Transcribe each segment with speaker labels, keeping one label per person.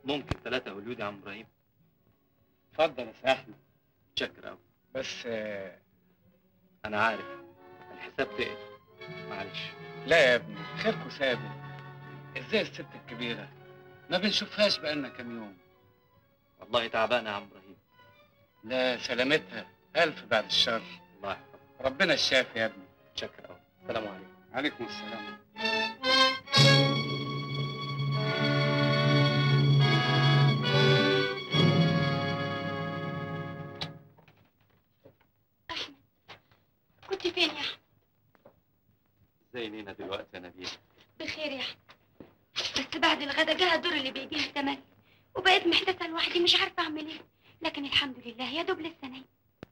Speaker 1: ممكن ثلاثة هوليود يا عم ابراهيم
Speaker 2: اتفضل يا سي احمد
Speaker 1: شكر قوي
Speaker 2: بس آه،
Speaker 1: انا عارف الحساب تقل معلش
Speaker 2: لا يا ابني خيركوا ثابت ازاي الست الكبيره ما بنشوفهاش بقالنا كام يوم
Speaker 1: والله تعبانة يا عم ابراهيم
Speaker 2: لا سلامتها الف بعد الشر
Speaker 1: الله يحفظك
Speaker 2: ربنا الشافي يا ابني
Speaker 1: شكر قوي السلام عليكم
Speaker 2: عليكم السلام
Speaker 3: كنت فين يا احمد
Speaker 1: ازاي نينا دلوقتي يا نبيل
Speaker 3: بخير يا احمد بس بعد الغدا جه الدور اللي بيجيها تملي وبقيت محتاسه لوحدي مش عارفه اعمل ايه لكن الحمد لله يا دوب لسه نايم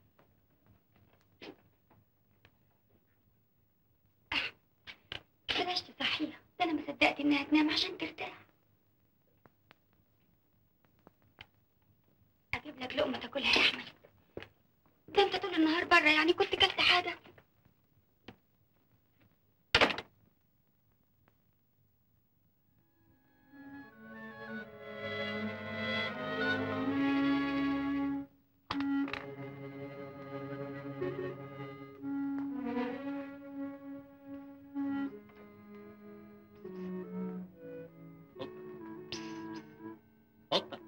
Speaker 3: أحمد، بلاش تصحيها ده انا ما صدقت انها تنام عشان ترتاح اجيب لك لقمه تاكلها يا احمد ده انت طول النهار بره يعني كنت كلت حاجه
Speaker 1: قطة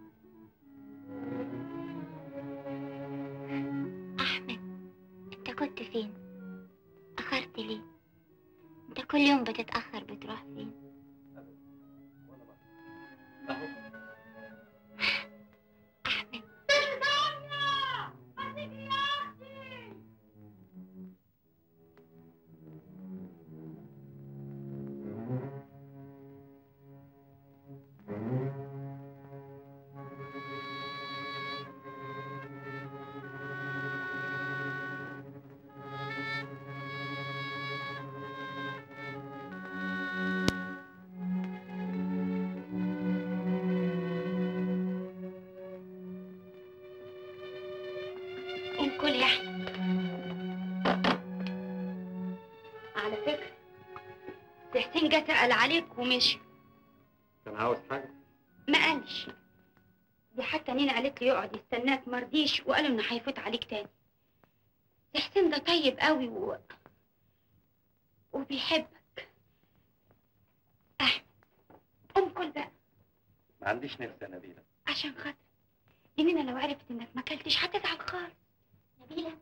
Speaker 4: أحمد أنت كنت فين؟ أخرت ليه؟ أنت كل يوم بتتأخر بتروح فين؟
Speaker 1: اهو
Speaker 4: أحمد
Speaker 3: قوم كل يا احمد على فكره ده حسين جه سأل عليك ومشي
Speaker 1: كان عاوز حاجة
Speaker 3: ما قالش دي حتى نينا قالت لي يقعد يستناك مرضيش وقال انه هيفوت عليك تاني ده حسين ده طيب قوي و... وبيحبك احمد قوم كل بقى
Speaker 1: ما عنديش نفس يا نبيلة
Speaker 3: عشان خاطر دي نينا لو عرفت انك ما اكلتش هتزعل خالص نبيلة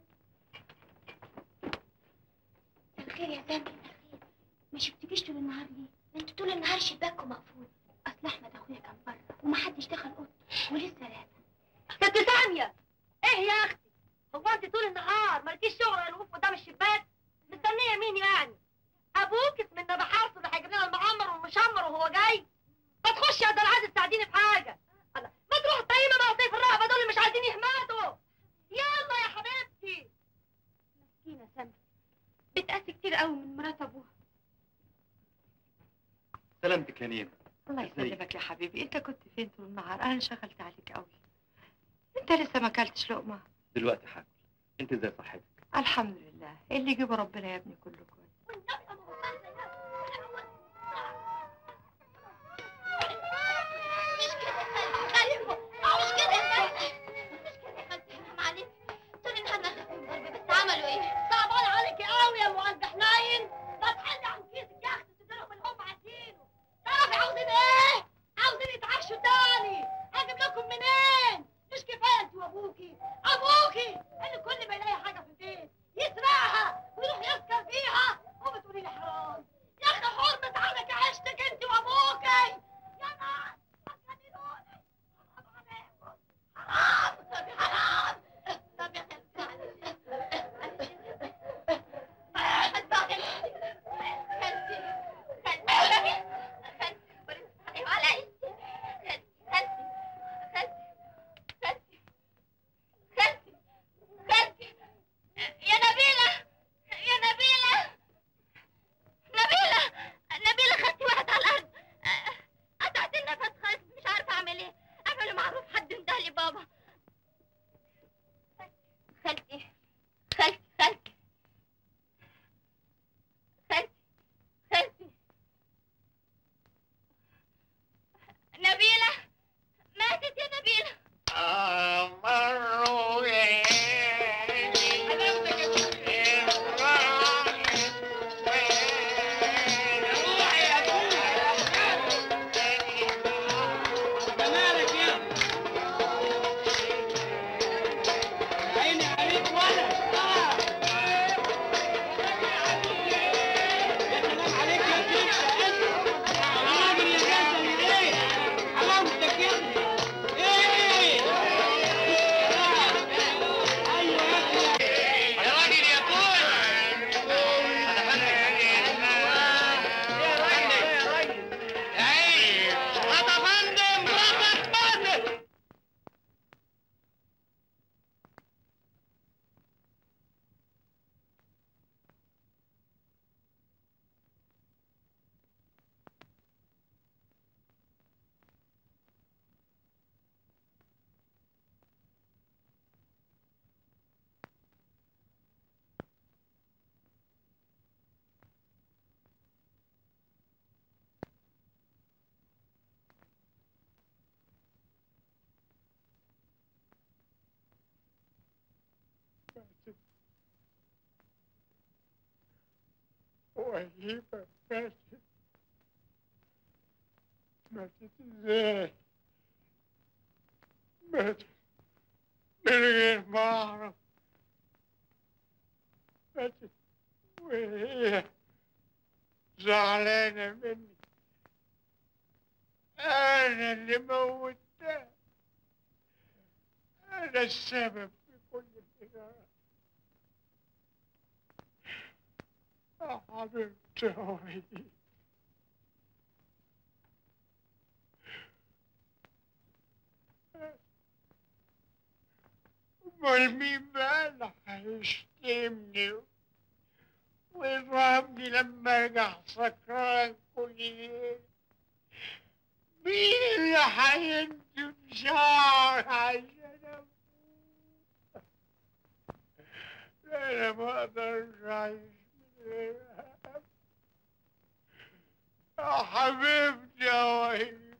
Speaker 3: الخير يا سامي الخير ما شفتكيش طول النهار ليه؟ ما انتوا طول النهار شباككم مقفول اصل احمد اخويا كان بره ومحدش دخل اوضته ولسه راجع
Speaker 5: ست سامية ايه يا اختي هو انت طول النهار مالكيش شغل غير الوقوف قدام الشباك مستنيه مين يعني ابوك اسم النبحات اللي هيجيب لنا المعمر والمشمر وهو جاي ما تخشي يا دلعاد تساعديني في حاجه الله ما تروح تطيبي مع طيف الرهبه دول اللي مش عايزين يهمدوا يلا يا حبيبتي
Speaker 3: مسكينه سامي بتقاسي كتير قوي من مرات ابوها
Speaker 1: سلامتك يا نينا
Speaker 6: الله
Speaker 1: ازيك؟
Speaker 6: يسلمك يا حبيبي انت كنت فين طول النهار انا انشغلت عليك قوي انت لسه ما اكلتش لقمه
Speaker 1: دلوقتي هاكل انت ازاي صحتك
Speaker 6: الحمد لله اللي يجيبه ربنا يا ابني كله كويس
Speaker 4: مش كده خليكم مش كده يا خالتي مش كده يا خالتي حرام عليك طول النهار نخاف من ضرب بس عملوا ايه؟
Speaker 5: صعبان عليكي قوي يا معز حنين ما تحلي عن كيسك يا اختي تديرهم الام عايزينه تعرفي عاوزين ايه؟ عاوزين يتعشوا تاني اجيب لكم منين؟ مش كفايه انت وابوكي ابوكي اللي كل ما يلاقي حاجه في البيت يسرقها ويروح يسكر فيها وبتقولي لي
Speaker 7: ماتت وهيبة ماتت ماتت ازاي ماتت من غير ما اعرف ماتت وهي زعلانة مني أنا اللي موتها أنا السبب في كل الحجارة يا حبيبتي وهي أمال مين بقى اللي هيشتمني ويضربني لما أرجع سكران كل ليلة مين اللي هينتج شعر عشان أموت؟ أنا ما أقدرش أعيش من غيرها يا حبيبتي يا وهيب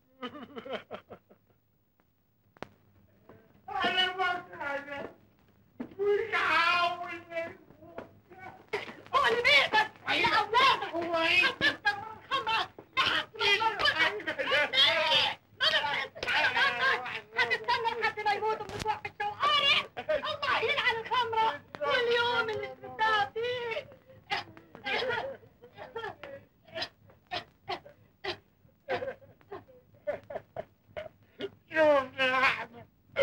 Speaker 7: أنا بكرهك مش عاوز أموت.
Speaker 5: هو اللي بيتك
Speaker 7: أيوة.
Speaker 5: لأولادك
Speaker 7: هو إيه؟
Speaker 5: هتفطر الخمرة لحد ما يموت هتستنى لحد ما يموتوا من جوع الشوارع الله يلعن الخمرة واليوم اللي شربتها فيه
Speaker 7: شوف يا أحمد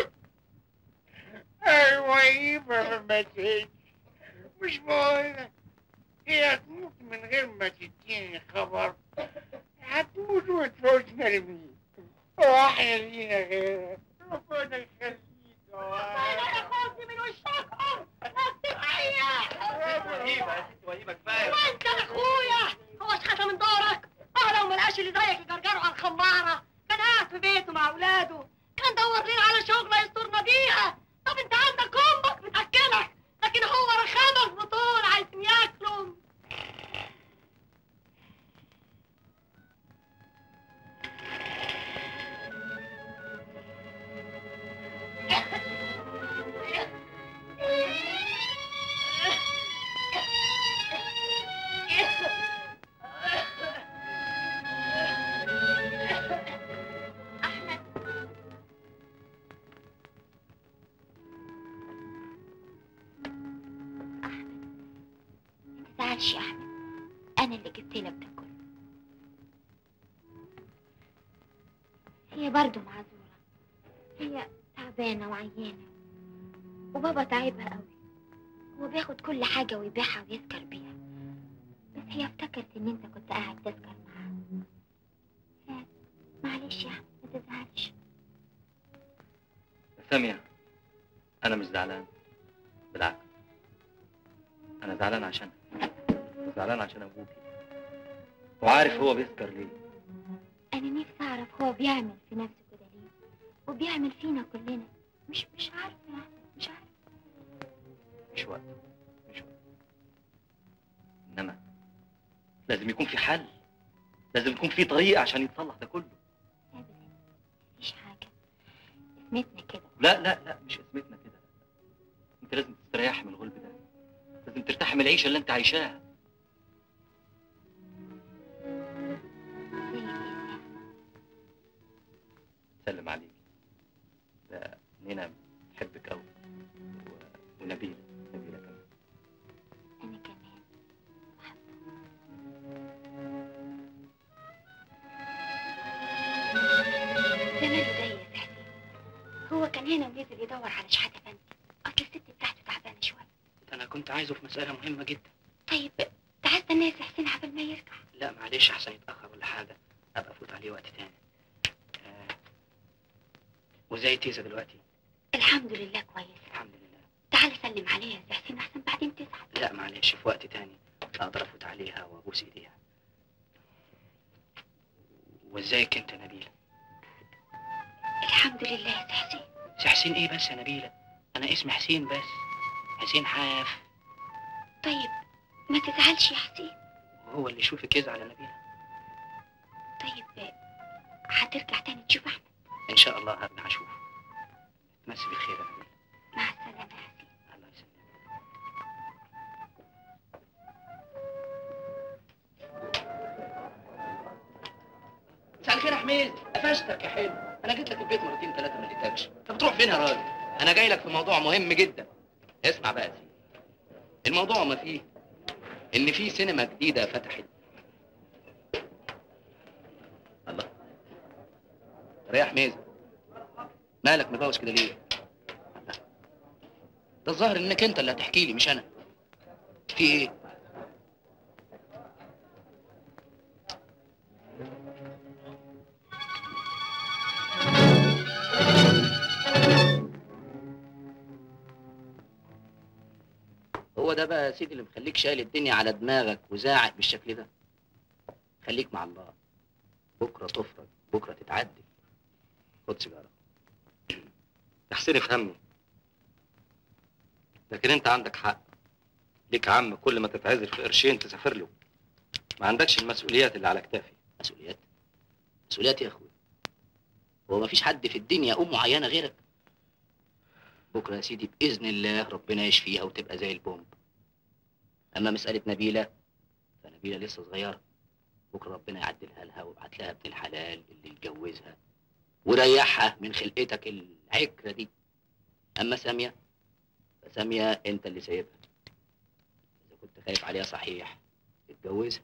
Speaker 7: أيوة هيبة ما ماتتش مش بقولك هي تموت من غير ما تديني خبر هتموت وتفوتنا لمين واحنا لينا غيرها ربنا يخليك يا
Speaker 5: انا
Speaker 7: واد.
Speaker 5: ياخدني من وشكم نفسي
Speaker 1: وهيبة يا ست وهيبة كفاية
Speaker 5: وانت يا اخويا هو شحته من دورك اه لو ملقاش اللي زيك يجرجروا على الخمارة كان قاعد في بيته مع اولاده كان دور لنا على شغلة يسترنا بيها طب انت عندك امك بتاكلك لكن هو رخامك بطول عايزين ياكلوا
Speaker 3: تزعلش يا احمد انا اللي جبت لك ده كله هي برضه معذوره هي تعبانه وعيانه وبابا تعبها قوي هو بياخد كل حاجه ويبيعها ويسكر بيها بس هي افتكرت ان انت كنت قاعد تسكر معاها ها، معلش يا احمد ما تزعلش
Speaker 1: سامية أنا مش زعلان بالعكس أنا زعلان عشانها زعلان عشان أبوكي وعارف هو بيسكر ليه
Speaker 3: انا نفسي اعرف هو بيعمل في نفسه كده ليه وبيعمل فينا كلنا مش مش عارفه يا احمد مش عارفه
Speaker 1: مش وقت مش وقت إنما لازم يكون في حل لازم يكون في طريقة عشان يتصلح ده كله
Speaker 3: ابدا مفيش حاجه اسمتنا كده
Speaker 1: لا لا لا مش اسمتنا كده انت لازم تستريح من الغلب ده لازم ترتاح من العيشه اللي انت عايشاها
Speaker 3: زي كده
Speaker 1: سلم عليك ده نينا بتحبك قوي و... ونبيله نبيله كمان
Speaker 3: انا كمان زمانه جاي يا سحسين هو كان هنا ونزل يدور على شحاته فندي اصل الست بتاعته تعبانه شويه
Speaker 8: انا كنت عايزه في مسألة مهمة جدا
Speaker 3: طيب تعال استنى يا سحسين عبال ما يرجع
Speaker 8: لا معلش احسن يتأخر ولا حاجة ابقى افوت عليه وقت تاني آه. وزي تيزا دلوقتي
Speaker 3: الحمد لله كويس
Speaker 8: الحمد لله
Speaker 3: تعال سلم عليها يا سحسين احسن بعدين تزعل
Speaker 8: لا معلش في وقت تاني اقدر افوت عليها وابوس ايديها وازيك انت يا نبيلة
Speaker 3: الحمد لله يا سحسين
Speaker 8: سي حسين ايه بس يا نبيلة انا اسمي حسين بس حسين حاف
Speaker 3: طيب ما تزعلش يا حسين
Speaker 8: وهو اللي يشوفك يزعل يا نبيلة
Speaker 3: طيب هترجع تاني تشوف احمد
Speaker 8: ان شاء الله هرجع اشوفه تمسي بالخير يا نبيلة
Speaker 3: مع السلامه يا حسين
Speaker 8: الله يسلمك مساء الخير يا حميد قفشتك يا حلو انا جيت لك البيت مرتين ثلاثه ما لقيتكش انت بتروح فين يا راجل انا جاي لك في موضوع مهم جدا اسمع بقى يا سيدي الموضوع ما فيه ان في سينما جديده فتحت الله ريح ميزه مالك مبوس كده ليه الله. ده الظاهر انك انت اللي هتحكي لي مش انا في ايه هو ده بقى يا سيدي اللي مخليك شايل الدنيا على دماغك وزاعق بالشكل ده خليك مع الله بكره تفرج بكره تتعدل خد سيجاره
Speaker 1: يا حسين افهمني لكن انت عندك حق ليك عم كل ما تتعذر في قرشين تسافر له ما عندكش المسؤوليات اللي على كتافي
Speaker 8: مسؤوليات مسؤوليات يا اخوي هو مفيش حد في الدنيا ام معينه غيرك بكره يا سيدي باذن الله ربنا يشفيها وتبقى زي البومب اما مساله نبيله فنبيله لسه صغيره بكره ربنا يعدلها لها ويبعت لها ابن الحلال اللي يتجوزها وريحها من خلقتك العكره دي اما ساميه فساميه انت اللي سايبها اذا كنت خايف عليها صحيح اتجوزها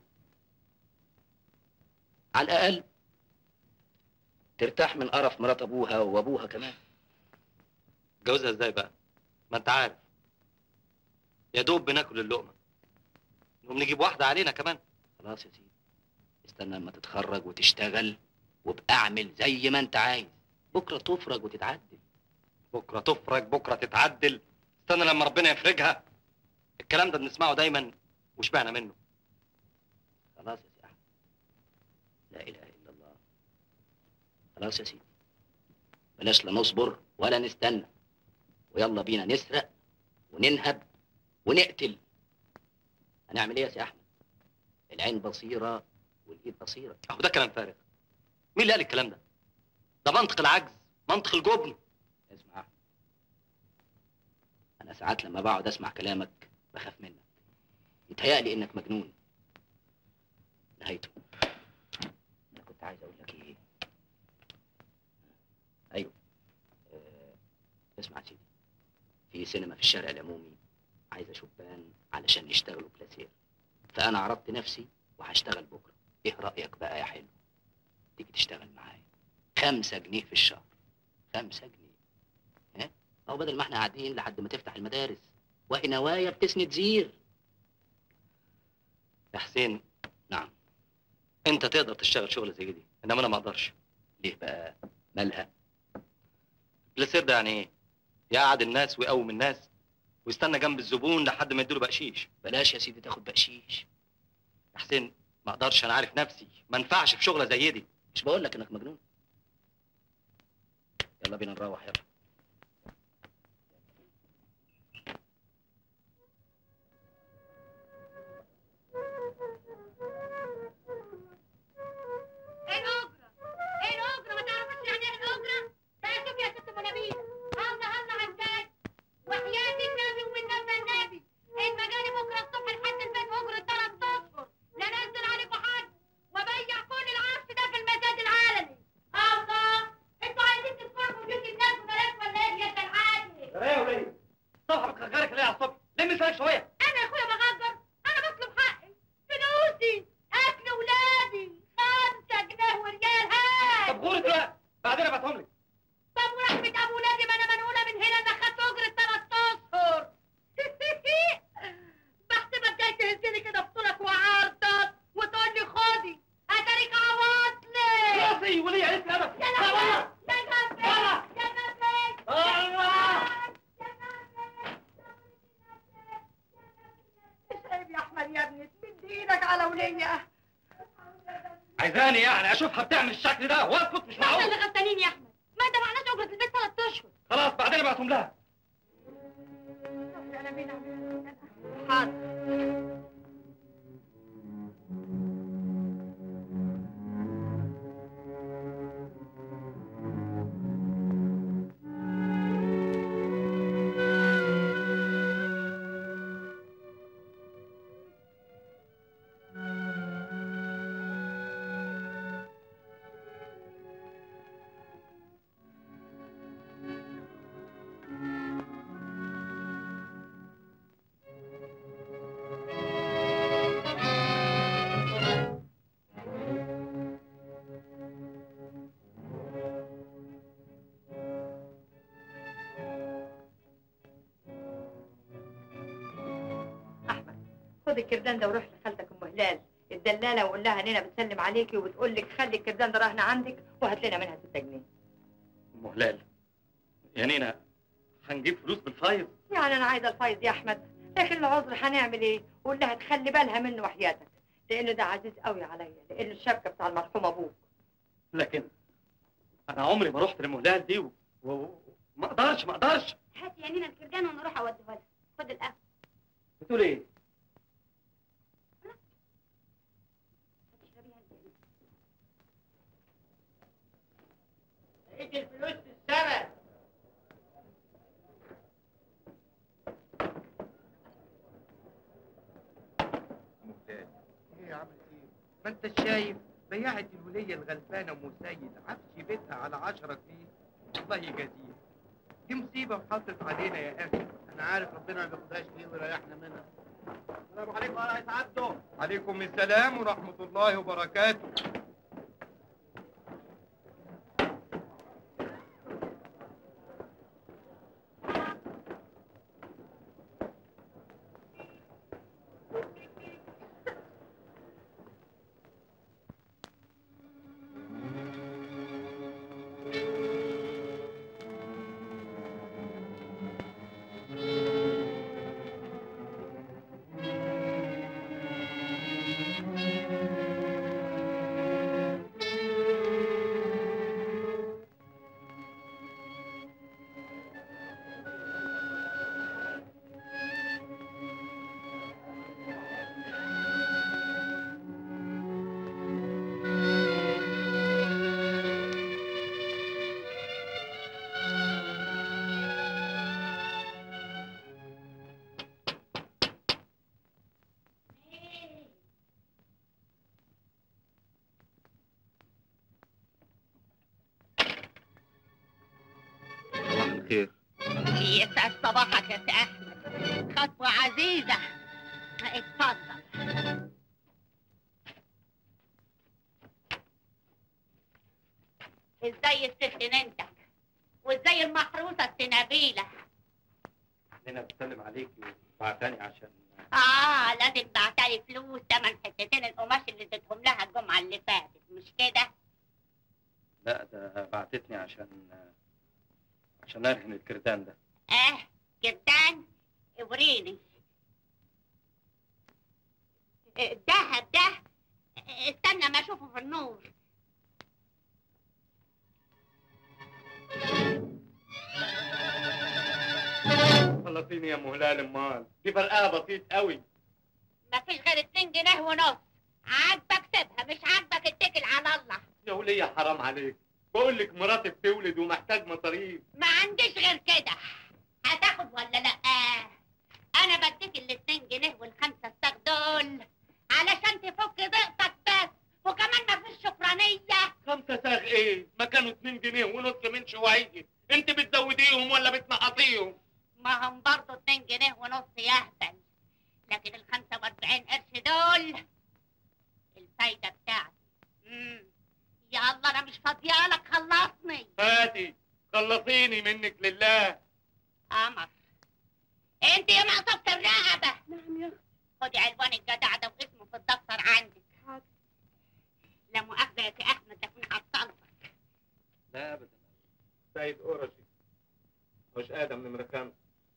Speaker 8: على الاقل ترتاح من قرف مرات ابوها وابوها كمان
Speaker 1: جوزها ازاي بقى ما انت عارف يا دوب بناكل اللقمه نقوم نجيب واحده علينا كمان
Speaker 8: خلاص يا سيدي استنى اما تتخرج وتشتغل وابقى اعمل زي ما انت عايز بكره تفرج وتتعدل
Speaker 1: بكره تفرج بكره تتعدل استنى لما ربنا يفرجها الكلام ده بنسمعه دايما وشبعنا منه
Speaker 8: خلاص يا سي احمد لا اله الا الله خلاص يا سيدي بلاش لا نصبر ولا نستنى ويلا بينا نسرق وننهب ونقتل هنعمل ايه يا سي احمد العين بصيره والايد بصيره
Speaker 1: اهو ده كلام فارغ مين اللي قال الكلام ده ده منطق العجز منطق الجبن
Speaker 8: اسمع يا احمد انا ساعات لما بقعد اسمع كلامك بخاف منك يتهيألي انك مجنون نهايته انا كنت عايز اقول لك ايه ايوه آه، اسمع يا سيدي في سينما في الشارع العمومي عايزه شبان علشان يشتغلوا بلاسير فانا عرضت نفسي وهشتغل بكره ايه رايك بقى يا حلو تيجي تشتغل معايا خمسة جنيه في الشهر خمسة جنيه ها أو بدل ما احنا قاعدين لحد ما تفتح المدارس وهي نوايا بتسند زير
Speaker 1: يا حسين
Speaker 8: نعم
Speaker 1: انت تقدر تشتغل شغل زي دي انما انا ما اقدرش
Speaker 8: ليه بقى مالها
Speaker 1: البلاسير ده يعني ايه يقعد الناس ويقوم الناس ويستنى جنب الزبون لحد ما يديله بقشيش
Speaker 8: بلاش يا سيدي تاخد بقشيش
Speaker 1: يا حسين ما اقدرش انا عارف نفسي ما انفعش في شغله زي دي
Speaker 8: مش بقول لك انك مجنون يلا بينا نروح يلا
Speaker 5: ايه الاجره؟ ايه الاجره؟ ما تعرفش يعني ايه الاجره؟ ده شوف يا ست منابيل هلا هلا عندك وحياة النبي والنبي النبي المجاني بكره الصبح لحد البيت اجره ثلاث اشهر لا نزل عليكم حد وبيع كل العفش ده في المزاد العالمي الله انتوا عايزين تدخلوا في بيوت الناس وبلاش ولا ايه يا سلعاني؟
Speaker 1: ايه يا وليه صاحبك غيرك ليه على الصبح لم لسانك شويه
Speaker 5: انا يا اخويا بغدر انا بطلب حقي فلوسي اكل ولادي خمسة جنيه وريال هاي
Speaker 1: طب غوري دلوقتي بعدين ابعتهم لك
Speaker 5: طب ورحمة ابو ولادي ما انا منقولة من هنا انا خدت اجرة ثلاث اشهر بحسبك جاي تهزني كده في طولك وعرضك وتقول لي خدي اتاريك عواطلي
Speaker 1: راسي وليه عليك ادب
Speaker 5: يا لهوي يا جنبي يا جنبي
Speaker 1: الله
Speaker 5: مش عيب يا احمد يا ابني تمد ايدك على ولية
Speaker 1: عايزاني يعني اشوفها بتعمل الشكل ده واسكت مش
Speaker 5: ما احنا
Speaker 1: معقول
Speaker 5: اللي غلطانين يا احمد ما دفعناش اجرة البيت ثلاث اشهر
Speaker 1: خلاص بعدين ابعتهم لها
Speaker 5: يا نبينا حاضر
Speaker 6: خد الكردان ده وروح لخالتك ام هلال الدلاله وقول لها اننا بتسلم عليكي وبتقول لك خلي الكردان ده رهن عندك وهات لنا منها 6 جنيه
Speaker 1: ام هلال يا نينا هنجيب فلوس بالفايض
Speaker 6: يعني انا عايزه الفايض يا احمد لكن العذر هنعمل ايه قول لها تخلي بالها منه وحياتك لانه ده عزيز قوي عليا لانه الشبكه بتاع المرحوم ابوك
Speaker 1: لكن انا عمري ما رحت لام هلال دي و... و... ما اقدرش ما اقدرش
Speaker 4: هات يا نينا الكردان وانا اروح اوديه لها خد القهوه
Speaker 1: بتقول ايه
Speaker 4: هتشربيها انت
Speaker 7: ادي الفلوس في السما
Speaker 9: مهتاز ايه عملت ايه؟ ما انت شايف بيعت الولية الغلبانة ام سيد عفش بيتها على عشرة جنيه الله يجازيها دي مصيبة وحطت علينا يا اخي
Speaker 7: انا عارف ربنا ما بياخدهاش ليه ويريحنا منها
Speaker 9: السلام عليكم يا ريس عبده عليكم السلام ورحمة الله وبركاته
Speaker 1: صباح الخير
Speaker 5: يسعد صباحك يا سي احمد خطوه عزيزه اتفضل ازاي الست ننتك وازاي المحروسه الست نبيله
Speaker 1: نينا بتسلم عليكي وبعتني عشان
Speaker 5: اه لازم بعتلي فلوس تمن حتتين القماش اللي اديتهم لها الجمعه اللي فاتت مش كده
Speaker 1: لا ده بعتتني عشان عشان ارهن الكردان ده
Speaker 5: اه جبتان وريني الدهب ده استنى ما اشوفه في النور
Speaker 1: خلصيني يا ام هلال امال دي فرقها بسيط قوي
Speaker 5: ما فيش غير اتنين جنيه ونص عاجبك سيبها مش عاجبك اتكل على الله
Speaker 1: يا ولية حرام عليك بقول لك مراتي بتولد ومحتاج مصاريف
Speaker 5: ما عنديش غير كده هتاخد ولا لا انا بديك الاتنين جنيه والخمسة استاغ دول علشان تفك ضيقتك بس وكمان ما فيش شكرانية
Speaker 1: خمسة ساغ ايه؟ ما كانوا اتنين جنيه ونص من شوية انت بتزوديهم ولا بتنقصيهم؟
Speaker 5: ما هم برضه اتنين جنيه ونص يهبل لكن الخمسة واربعين قرش دول الفايدة بتاعتي مم. يا الله انا مش فاضيالك خلصني
Speaker 1: هاتي خلصيني منك لله
Speaker 5: قمر انت يا مقصوبة الرقبة
Speaker 6: نعم يا اختي
Speaker 5: خدي عنوان الجدع ده واسمه في الدفتر عندك
Speaker 6: حاضر.
Speaker 5: لا مؤاخذة يا سي احمد تكون عطلتك
Speaker 1: لا ابدا سيد قرشي مش ادم نمرة خمسة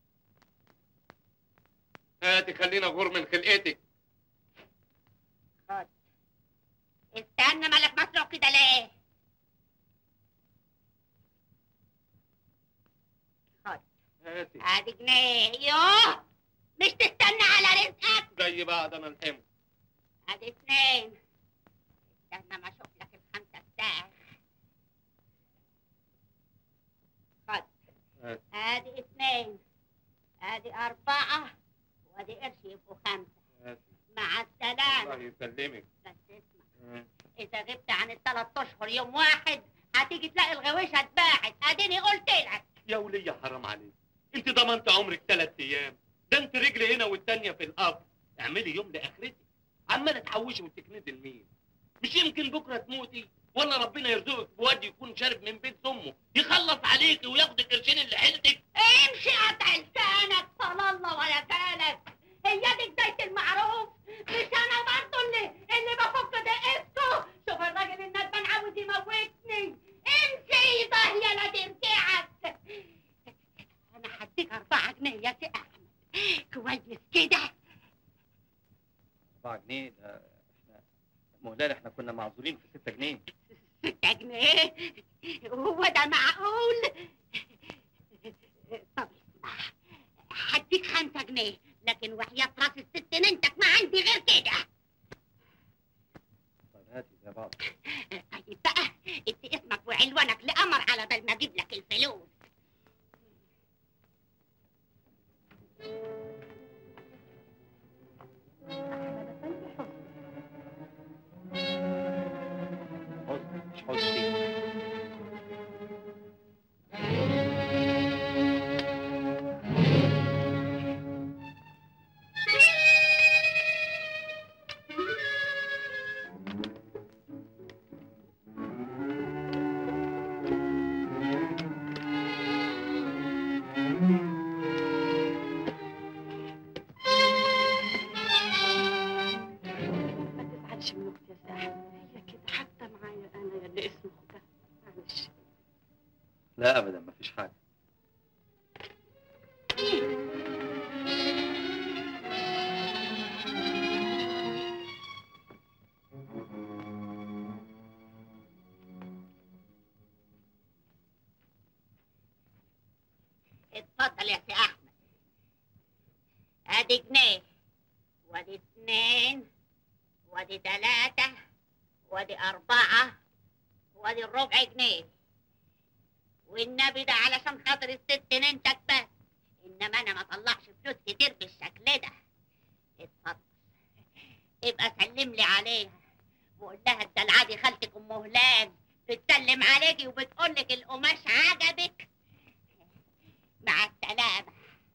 Speaker 1: هاتي خلينا غور من خلقتك
Speaker 5: خد استنى مالك مسروق كده ليه خد
Speaker 1: هاتي
Speaker 5: ادي جنيه يوه مش تستنى على رزقك
Speaker 1: زي بعض انا الحمل
Speaker 5: ادي اتنين استنى ما اشوف لك الخمسة بتاعك خد
Speaker 1: هات.
Speaker 5: ادي اتنين ادي اربعة وادي قرش يبقوا خمسة
Speaker 1: هاتي
Speaker 5: مع السلامة
Speaker 1: الله يسلمك
Speaker 5: بس اسمع اذا غبت عن الثلاث اشهر يوم واحد هتيجي تلاقي الغويشة اتباعت اديني قلت لك
Speaker 1: يا ولية حرام عليك انت ضمنت عمرك ثلاث ايام ده انت رجلي هنا والتانية في القبر اعملي يوم لاخرتك عمالة تحوشي وتكندي لمين مش يمكن بكرة تموتي ولا ربنا يرزقك بواد يكون شارب من بيت امه يخلص عليكي وياخد القرشين اللي حيلتك
Speaker 5: امشي قطع لسانك صلى الله ولا بالك هي دي بداية المعروف
Speaker 2: جنيه ده احنا مولانا احنا كنا معذورين في 6 جنيه
Speaker 10: ستة جنيه هو ده معقول طب اسمع هديك خمسة جنيه لكن وحياة راس الست ننتك ما عندي غير كده
Speaker 2: طيب هاتي زي بعض
Speaker 10: طيب بقى ادي اسمك وعنوانك لقمر على بال ما اجيب لك الفلوس
Speaker 2: حزن مش حزن
Speaker 10: ما تزعلش من اختي يا سي احمد هي كده حتى معايا انا يا اللي اسمه اختها معلش
Speaker 2: لا ابدا مفيش حاجه
Speaker 10: اتفضل يا سي احمد ادي جنيه وادي اتنين وادي تلاتة وادي اربعة وادي الربع جنيه والنبي ده علشان خاطر الست ننتك بس انما انا ما طلعش فلوس كتير بالشكل ده اتفضل ابقى سلم لي عليها وقول لها الدلعه دي خالتك ام هلال بتسلم عليكي وبتقول لك القماش عجبك مع السلامه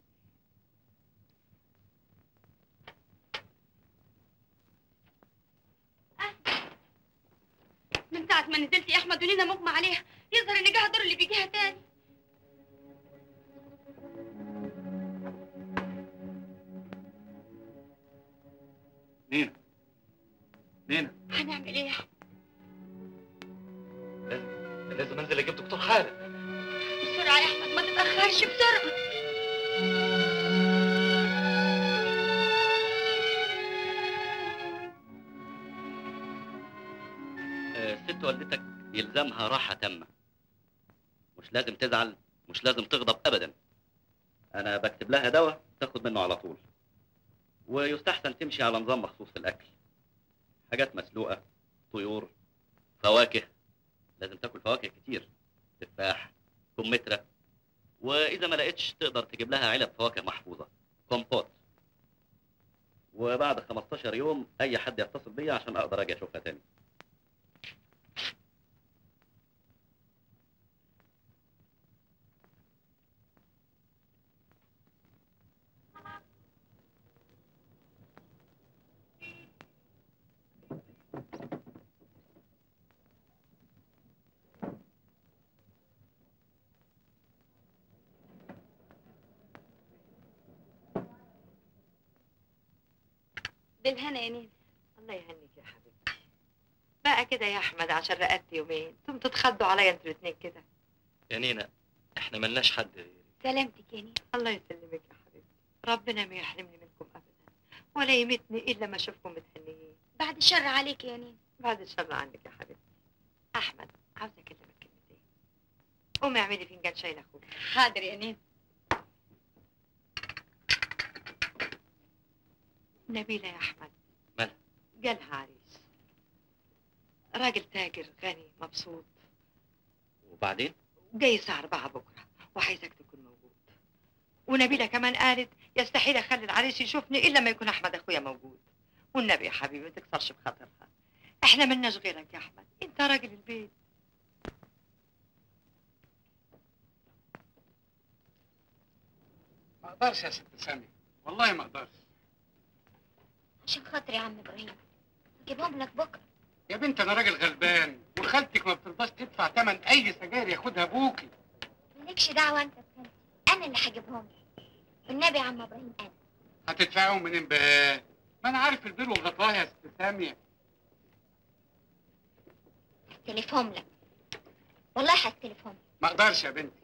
Speaker 5: من ساعة ما نزلت يا أحمد ولينا مغمى عليها يظهر إن جه دور اللي بيجيها تاني
Speaker 2: نينا نينا
Speaker 5: هنعمل إيه يا أحمد؟
Speaker 2: لازم انزل اجيب دكتور خالد
Speaker 5: بسرعة يا أحمد ما تتأخرش بسرعة
Speaker 8: آه، ست والدتك يلزمها راحة تامة مش لازم تزعل مش لازم تغضب أبدا أنا بكتب لها دواء تاخد منه على طول ويستحسن تمشي على نظام مخصوص في الأكل حاجات مسلوقة طيور فواكه لازم تاكل فواكه كتير تفاح كمثرى وإذا ما لقيتش تقدر تجيب لها علب فواكه محفوظة كومبوت وبعد 15 يوم أي حد يتصل بيا عشان أقدر أجي أشوفها تاني
Speaker 5: بالهنا يا نين
Speaker 6: الله يهنيك يا حبيبتي بقى كده يا احمد عشان رقدت يومين ثم تتخضوا عليا انتوا الاثنين كده
Speaker 2: يا نينا احنا ملناش حد غيري
Speaker 5: سلامتك يا نين
Speaker 6: الله يسلمك يا حبيبتي ربنا ما يحرمني منكم ابدا ولا يمتني الا ما اشوفكم متهنيين
Speaker 5: بعد الشر عليك يا نين
Speaker 6: بعد الشر عنك يا حبيبتي احمد عاوزه اكلمك كلمتين قومي اعملي فنجان شاي لاخوك
Speaker 5: حاضر يا نين
Speaker 6: نبيله يا احمد
Speaker 2: مالها؟
Speaker 6: جالها عريس راجل تاجر غني مبسوط
Speaker 2: وبعدين
Speaker 6: جاي الساعة أربعة بكرة وعايزك تكون موجود ونبيلة كمان قالت يستحيل أخلي العريس يشوفني إلا ما يكون أحمد أخويا موجود والنبي يا حبيبي ما تكسرش بخاطرها إحنا ملناش غيرك يا أحمد أنت راجل البيت
Speaker 7: ما اقدرش يا ست سامي والله ما اقدرش
Speaker 3: عشان خاطري يا عم ابراهيم اجيبهم لك بكره
Speaker 7: يا بنت انا راجل غلبان وخالتك ما بترضاش تدفع ثمن اي سجاير ياخدها ابوكي
Speaker 3: مالكش دعوه انت بخالتي انا اللي هجيبهم لك والنبي يا عم ابراهيم انا
Speaker 7: هتدفعهم منين بقى ما انا عارف البير والغطاه يا ست ساميه
Speaker 3: هستلفهم لك والله هستلفهم لك
Speaker 7: ما اقدرش يا بنتي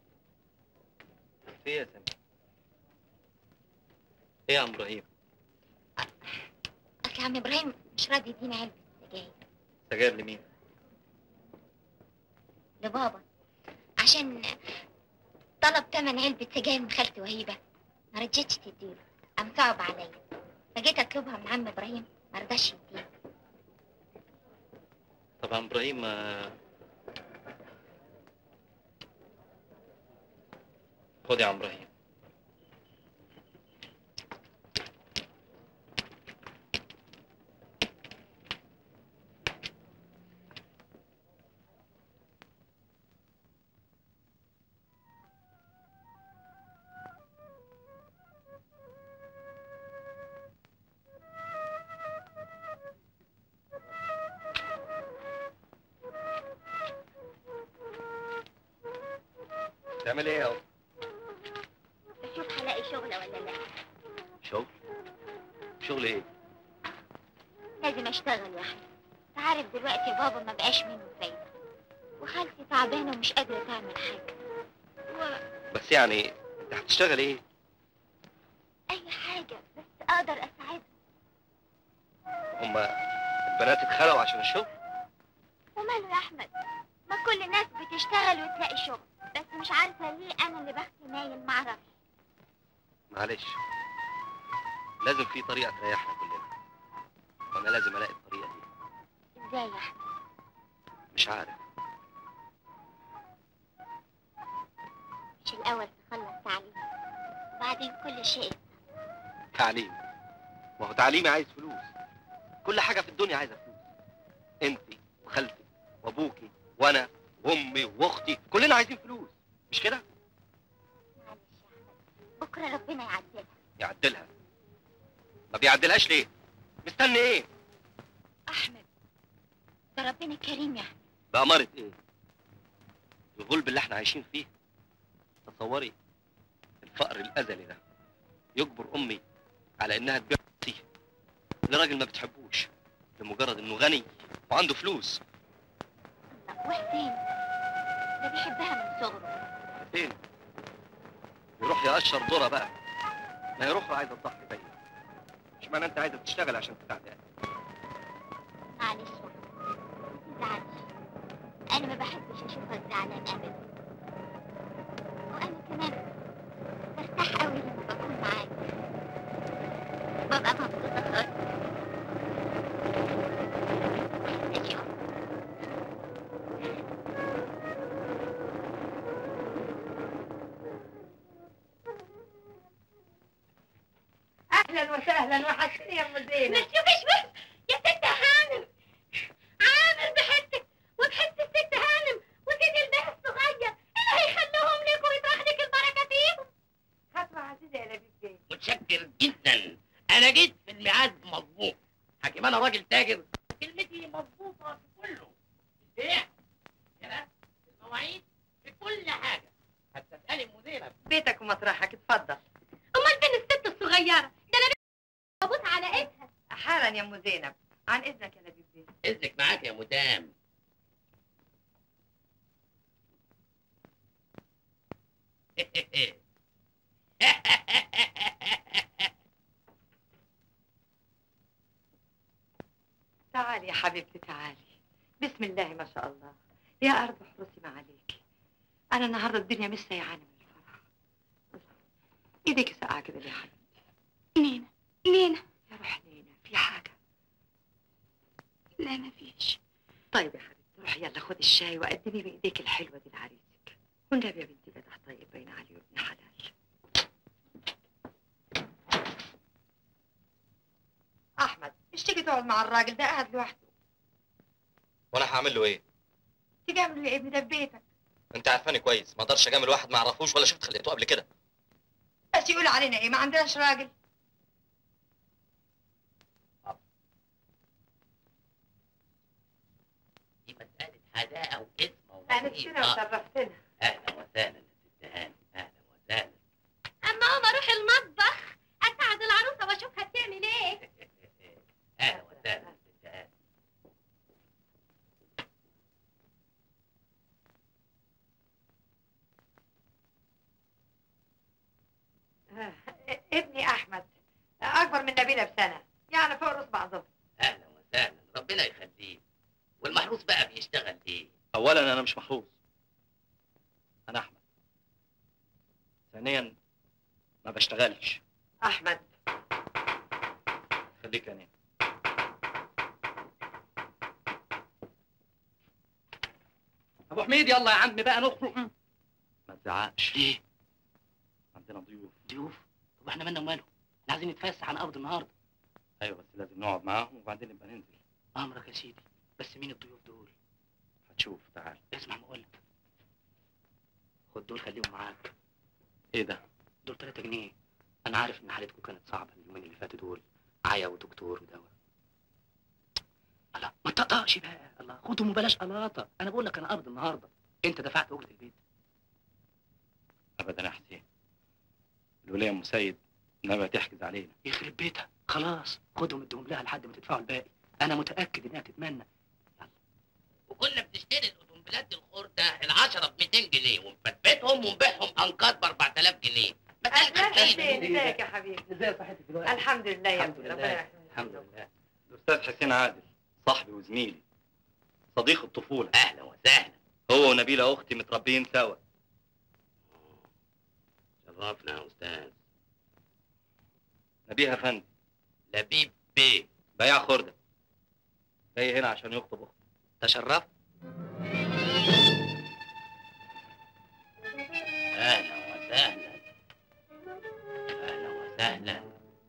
Speaker 2: ايه يا سامي ايه يا عم ابراهيم
Speaker 3: اصل اصل عم ابراهيم مش راضي يديني علبه سجاير
Speaker 11: سجاير لمين؟
Speaker 3: لبابا عشان طلب تمن علبه سجاير من خالتي وهيبه ما رضيتش تديله قام صعب عليا فجيت اطلبها من عم ابراهيم ما رضاش يديني
Speaker 11: طب عم ابراهيم آه، خد يا عم ابراهيم تعمل ايه يا أخت؟
Speaker 3: بشوف هلاقي شغله ولا لا
Speaker 11: شغل شغل ايه
Speaker 3: لازم اشتغل يا احمد انت عارف دلوقتي بابا ما بقاش منه فايده وخالتي تعبانه ومش قادره تعمل حاجه و...
Speaker 11: بس يعني انت هتشتغل ايه
Speaker 3: اي حاجه بس اقدر اساعدهم
Speaker 11: هما البنات اتخلقوا عشان الشغل
Speaker 3: وماله يا احمد ما كل الناس بتشتغل وتلاقي شغل بس مش عارفه ليه انا اللي بختي مايل معرفش
Speaker 11: معلش لازم في طريقه تريحنا كلنا وانا لازم الاقي الطريقه دي
Speaker 3: ازاي يا احمد
Speaker 11: مش عارف
Speaker 3: مش الاول تخلص تعليم وبعدين كل شيء
Speaker 11: تعليم ما هو تعليمي عايز فلوس كل حاجه في الدنيا عايزه فلوس انت وخالتي وابوكي وانا وامي واختي كلنا عايزين فلوس مش كده
Speaker 3: معلش يا احمد بكره ربنا يعدلها
Speaker 11: يعدلها ما بيعدلهاش ليه مستني ايه
Speaker 3: احمد ده ربنا كريم يا احمد
Speaker 11: بأمارة ايه الغلب اللي احنا عايشين فيه تصوري الفقر الازلي ده يجبر امي على انها تبيع نفسها لراجل ما بتحبوش لمجرد انه غني وعنده فلوس
Speaker 3: الله وحسين ده بيحبها من صغره
Speaker 11: فين يروح يقشر ذره بقى ما يروح له عايزه تضحي بيا مش معنى انت عايزه تشتغل عشان تساعدها
Speaker 3: معلش يا احمد ما تزعلش انا ما بحبش اشوفك زعلان ابدا وانا كمان برتاح قوي لما بكون معاك ببقى مبسوطه خالص ماشي يا أحمد.
Speaker 6: اهلا وسهلا وحشتني يا ام زينب
Speaker 5: ما تشوفيش بس يا ست هانم عامر بحتك وبحت الست هانم وسيدي البيه الصغير اللي هيخلوهم لك ويطرح لك البركه فيهم
Speaker 6: خطوه عزيزه يا لبيب بيه
Speaker 1: متشكر جدا انا جيت في الميعاد مظبوط حكيم انا راجل تاجر كلمتي مظبوطه في كله في البيع في الرسم في المواعيد في كل حاجه هتسالي ام زينب
Speaker 6: بيتك ومطرحك اتفضل
Speaker 5: امال فين الست الصغيره ده انا ببوس على ايدها
Speaker 6: حالا يا ام زينب عن اذنك يا لبيب بيه
Speaker 1: اذنك معاك يا مدام
Speaker 6: تعالي يا حبيبتي تعالي بسم الله ما شاء الله يا أرض احرسي ما عليك أنا النهاردة الدنيا مش سيعانة من الفرح الله. إيديك ساقعة كده ليه يا حبيبتي
Speaker 5: نينا نينا
Speaker 6: يا روح نينا في حاجة
Speaker 5: لا ما فيش
Speaker 6: طيب يا حبيبتي روحي يلا خدي الشاي وقدمي بإيديك الحلوة دي لعريسك والنبي يا بنتي جدع طيب بين علي وابن حلال أحمد مش تيجي تقعد مع الراجل ده قاعد لوحده
Speaker 11: وانا هعمل له ايه
Speaker 6: تجامله يا ابني ده في بيتك
Speaker 11: انت عارفاني كويس ما اقدرش اجامل واحد ما اعرفوش ولا شفت خلقته قبل كده
Speaker 6: بس يقول علينا ايه ما عندناش راجل
Speaker 1: دي مساله هداءه واسمه
Speaker 6: أنستنا وشرفتنا
Speaker 1: اهلا وسهلا يا ست هانم اهلا وسهلا
Speaker 5: اما قوم اروح المطبخ اساعد العروسه واشوفها بتعمل ايه
Speaker 1: اهلا وسهلا يا ست هانم
Speaker 6: آه، ابني احمد اكبر من نبيله بسنه يعني فوق راس بعضهم
Speaker 8: محروس بقى بيشتغل ايه
Speaker 11: اولا انا مش محروس انا احمد ثانيا ما بشتغلش
Speaker 6: احمد
Speaker 11: خليك انا ابو حميد يلا يا عم بقى نخرج ما تزعقش
Speaker 8: ليه
Speaker 11: عندنا ضيوف
Speaker 8: ضيوف طب احنا مالنا وماله احنا عايزين نتفسح عن ارض النهارده
Speaker 11: ايوه بس لازم نقعد معاهم وبعدين نبقى ننزل
Speaker 8: امرك يا سيدي بس مين الضيوف دول
Speaker 11: هتشوف تعال
Speaker 8: اسمع ما اقولك خد دول خليهم معاك
Speaker 11: ايه ده
Speaker 8: دول 3 جنيه انا عارف ان حالتكم كانت صعبه اليومين اللي فاتوا دول عيا ودكتور ودواء الله ما تقطعش بقى الله خدهم وبلاش قلاطه انا بقول لك انا ارض النهارده انت دفعت اجره البيت
Speaker 11: ابدا يا حسين الولايه ام سيد نبقى تحجز علينا
Speaker 8: يخرب بيتها خلاص خدهم ادهم لها لحد ما تدفعوا الباقي انا متاكد انها تتمنى
Speaker 10: وكنا بنشتري الاوتومبيلات الخردة العشرة ب 200 جنيه ونفتفتهم ونبيعهم انقاض ب 4000 جنيه
Speaker 6: اهلا حسين ازيك يا حبيبي
Speaker 8: ازاي صحتك دلوقتي
Speaker 6: الحمد لله يا
Speaker 8: الحمد
Speaker 6: ابني
Speaker 8: لله.
Speaker 6: ربنا يحميك
Speaker 8: الحمد لله
Speaker 11: الاستاذ حسين عادل صاحبي وزميلي صديق الطفوله
Speaker 10: اهلا وسهلا
Speaker 11: هو ونبيله اختي متربيين سوا
Speaker 10: شرفنا يا استاذ
Speaker 11: نبيه افندي
Speaker 10: لبيب بيه
Speaker 11: بياع خرده جاي هنا عشان يخطب اخته
Speaker 8: تشرفت
Speaker 10: اهلا وسهلا اهلا وسهلا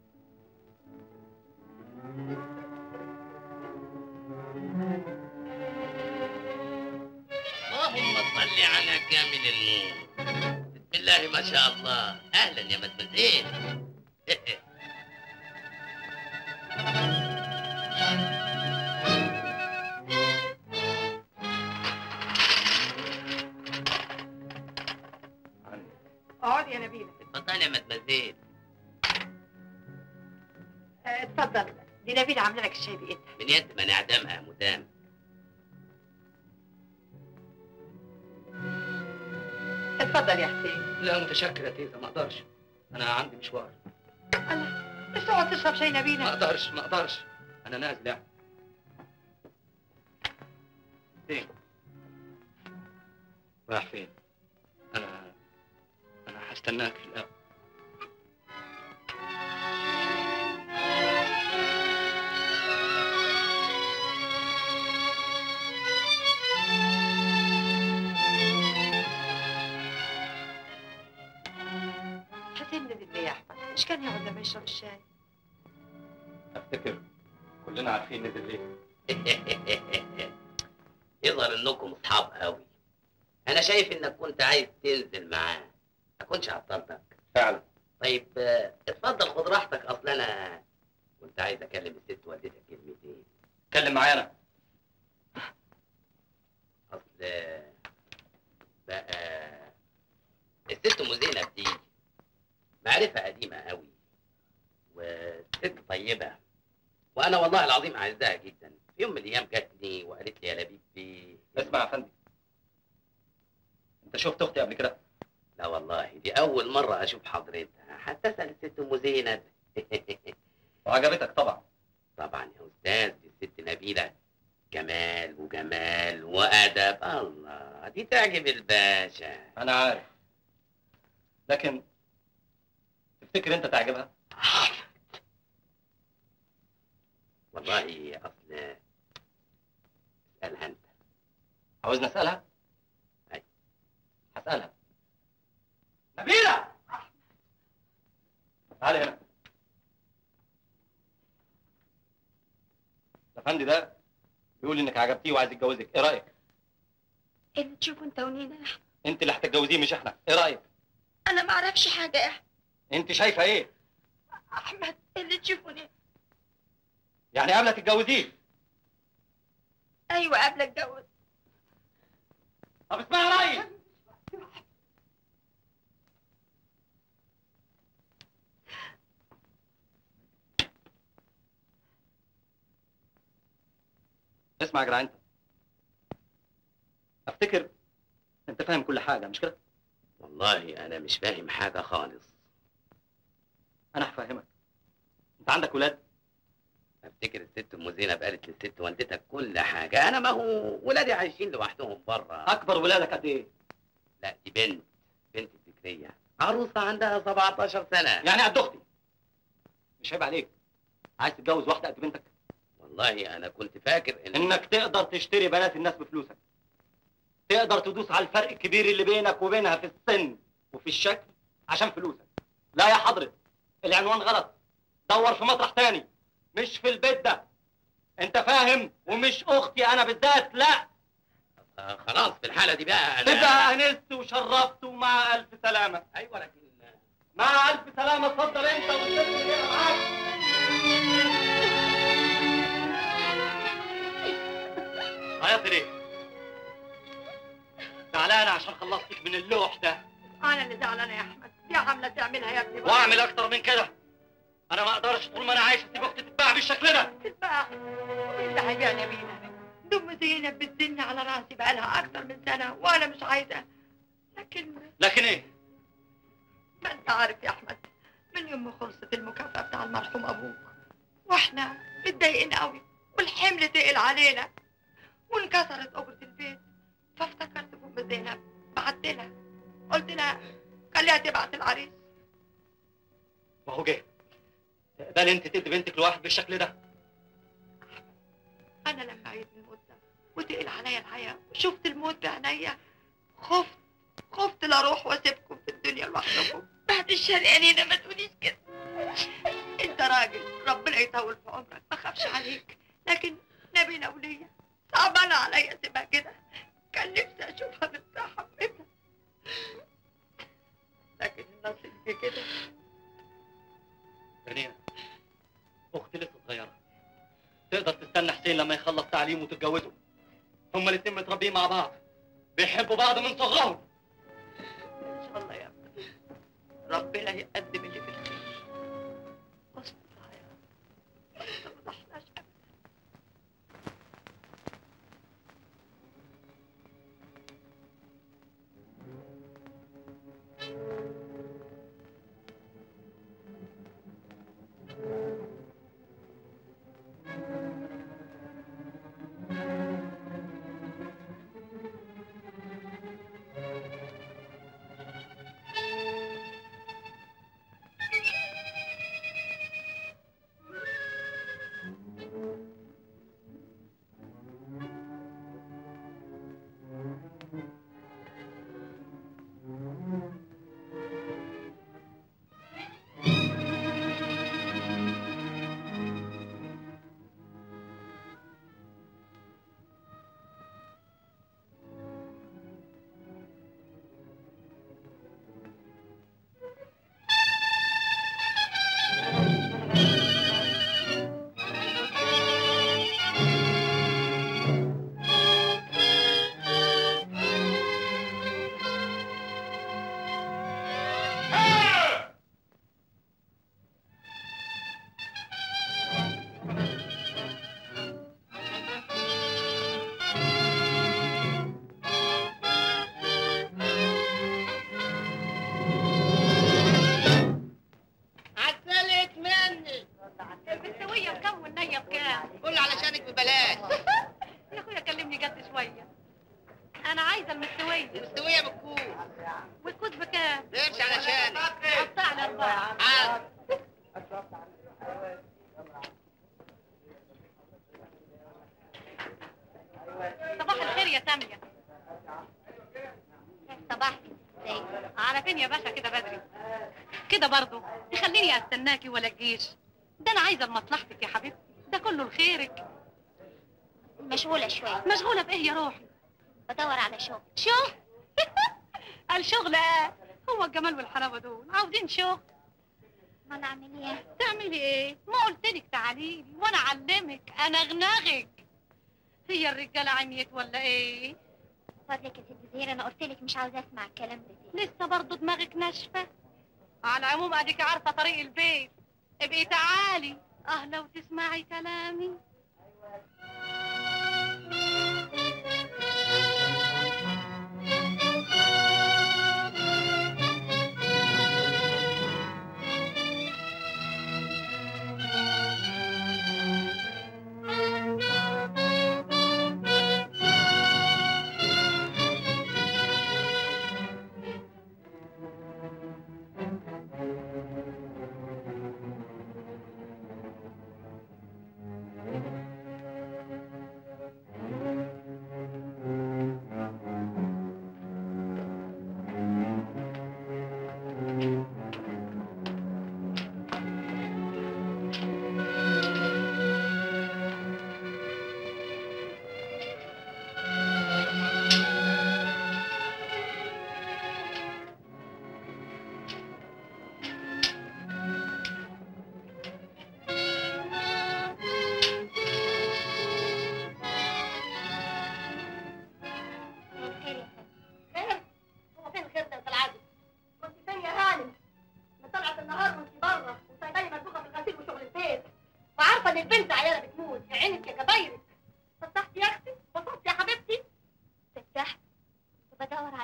Speaker 10: اللهم صل على كامل النور بسم الله ما شاء الله اهلا يا مدمزيل
Speaker 6: اقعد يا نبيله
Speaker 10: اتفضل يا مدمزيل
Speaker 6: آه، اتفضل دي نبيله عامله لك الشاي بايدها
Speaker 10: من يد من اعدامها مدام
Speaker 6: اتفضل يا حسين
Speaker 8: لا متشكر يا تيزا ما اقدرش انا عندي مشوار
Speaker 6: بس اقعد تشرب شاي
Speaker 8: ما
Speaker 6: نبيله
Speaker 8: اقدرش ما اقدرش انا نازل يعني فين رايح فين انا انا هستناك في القهوه
Speaker 6: حسين نزل ليه يا احمد مش كان يقعد لما يشرب الشاي
Speaker 11: افتكر كلنا عارفين نزل ليه
Speaker 10: يظهر انكم اصحاب قوي انا شايف انك كنت عايز تنزل معاه ما كنتش عطلتك
Speaker 11: فعلا
Speaker 10: طيب آه، اتفضل خد راحتك اصل انا كنت عايز اكلم الست والدتك كلمتين
Speaker 11: اتكلم معايا انا
Speaker 10: اصل بقى الست ام زينب دي معرفه قديمه قوي وست طيبه وانا والله العظيم اعزها جدا في يوم من الايام جاتني وقالت لي يا لبيب بيه
Speaker 11: اسمع يا فندم انت شفت اختي قبل كده
Speaker 10: لا والله دي اول مره اشوف حضرتها حتى اسال الست ام زينب
Speaker 11: وعجبتك طبعا
Speaker 10: طبعا يا استاذ دي الست نبيله جمال وجمال وادب الله دي تعجب الباشا
Speaker 11: انا عارف لكن تفتكر انت تعجبها
Speaker 10: والله اصل اسالها انت
Speaker 11: عاوزني اسالها
Speaker 10: أي.
Speaker 11: هسالها نبيله تعالي هنا الافندي ده بيقول انك عجبتيه وعايز يتجوزك ايه رايك
Speaker 3: اللي تشوفه انت ونينا يا احمد
Speaker 11: انت اللي هتتجوزيه مش احنا ايه رايك
Speaker 3: انا ما اعرفش حاجه يا احمد
Speaker 11: انت شايفه ايه
Speaker 3: احمد اللي تشوفه نينا
Speaker 11: يعني قبل تتجوزيه
Speaker 3: ايوه قبل اتجوز
Speaker 11: طب اسمعي رايي اسمع يا جدع انت افتكر انت فاهم كل حاجه مش كده
Speaker 10: والله انا مش فاهم حاجه خالص
Speaker 11: انا هفهمك انت عندك ولاد
Speaker 12: افتكر الست ام زينب قالت للست والدتك كل حاجه انا ما هو ولادي عايشين لوحدهم بره
Speaker 1: اكبر ولادك قد ايه
Speaker 12: لا دي بنت بنت الفكريه عروسه عندها 17 سنه
Speaker 1: يعني قد اختي مش عيب عليك عايز تتجوز واحده قد بنتك
Speaker 12: والله انا كنت فاكر ان
Speaker 1: انك تقدر تشتري بنات الناس بفلوسك تقدر تدوس على الفرق الكبير اللي بينك وبينها في السن وفي الشكل عشان فلوسك لا يا حضرة العنوان غلط دور في مطرح تاني مش في البيت ده انت فاهم ومش اختي انا بالذات لا
Speaker 12: آه خلاص في الحاله دي بقى انا
Speaker 1: تبقى انست وشرفت ومع الف سلامه
Speaker 12: ايوه لكن
Speaker 1: مع الف سلامه اتفضل انت والست اللي هنا معاك عيطي ليه؟ زعلانة عشان خلصتك من اللوح ده
Speaker 6: انا اللي زعلانه يا احمد دي عامله تعملها يا ابني
Speaker 1: واعمل اكتر من كده انا ما اقدرش طول ما انا عايش اسيب اختي تتباع بالشكل ده
Speaker 6: تتباع وانت هيبيعني بينا دم زينب بتزن على راسي بقالها اكتر من سنه وانا مش عايزه لكن
Speaker 1: لكن ايه؟
Speaker 6: ما انت عارف يا احمد من يوم ما خلصت المكافاه بتاع المرحوم ابوك واحنا متضايقين قوي والحمل تقل علينا وانكسرت اجره البيت فافتكرت ام زينب بعت لها قلت لها خليها تبعت العريس
Speaker 1: وهو جه تقبلي انت تدي بنتك لواحد بالشكل ده
Speaker 6: انا لما عيت من الموت ده وتقل عليا الحياه وشفت الموت بعينيا خفت خفت لا اروح واسيبكم في الدنيا لوحدكم بعد الشر يعني ما تقوليش كده انت راجل ربنا يطول في عمرك ما خافش عليك لكن نبينا وليا صعبانه عليا اسيبها كده كان نفسي اشوفها مرتاحه في بيتها لكن النصيب جه كده
Speaker 1: رنينا اختي لسه صغيره تقدر تستنى حسين لما يخلص تعليمه وتتجوزوا هما الاتنين متربيين مع بعض بيحبوا بعض من صغرهم
Speaker 6: ان شاء الله يا ابني ربنا يقدم اللي في الخير استر يا رب ما تفضحناش ابدا
Speaker 7: عسلت مني
Speaker 5: المستوية بكم والنية بكام؟
Speaker 7: قول علشانك ببلاش
Speaker 5: يا اخويا كلمني جد شوية أنا عايزة المستوية
Speaker 7: مستوية بالكوز
Speaker 5: والكوز بكام؟
Speaker 7: قرش علشانك
Speaker 5: قطع لي أربعة
Speaker 7: حاضر
Speaker 5: صباح الخير يا سامية
Speaker 4: صباح ازاي
Speaker 5: على فين يا باشا كده بدري كده برضه تخليني استناكي ولا تجيش ده انا عايزه لمصلحتك يا حبيبتي ده كله لخيرك
Speaker 4: مشغولة شوية
Speaker 5: مشغوله بايه يا روحي
Speaker 4: بدور على شغل
Speaker 5: شغل الشغل ايه هو الجمال والحلاوه دول عاوزين شغل
Speaker 4: ما انا اعمل ايه
Speaker 5: تعملي ايه ما قلت لك تعالي لي وانا اعلمك انا اغنغك هي الرجاله عميت ولا ايه
Speaker 4: فضلك يا ست زهير انا قلت لك مش عاوزة اسمع الكلام ده تاني
Speaker 5: لسه برضه دماغك ناشفه على العموم اديك عارفه طريق البيت ابقي تعالي اه لو تسمعي كلامي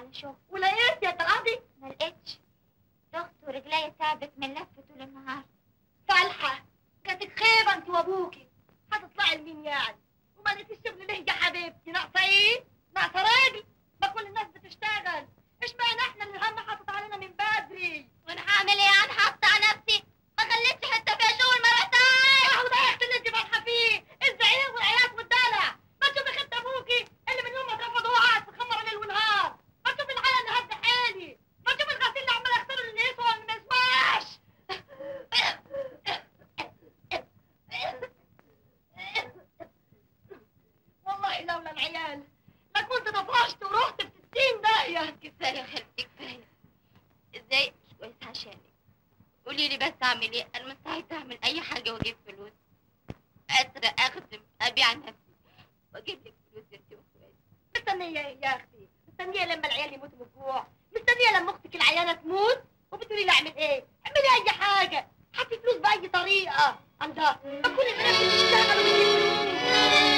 Speaker 3: على شغل
Speaker 5: ولقيت يا القاضي
Speaker 3: ما لقيتش ضغط ورجليا تعبت من لف طول النهار
Speaker 5: فالحه جاتك خيبه انت وابوكي هتطلعي لمين يعني وما لقيتي الشغل ليه يا حبيبتي ناقصه ايه ناقصه راجل ما كل الناس بتشتغل اشمعنى احنا اللي الهم حاطط علينا من بدري
Speaker 4: وانا هعمل ايه انا حاطه على نفسي ما خليتش حته فيها شغل مرتين
Speaker 5: اهو ده يا اختي اللي انت فرحه فيه الزعيق والعياط والدلع ما تشوفي خدت ابوكي اللي من يوم ما اترفض وقعد تخمر ليل ونهار ما تشوفي الحاله اللي هز حالي ما تشوفي الغسيل اللي عمال اغسله اللي يسوى واللي ما يسواش والله لولا العيال ما كنت طفشت ورحت في 60 داهيه
Speaker 3: كفايه يا خالتي كفايه ازاي مش كويس عشانك قولي لي بس اعمل ايه انا مستعده اعمل اي حاجه واجيب فلوس اسرق اخدم ابيع نفسي واجيب لك فلوس انت واخواتي
Speaker 5: مستنيه ايه يا اختي مستنيه لما العيال يموتوا من الجوع مستنيه لما اختك العيانه تموت وبتقولي لي اعمل ايه اعملي اي حاجه هاتي فلوس باي طريقه الله ما كل البنات بتشتغل وبتجيب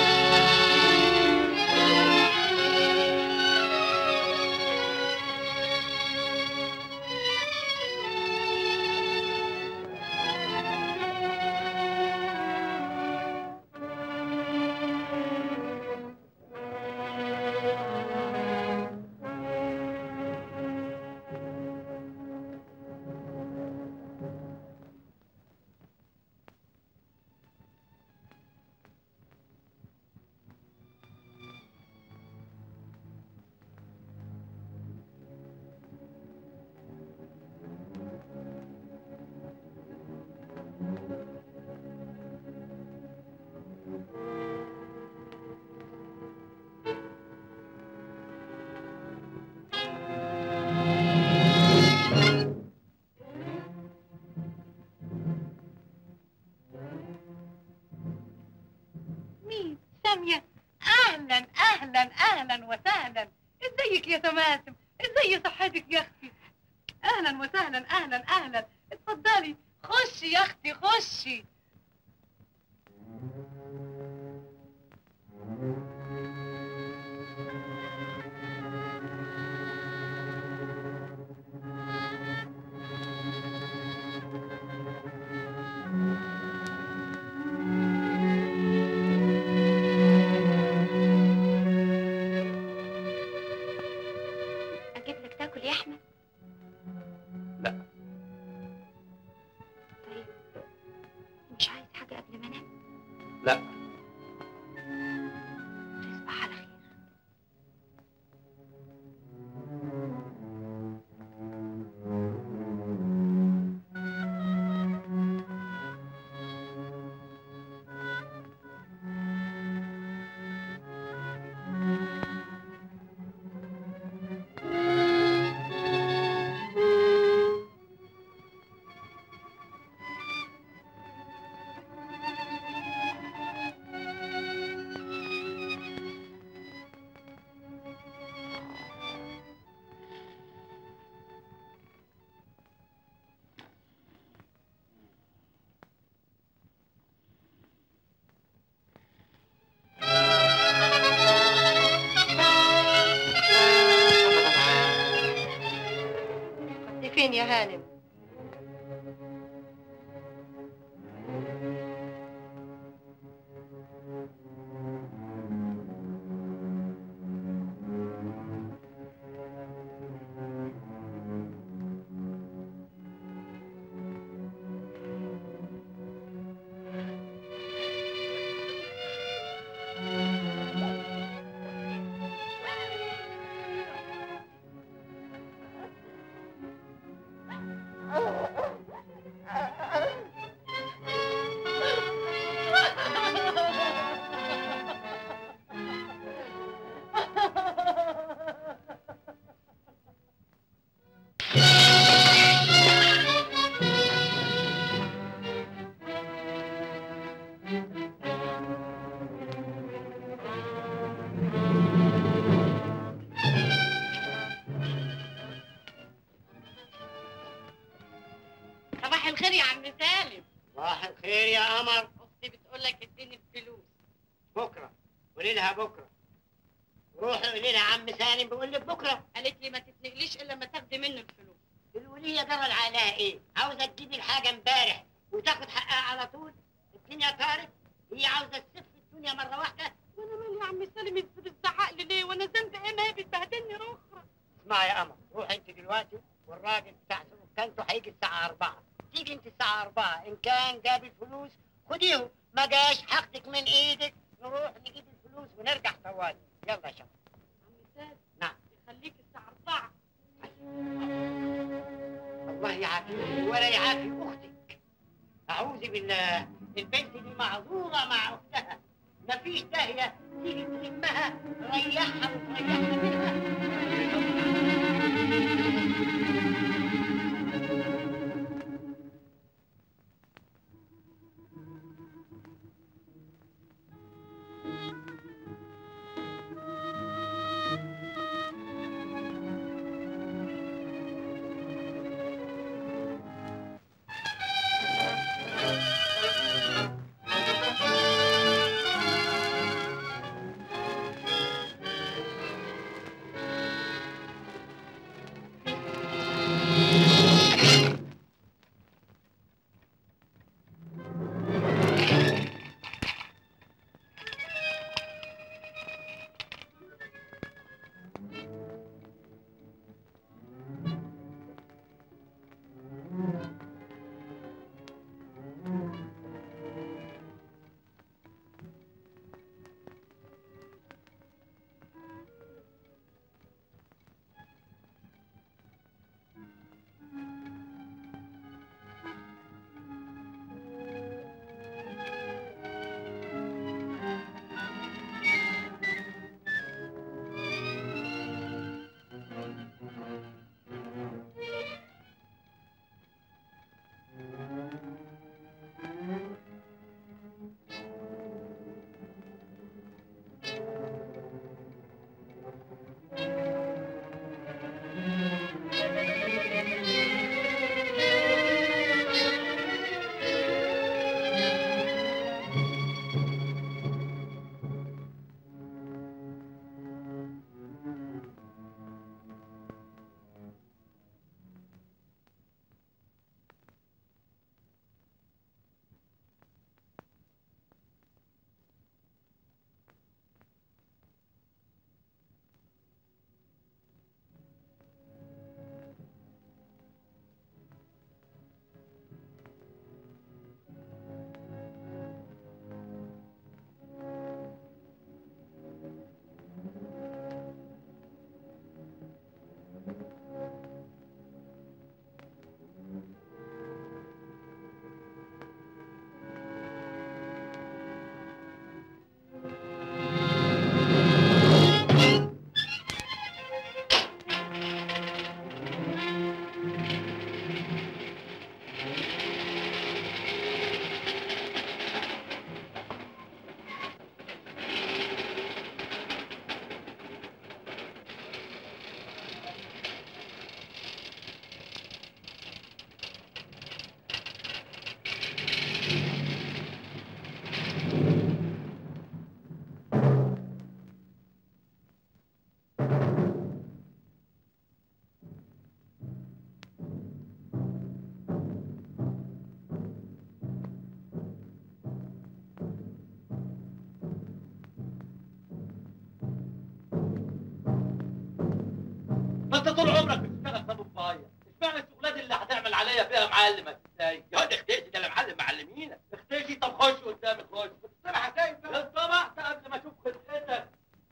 Speaker 6: مين سامية أهلا أهلا أهلا وسهلا ازيك يا تماسم ازي صحتك يا أختي أهلا وسهلا أهلا أهلا اتفضلي خشي يا أختي خشي
Speaker 3: اجيب لك تاكل يا احمد
Speaker 11: لا.
Speaker 3: طيب مش عايز حاجه قبل ما انام
Speaker 11: لا
Speaker 3: تصبح على خير
Speaker 6: كنت فين يا هانم صباح الخير يا عم سالم
Speaker 7: صباح الخير يا قمر
Speaker 6: اختي بتقول لك اديني الفلوس
Speaker 7: بكره قولي لها بكره
Speaker 10: روحي قولي لها عم سالم بيقول لك بكره
Speaker 5: قالت لي ما تتنقليش الا لما تاخدي منه الفلوس
Speaker 10: الولية جرى عليها ايه؟ عاوزة تجيبي الحاجة امبارح وتاخد حقها على طول الدنيا طارت هي عاوزة تسف الدنيا مرة واحدة
Speaker 5: وانا مالي يا عم سالم انت بتزعق لي ليه وانا ذنبي ايه ما هي بتبهدلني روحها
Speaker 10: اسمعي يا قمر روحي انت دلوقتي والراجل بتاع سلوكانته هيجي الساعة 4 تيجي انت الساعة 4 ان كان جاب الفلوس خديهم ما جاش هاخدك من ايدك نروح نجيب الفلوس ونرجع طوالي يلا يا شباب
Speaker 5: عم سالم
Speaker 10: نعم
Speaker 5: يخليك الساعه 4
Speaker 10: الله يعافيك ولا يعافي اختك اعوذ بالله البنت دي معذوره مع اختها مفيش داهيه تيجي تلمها ريحها وتريحها منها
Speaker 1: ما انت طول عمرك بتشتغل طبيب اشمعنى الشغلات اللي هتعمل عليا فيها معلم ازاي؟ يا واد اختيشي ده اللي معلم معلمينك اختيشي طب خش قدامي خش الصبح شايف الصبح قبل ما اشوف خلقتك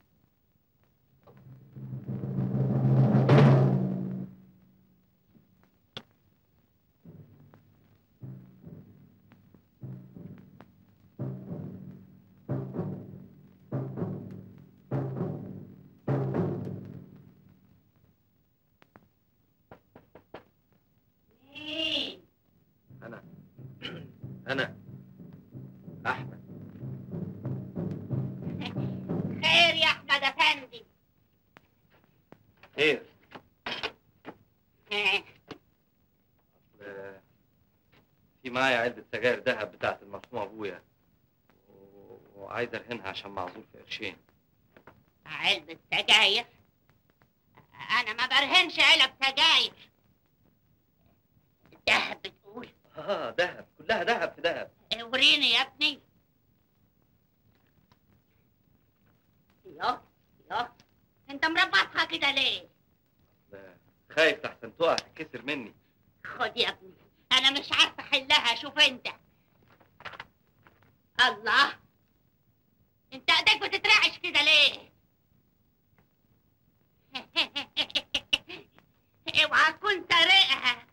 Speaker 10: مين؟
Speaker 11: انا انا احمد
Speaker 10: خير يا احمد افندي
Speaker 11: خير
Speaker 10: ها،
Speaker 11: أصل في معايا علبة سجاير ذهب بتاعت المرحوم ابويا و- وعايز ارهنها عشان معذور في قرشين
Speaker 10: علبة سجاير أنا ما برهنش علب سجاير دهب بتقول
Speaker 11: اه دهب كلها دهب في دهب
Speaker 10: وريني يا ابني يا يا انت مربطها كده ليه
Speaker 11: لا، خايف لحسن تقع تتكسر مني
Speaker 10: خد يا ابني انا مش عارفه احلها شوف انت الله انت ايدك بتترعش كده ليه اوعى تكون سارقها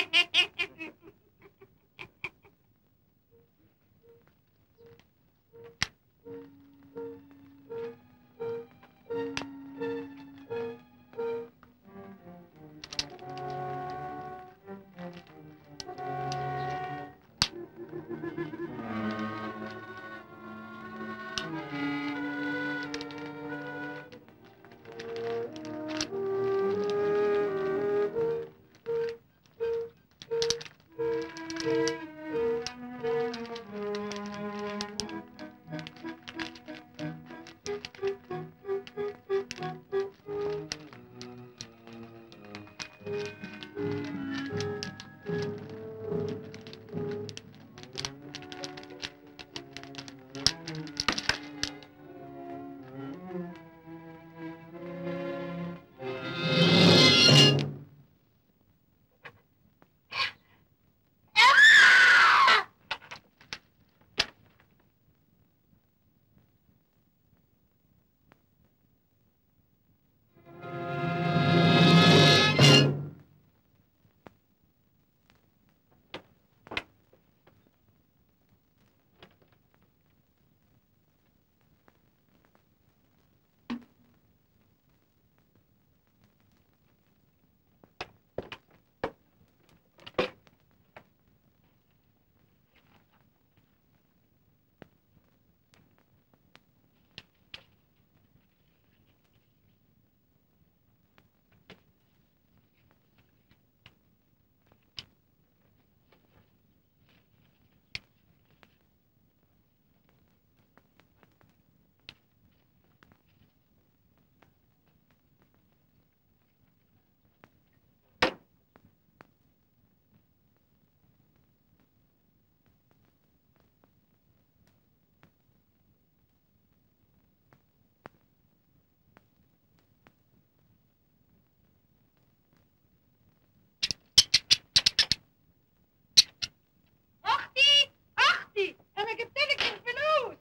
Speaker 5: اختي اختي انا جبت لك الفلوس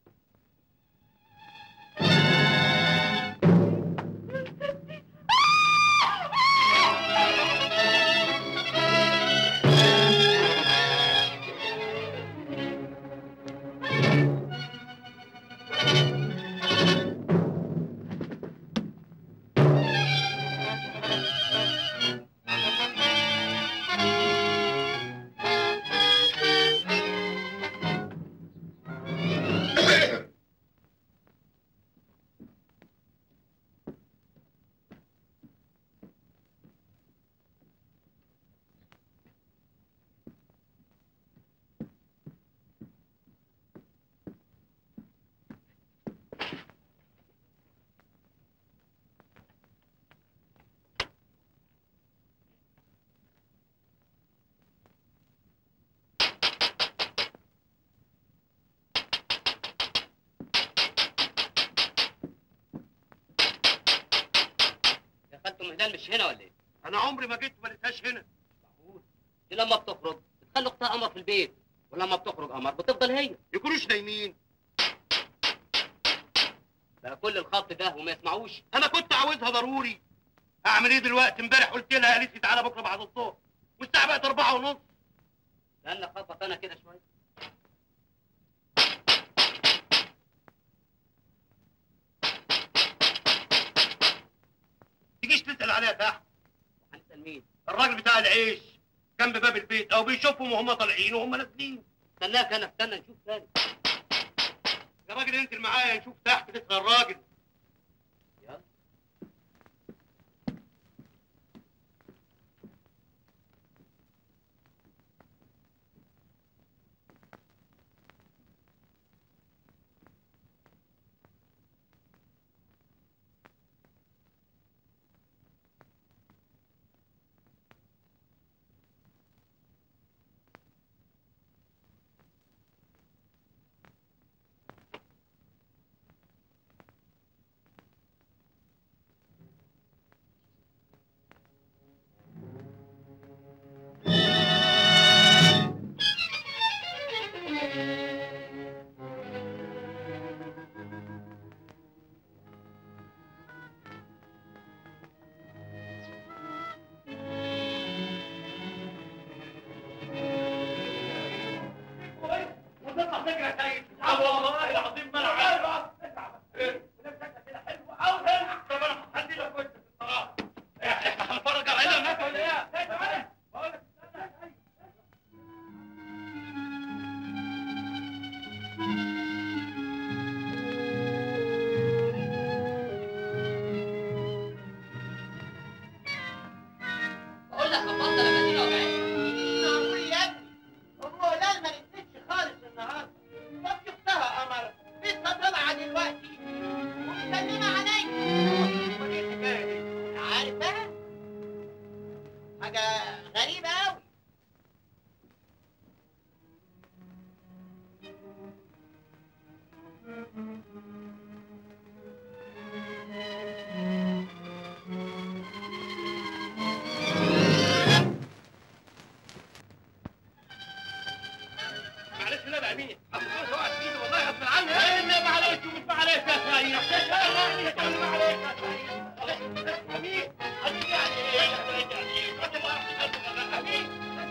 Speaker 8: يا خالته مهدان مش هنا ولا ايه؟
Speaker 1: انا عمري ما جيت وما لقيتهاش هنا
Speaker 8: دي لما بتخرج بتخلي اختها قمر في البيت ولما بتخرج قمر بتفضل هي
Speaker 1: يكونوش نايمين
Speaker 8: بقى كل الخط ده وما يسمعوش
Speaker 1: انا كنت عاوزها ضروري اعمل ايه دلوقتي امبارح قلت لها قالت لي تعالى بكره بعد الظهر والساعه بقت أربعة ونص
Speaker 8: استنى اخبط انا كده شويه
Speaker 1: تجيش تسال عليها تحت
Speaker 8: هنسال مين؟
Speaker 1: الراجل بتاع العيش جنب باب البيت او بيشوفهم وهم طالعين وهم نازلين
Speaker 8: استناك انا استنى نشوف تاني
Speaker 1: يا راجل انزل معايا نشوف تحت تسال الراجل
Speaker 8: يلا
Speaker 1: تطلع فكره يا سيد والله العظيم ما انا عارف ونفسك كده حلو قوي طب انا هدي لك وش في الصراحه احنا هنتفرج على عيله الناس ولا ايه؟ تعالى بقول لك استنى يا سيد.
Speaker 8: بقول لك بطل لما تيجي وجعان
Speaker 7: معقول يا ابني ام هلال ما نزلتش خالص النهارده طب شفتها قمر لسه طالعه دلوقتي ومسلمه عليا ودي الحكايه دي عارفها حاجه غريبه قوي
Speaker 1: معلش لا بقى مين؟ هتقول اوعى تجيبي والله غصب عني ايه معلش ومش معلش يا سيد يعني تقول معلش يا سيد امين امين يعني ايه يا سيد يعني ايه؟ كنت ما اعرفش امين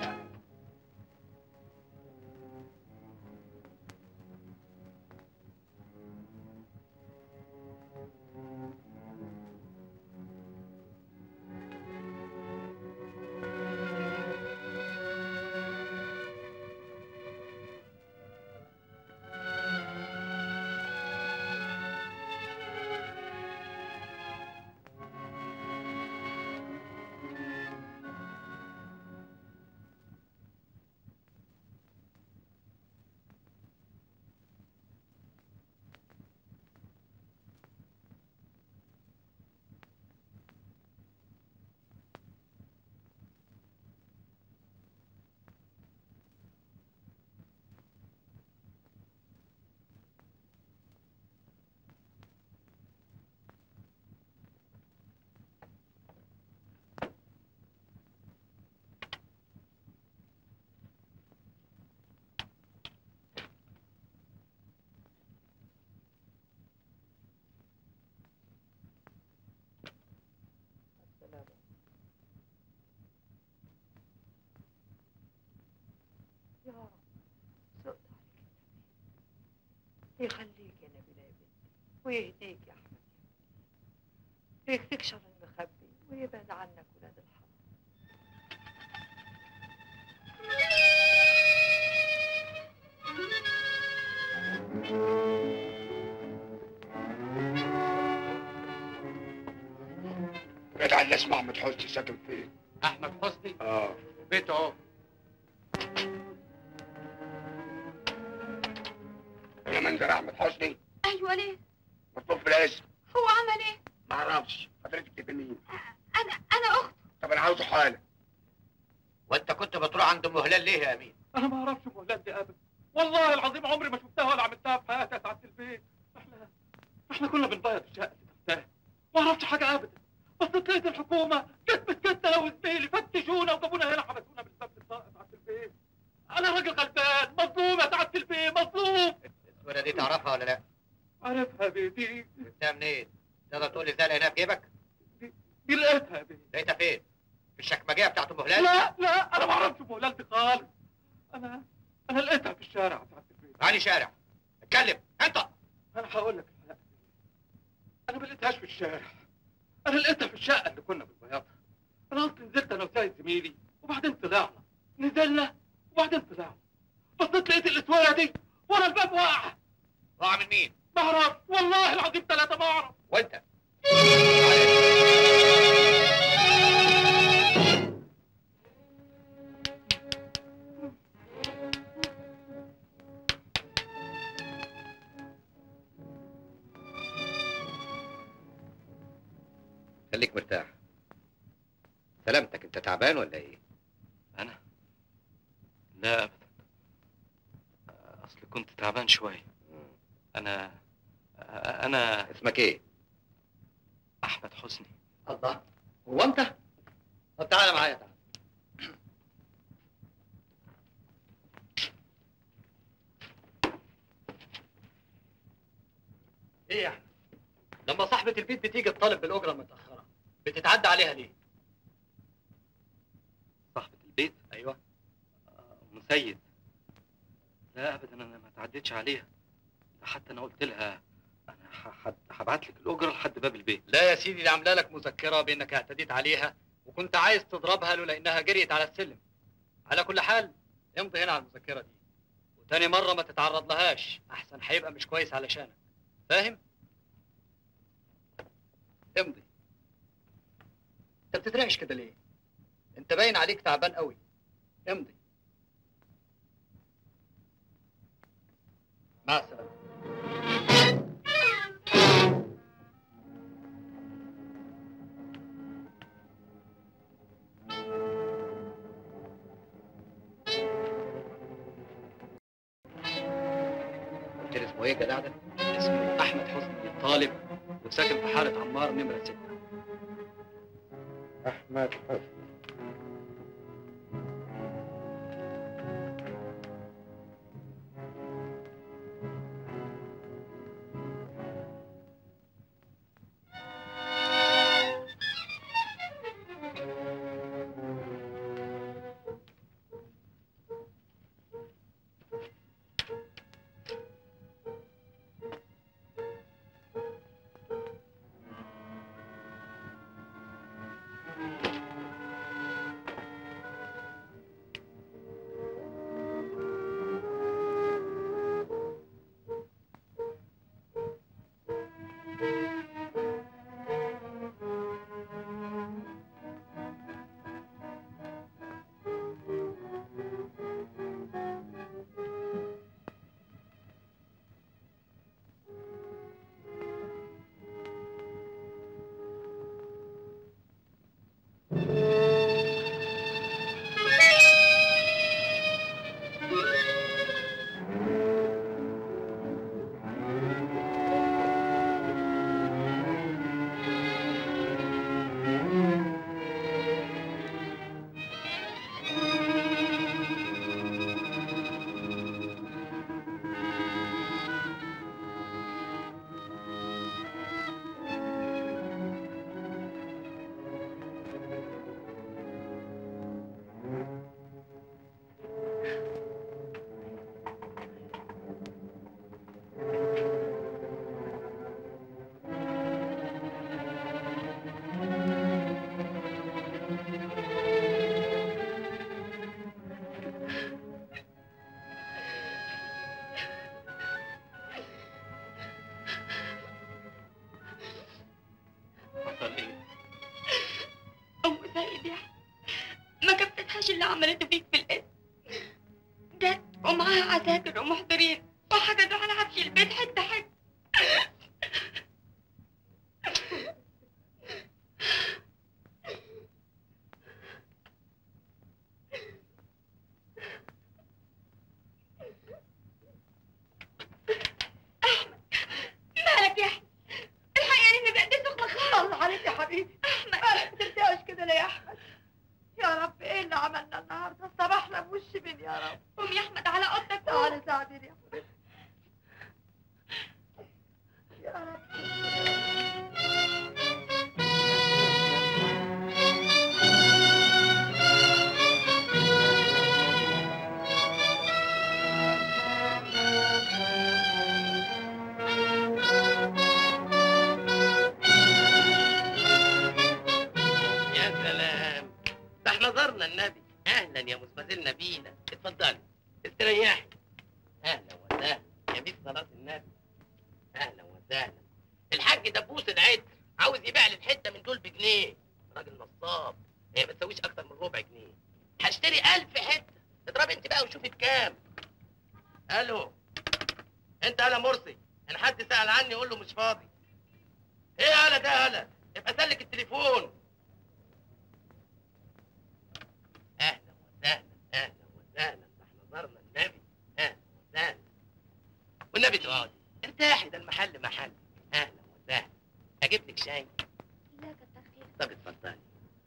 Speaker 6: يا رب سقط عليك النبي يخليك يا نبيلة يا بنتي ويهديك يا احمد ويكفيك شر المخبي ويبعد عنك ولاد الحرام
Speaker 7: جدع اللي اسمه احمد حسني ساكن فين؟
Speaker 2: احمد حسني
Speaker 7: اه
Speaker 2: بيته اهو
Speaker 7: انا منظر احمد حسني
Speaker 4: ايوه ليه
Speaker 7: مطلوب في الاسم
Speaker 4: هو عمل ايه
Speaker 7: ما اعرفش حضرتك تبقى مين؟
Speaker 4: انا انا اخته
Speaker 7: طب انا عاوزه حاله
Speaker 12: وانت كنت بتروح عند ام هلال ليه يا امين؟
Speaker 1: انا ما اعرفش مهلات دي ابدا والله العظيم عمري ما شفتها ولا عملتها في حياتي يا سعاده البيت احنا احنا كنا بنبيض الشقه اللي تحتها ما اعرفش حاجه ابدا بس لقيت الحكومه جت مسكتنا انا وزميلي فتشونا وجابونا هنا حبسونا بالسبت الطاقه سعاده البيت انا راجل غلبان مظلوم يا سعاده البيت مظلوم
Speaker 12: الصوره دي تعرفها ولا لا؟
Speaker 1: عارفها يا بيتي
Speaker 12: جبتها منين؟ تقدر تقول لي ازاي لقيناها في جيبك؟
Speaker 1: دي لقيتها يا بيتي
Speaker 12: لقيتها فين؟ في الشكمجيه بتاعت ام هلال؟
Speaker 1: لا لا انا ما اعرفش مهلال دي خالص انا انا لقيتها في الشارع يا سعاده البيت
Speaker 12: علي شارع اتكلم انت
Speaker 1: انا هقول لك الحقيقة. انا ما لقيتهاش في الشارع انا لقيتها في الشقه اللي كنا بنبيضها انا اصلا نزلت انا وسيد زميلي وبعدين طلعنا نزلنا وبعدين طلعنا بصيت لقيت الاسواره دي ورا الباب واقعه
Speaker 12: وقع من مين؟
Speaker 1: ما اعرفش والله العظيم ثلاثه ما اعرف
Speaker 12: وانت خليك مرتاح سلامتك انت تعبان ولا ايه؟
Speaker 11: انا لا ابدا اصل كنت تعبان شويه انا انا
Speaker 12: اسمك ايه؟
Speaker 11: احمد حسني
Speaker 12: الله هو انت؟ طب تعالى معايا تعالى
Speaker 13: ايه يا احمد لما صاحبة البيت بتيجي تطالب بالأجرة متأخرة بتتعدى عليها ليه؟
Speaker 11: صاحبة البيت
Speaker 13: أيوه
Speaker 11: ام سيد لا ابدا انا ما تعديتش عليها ده حتى انا قلت لها انا هبعت لك الاجره لحد باب البيت
Speaker 13: لا يا سيدي دي عامله لك مذكره بانك اعتديت عليها وكنت عايز تضربها لولا انها جريت على السلم على كل حال امضي هنا على المذكره دي وتاني مره ما تتعرض لهاش احسن هيبقى مش كويس علشانك فاهم امضي انت بتترعش كده ليه انت باين عليك تعبان قوي امضي مع السلامه قلت لي اسمه ايه الجدع ده؟ اسمه احمد حسني طالب وساكن في حاره عمار نمره 6
Speaker 7: احمد حسني
Speaker 11: حصل ايه؟
Speaker 6: ام سيد يا أحمد، ما كفتهاش اللي عملته فيك في الاسم جت ومعاها عساكر ومحضرين وحجزوا على عفش البيت حته حته مالك يا احمد الحقيقه اني بقيت سخنه خالص عليك يا حبيبي احمد مالك ما ترتاحش كده ليه يا احمد يا رب ايه اللي عملنا النهارده صباحنا بوش مين يا رب قوم يا احمد على اوضتك تعالى ساعديني يا حبيبي يا رب
Speaker 12: يا سلام ده احنا زرنا النبي اهلا يا مستاذنا بينا اتفضلي استريحي اهلا وسهلا يا بيت صلاه النبي اهلا وسهلا الحاج دبوس العطر عاوز يبيع لي الحته من دول بجنيه راجل نصاب هي ما تسويش اكتر من ربع جنيه هشتري ألف حته اضربي انت بقى وشوفي بكام الو انت هلا مرسي ان حد سال عني قول له مش فاضي ايه هلا ده هلا ابقى سلك التليفون اهلا وسهلا اهلا وسهلا ده احنا زرنا النبي اهلا وسهلا والنبي تقعدي ارتاحي ده المحل محل اهلا وسهلا اجيب لك شاي
Speaker 3: لا كتر خير
Speaker 12: طب اتفضلي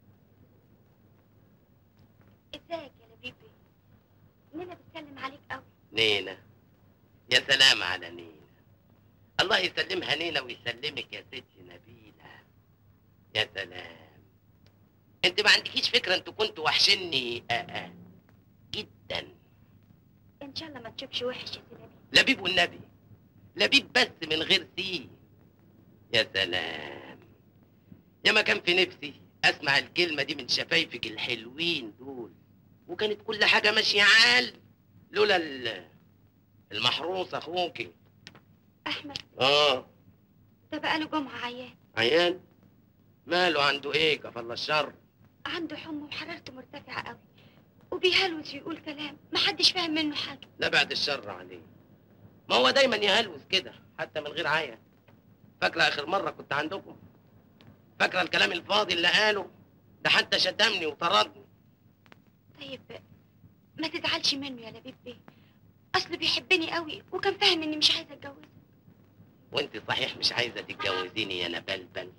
Speaker 3: ازيك يا لبيبي نينا بتسلم عليك قوي
Speaker 12: نينا يا سلام على نينا الله يسلمها نينا ويسلمك يا ست نبيلة يا سلام انت ما عندكيش فكرة انتوا كنتوا وحشني آه آه. جدا
Speaker 3: ان شاء الله ما تشوفش وحش يا سلامي
Speaker 12: لبيب والنبي لبيب بس من غير سي يا سلام يا ما كان في نفسي اسمع الكلمه دي من شفايفك الحلوين دول وكانت كل حاجه ماشيه عال لولا ال- المحروس اخوكي
Speaker 3: احمد
Speaker 12: اه
Speaker 3: ده بقاله جمعه عيان
Speaker 12: عيان ماله عنده ايه كفل الشر
Speaker 3: عنده حمى وحرارته مرتفعه قوي وبيهلوس ويقول كلام محدش فاهم منه حاجه
Speaker 12: لا بعد الشر عليه ما هو دايما يهلوس كده حتى من غير عيا فاكره اخر مره كنت عندكم فاكره الكلام الفاضي اللي قاله ده حتى شتمني وطردني
Speaker 3: طيب ما تزعلش منه يا لبيب بيه اصله بيحبني قوي وكان فاهم اني مش عايزه اتجوزه
Speaker 12: وانت صحيح مش عايزه تتجوزيني يا نبلبل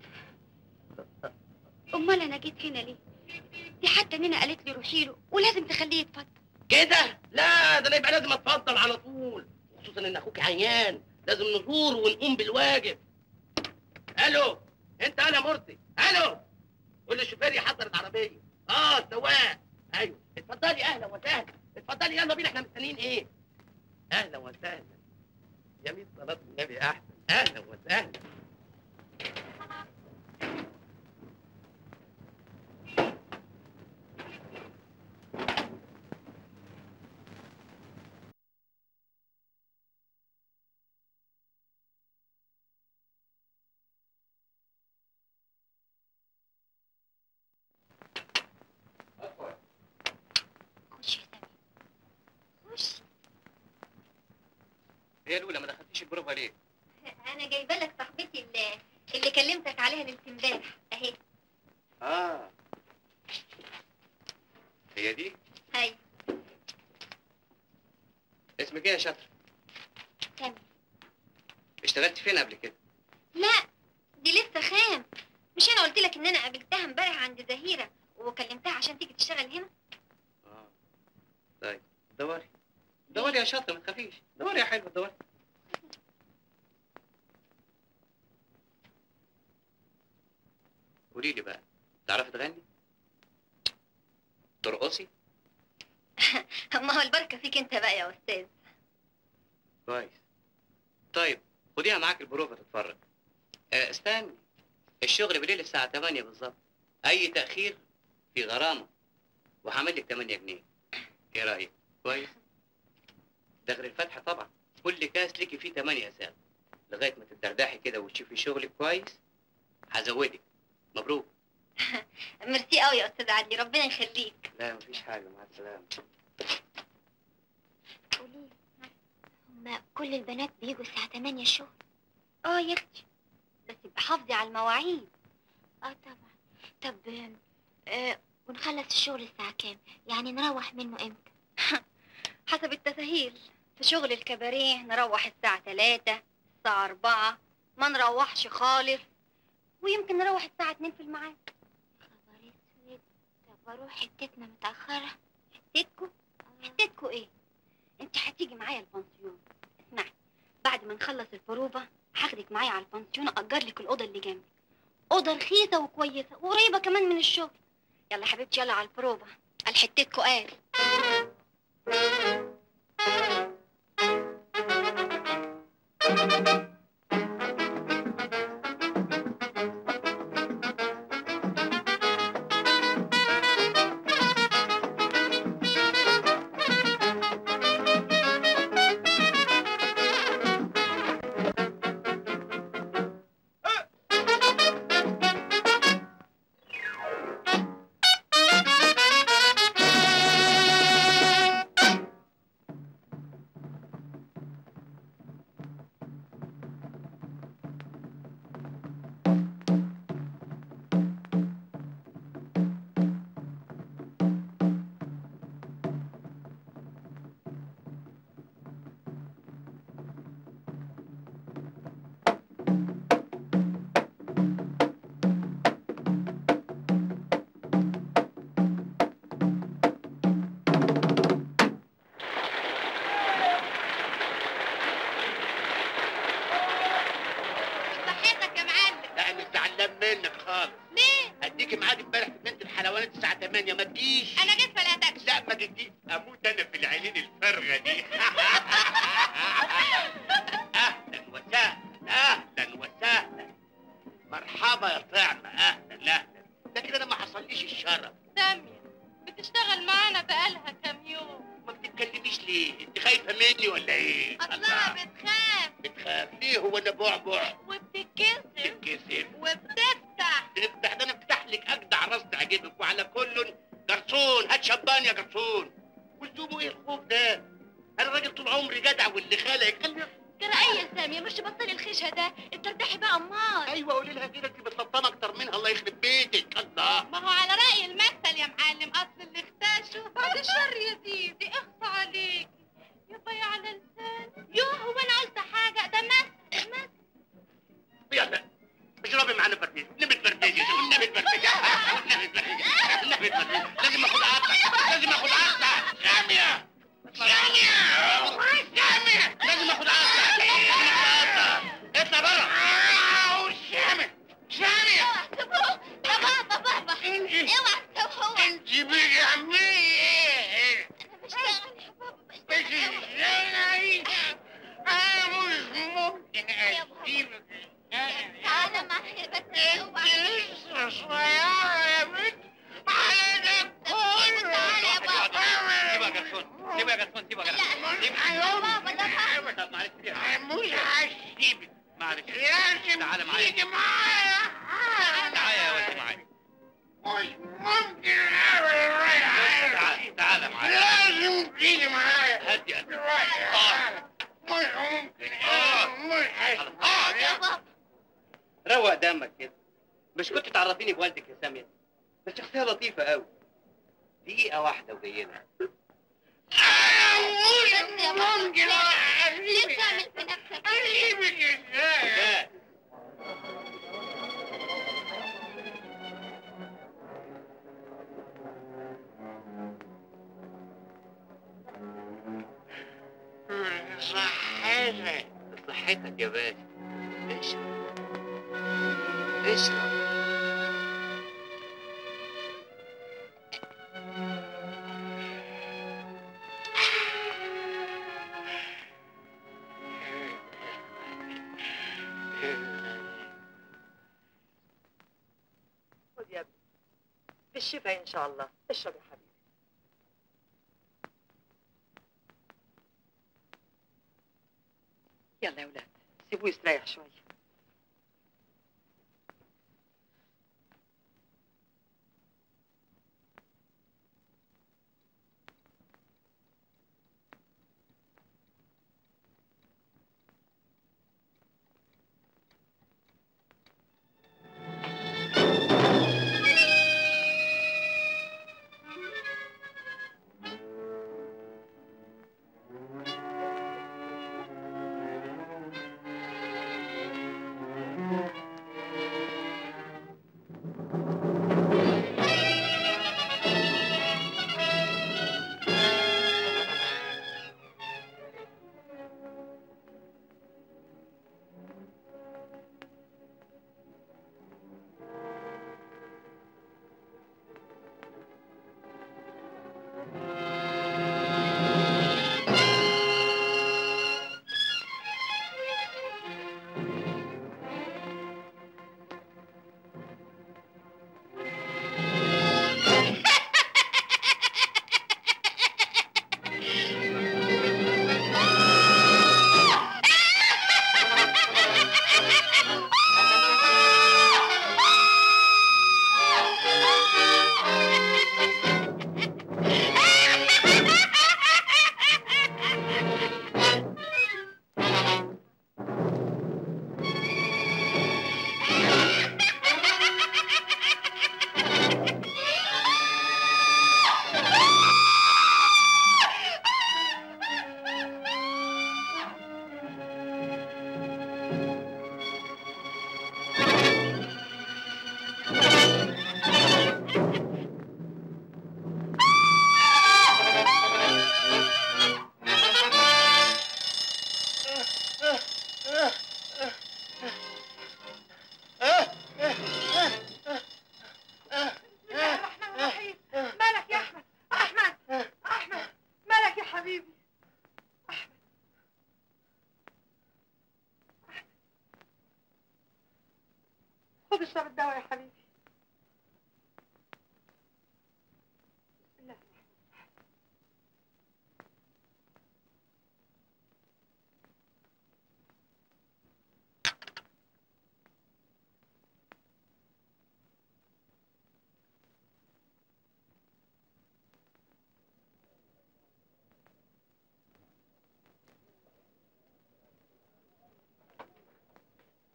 Speaker 3: امال انا جيت هنا ليه دي حتى نينا قالت لي روحي له ولازم تخليه يتفضل
Speaker 12: كده لا ده انا يبقى لازم اتفضل على طول خصوصا ان اخوك عيان لازم نزوره ونقوم بالواجب الو انت انا مرسي الو قول للشوفير يحضر العربيه اه السواق ايوه اتفضلي اهلا وسهلا اتفضلي يلا بينا احنا مستنيين ايه اهلا وسهلا يا ميت صلاه النبي احسن اهلا وسهلا
Speaker 3: خش يا سامي خش
Speaker 13: هي الاولى ما دخلتيش البروفه ليه؟
Speaker 4: انا جايبه لك صاحبتي اللي, اللي كلمتك عليها ليله امبارح اهي
Speaker 13: اه هي دي
Speaker 4: هاي
Speaker 13: اسمك ايه يا شاطر؟
Speaker 3: سامي
Speaker 13: اشتغلت فين قبل كده؟
Speaker 4: لا دي لسه خام مش انا قلت لك ان انا قابلتها امبارح عند زهيره وكلمتها عشان تيجي تشتغل هنا
Speaker 13: اه طيب دوري دوري يا شاطر ما تخافيش دوري يا حلوه دوري قولي لي بقى تعرفي تغني؟ ترقصي؟
Speaker 4: ما هو البركه فيك انت بقى يا استاذ
Speaker 13: كويس طيب خديها معاك البروفة تتفرج آه استني الشغل بالليل الساعة 8 بالظبط أي تأخير في غرامة وهعمل لك 8 جنيه إيه رأيك؟ كويس ده غير الفتح طبعا كل كاس ليكي فيه 8 ساعات لغاية ما تتدردحي كده وتشوفي شغلك كويس هزودك مبروك
Speaker 4: ميرسي قوي يا استاذ عدلي ربنا يخليك
Speaker 13: لا مفيش حاجة مع السلامة
Speaker 3: قولي هما كل البنات بيجوا الساعه 8 الشغل
Speaker 4: اه يا اختي بس يبقى حافظي على المواعيد
Speaker 3: اه طبعا طب آه ونخلص الشغل الساعه كام يعني نروح منه امتى
Speaker 4: حسب التسهيل في شغل الكباريه نروح الساعة تلاتة الساعة أربعة ما نروحش خالص ويمكن نروح الساعة اتنين في الميعاد
Speaker 3: خبر اسود طب اروح حتتنا متاخره
Speaker 4: حتتكو حتتكو ايه انت هتيجي معايا البنسيون اسمعي بعد ما نخلص البروفة هاخدك معايا على البنسيون أجر لك الأوضة اللي جنبي أوضة رخيصة وكويسة وقريبة كمان من الشغل يلا حبيبتي يلا على البروفة قال حتتكو قال صحتك يا معلم
Speaker 12: لا انا زعلان منك خالص
Speaker 4: ليه؟
Speaker 12: هديكي ميعاد امبارح في بنت الحلوانات الساعه 8 ما تجيش
Speaker 4: أنا جيت فلاتك
Speaker 12: لا ما تجيش اموت انا في العينين الفارغه دي خايفه مني ولا ايه
Speaker 5: اصلها بتخاف
Speaker 12: بتخاف ليه هو انا بعبع
Speaker 5: وبتتكسف
Speaker 12: تتكسف
Speaker 5: وبتفتح
Speaker 12: تفتح ده انا افتح لك اجدع راس تعجبك وعلى كل جرسون هات شبان يا جرسون واسلوبه ايه الخوف ده انا راجل طول عمري جدع واللي خلقك خلي
Speaker 5: جرأي يا سامية مش بطلي الخيشة ده انت ارتاحي بقى امال
Speaker 12: ايوه قولي لها كده انت بتلطم اكتر منها الله يخرب بيتك الله
Speaker 5: ما هو على رأي المثل يا معلم اصل اللي اختاشه بعد الشر يا سيدي اخصى عليك يا باي على لسان يوه هو انا قلت حاجة ده مثل مثل
Speaker 12: يلا اشربي معانا بربيز نبي بربيز يا شيخ نبي بربيز نبي بربيز نبي بربيز لازم اخد عقلك لازم اخد عقلك سامية سامية سامية لازم اخد عقلك لازم اخد عقلك اطلع بره سامية سامية
Speaker 5: يا بابا بابا اوعى تسوحوها
Speaker 12: انت بتعملي ايه؟
Speaker 5: بشتغل يا بابا
Speaker 12: مش ازاي انا مش ممكن اسيبك
Speaker 5: تعالى معايا بس
Speaker 12: انت
Speaker 5: اوعى
Speaker 12: لسه صغيرة يا بنت على ده كله
Speaker 5: تعالى يا بابا
Speaker 11: سيبها يا جرسون سيبها يا جرسون سيبها يا جرسون
Speaker 5: يا بابا ده بابا
Speaker 11: طب معلش سيبها
Speaker 12: مش هسيبك
Speaker 11: معلش
Speaker 12: لازم
Speaker 11: تعالى معايا.
Speaker 12: تيجي معايا
Speaker 11: تعالى يا ولدي معايا
Speaker 12: مش ممكن ابدا رايح
Speaker 11: تعالى تعالى معايا
Speaker 12: لازم تيجي معايا
Speaker 11: هدي قلبك
Speaker 12: رايح مش ممكن مش هسيبك
Speaker 5: يا بابا
Speaker 11: روق دمك كده مش كنت تعرفيني بوالدك يا سامية ده شخصية لطيفة قوي دقيقة واحدة وجايلها
Speaker 5: بس يا بابا
Speaker 12: ممكن
Speaker 5: ليه تعمل في نفسك كده؟
Speaker 12: اسيبك ازاي صحتك
Speaker 11: صحتك يا باشا اشرب اشرب
Speaker 6: خد يا ابني بالشفاء ان شاء الله اشرب يا حبيبي يلا يا ولاد سيبوه يستريح شويه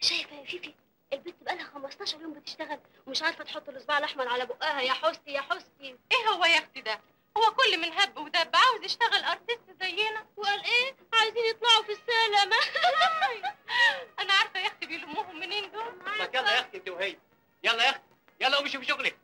Speaker 5: شايفه يا فيفي البنت بقالها 15 يوم بتشتغل ومش عارفه تحط الاصبع الاحمر على بقها يا حستي يا حستي
Speaker 14: ايه هو يا اختي ده هو كل من هب ودب عاوز يشتغل ارتست زينا
Speaker 5: وقال ايه عايزين يطلعوا في السلامه
Speaker 14: انا عارفه يا اختي بيلموهم منين دول
Speaker 11: طب يلا يا اختي انت وهي يلا يا اختي يلا قومي شوفي شغلك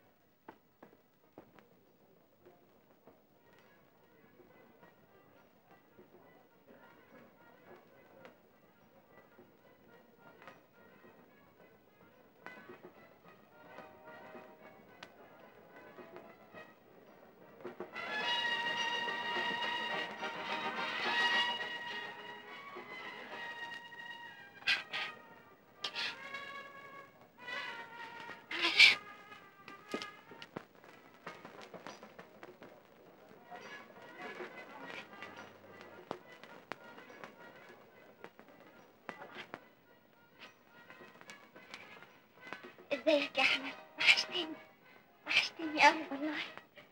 Speaker 3: ازيك يا احمد وحشتني وحشتني قوي والله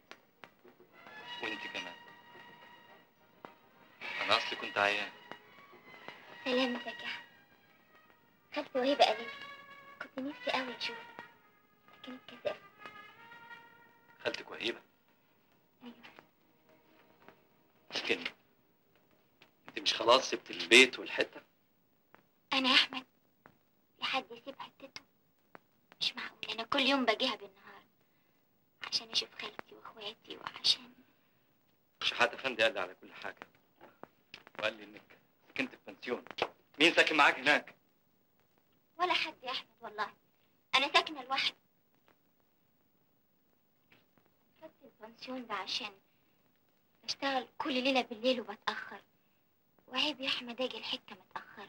Speaker 11: وانت كمان انا اصلي كنت عيان
Speaker 3: سلامتك يا احمد خالتي وهبه قالت لي كنت نفسي قوي اشوفك لكن اتكسفت
Speaker 11: خالتك وهيبه
Speaker 3: ايوه
Speaker 11: لكن انت مش خلاص سبت البيت والحته
Speaker 3: انا يا احمد في حد يسيب حتته مش معقول انا كل يوم باجيها بالنهار عشان اشوف خالتي واخواتي وعشان
Speaker 11: شحات افندي قال لي على كل حاجه وقال لي انك سكنت في بنسيون مين ساكن معاك هناك
Speaker 3: ولا حد يا احمد والله انا ساكنه لوحدي خدت البنسيون ده عشان بشتغل كل ليله بالليل وبتاخر وعيب يا احمد اجي الحته متاخره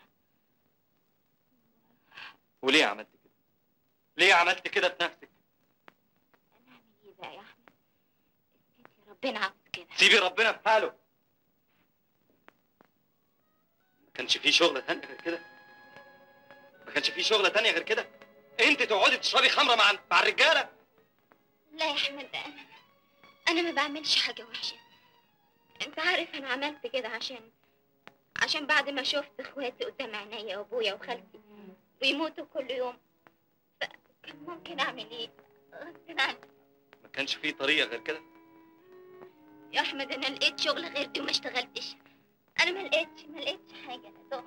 Speaker 11: وليه عملت كده ليه عملت كده في نفسك
Speaker 3: انا اعمل ايه بقى يا احمد اسكتي ربنا عاوز كده
Speaker 11: سيبي ربنا في حاله ما كانش في شغلة تانية غير كده ما كانش في شغلة تانية غير كده انت تقعدي تشربي خمرة مع مع الرجالة
Speaker 3: لا يا احمد انا انا ما بعملش حاجه وحشه انت عارف انا عملت كده عشان عشان بعد ما شفت اخواتي قدام عينيا وابويا وخالتي بيموتوا كل يوم فكان ممكن اعمل ايه غصب عني
Speaker 11: ما كانش في طريقة غير كده
Speaker 3: يا احمد انا لقيت شغل غير دي وما اشتغلتش انا ما لقيتش ما لقيتش حاجه انا تهت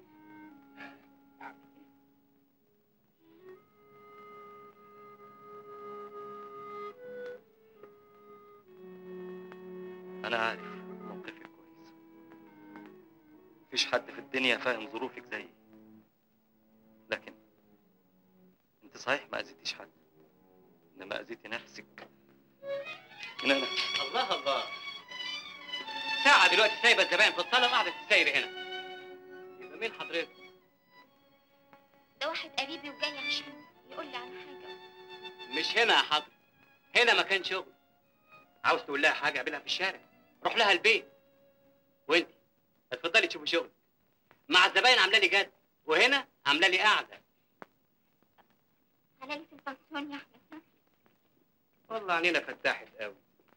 Speaker 11: انا عارف موقفك كويس مفيش حد في الدنيا فاهم ظروفك زيي لكن انت صحيح ما اذيتيش حد انما اذيتي نفسك من انا
Speaker 12: الله الله ساعة دلوقتي سايبة الزبائن في الصالة وقاعدة تساير هنا يبقى مين حضرتك؟
Speaker 3: ده واحد قريبي وجاي عشان يقول لي على حاجه
Speaker 12: مش هنا يا حضر هنا مكان شغل عاوز تقول لها حاجة قابلها في الشارع روح لها البيت وانت اتفضلي تشوفي شغل مع الزباين عاملة لي جد وهنا عاملة لي قاعدة
Speaker 3: على لي في البنسيون يا احمد ها؟
Speaker 12: والله علينا فتاحت قوي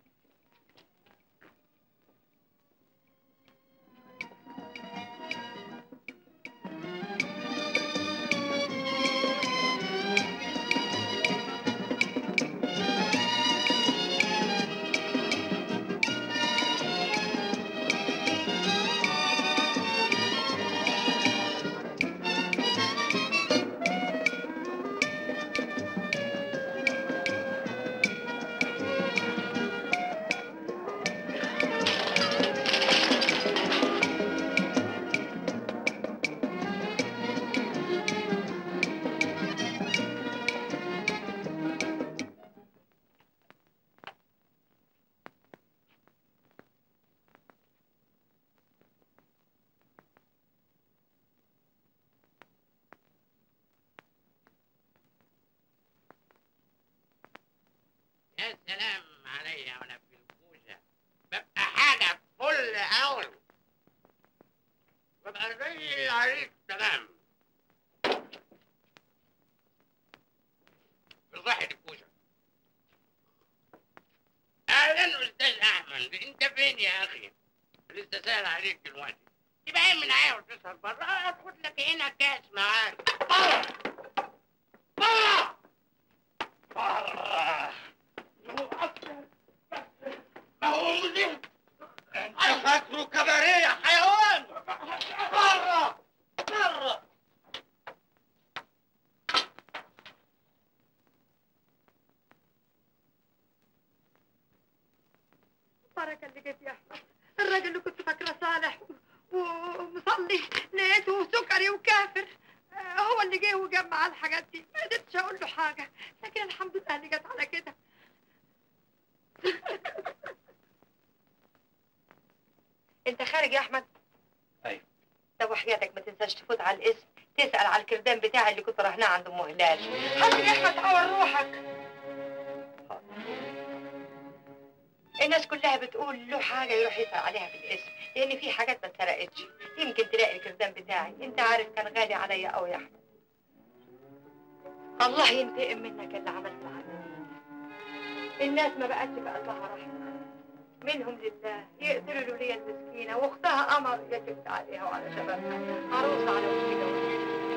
Speaker 7: يا سلام عليا وانا في الكوشه ببقى حاجه فل قوي ببقى زي العريس تمام بصحة الكوشه اهلا استاذ احمد انت فين يا اخي لسه سائل عليك دلوقتي تبقى من معايا وتسهر بره اخد لك هنا كاس معاك
Speaker 12: انت فاكره كباريه يا حيوان بره بره
Speaker 6: بركة اللي جيت يا احمد الراجل اللي كنت فاكره صالح و- ومصلي لقيته سكري وكافر آه، هو اللي جه وجمع الحاجات دي ما قدرتش اقول له حاجه لكن الحمد لله اللي جت على كده انت خارج يا احمد
Speaker 11: أيوة.
Speaker 6: طب وحياتك ما تنساش تفوت على الاسم تسال على الكردان بتاعي اللي كنت راهناه عند ام هلال حاضر يا احمد تعور روحك الناس كلها بتقول له حاجه يروح يسال عليها في الاسم لان في حاجات ما اتسرقتش يمكن تلاقي الكردان بتاعي انت عارف كان غالي عليا قوي يا احمد الله ينتقم منك اللي عملت العمل الناس ما بقتش في قلبها رحمه منهم لله يقتلوا الولية المسكينة واختها قمر يجبت عليها وعلى شبابها عروسة على وش جوازها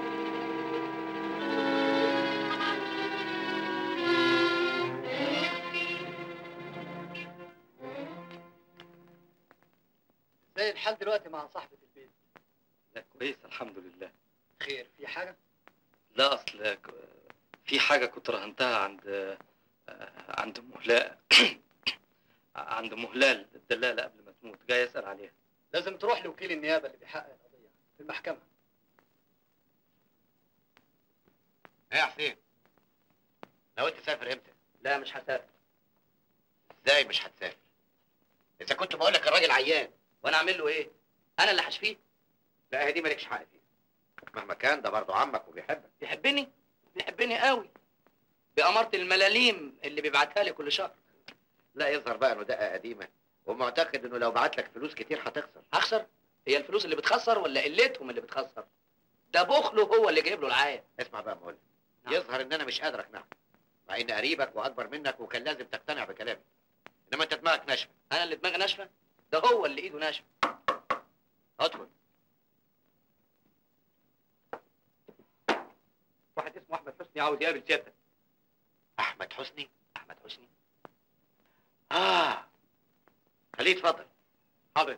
Speaker 13: زي الحال دلوقتي مع صاحبة البيت
Speaker 11: لا كويس الحمد لله
Speaker 13: خير في حاجة؟
Speaker 11: لا اصل ك- في حاجه كنت رهنتها عند عند ام هلال عند ام هلال الدلاله قبل ما تموت جاي اسال عليها
Speaker 13: لازم تروح لوكيل النيابة اللي بيحقق القضية في المحكمة
Speaker 12: ايه يا حسين ناوي تسافر امتى
Speaker 8: لا مش هسافر
Speaker 12: ازاي مش هتسافر اذا كنت بقول لك الراجل عيان
Speaker 8: وانا اعمل له ايه انا اللي هشفيه
Speaker 12: لا هي دي مالكش حق فيها مهما كان ده برضه عمك وبيحبك
Speaker 8: بيحبني بيحبني قوي بأمارة الملاليم اللي بيبعتها لي كل شهر
Speaker 12: لا يظهر بقى انه دقه قديمه ومعتقد انه لو بعت لك فلوس كتير هتخسر
Speaker 8: هخسر هي الفلوس اللي بتخسر ولا قلتهم اللي بتخسر ده بخله هو اللي جايب له العايه
Speaker 12: اسمع بقى مقول يظهر ان انا مش قادر اقنعك مع ان قريبك واكبر منك وكان لازم تقتنع بكلامي انما انت دماغك ناشفه
Speaker 8: انا اللي دماغي ناشفه ده هو اللي ايده ناشفه
Speaker 12: ادخل
Speaker 8: واحد اسمه احمد حسني عاوز يقابل سيادتك
Speaker 12: احمد حسني
Speaker 8: احمد حسني
Speaker 12: اه خليه يتفضل
Speaker 8: حاضر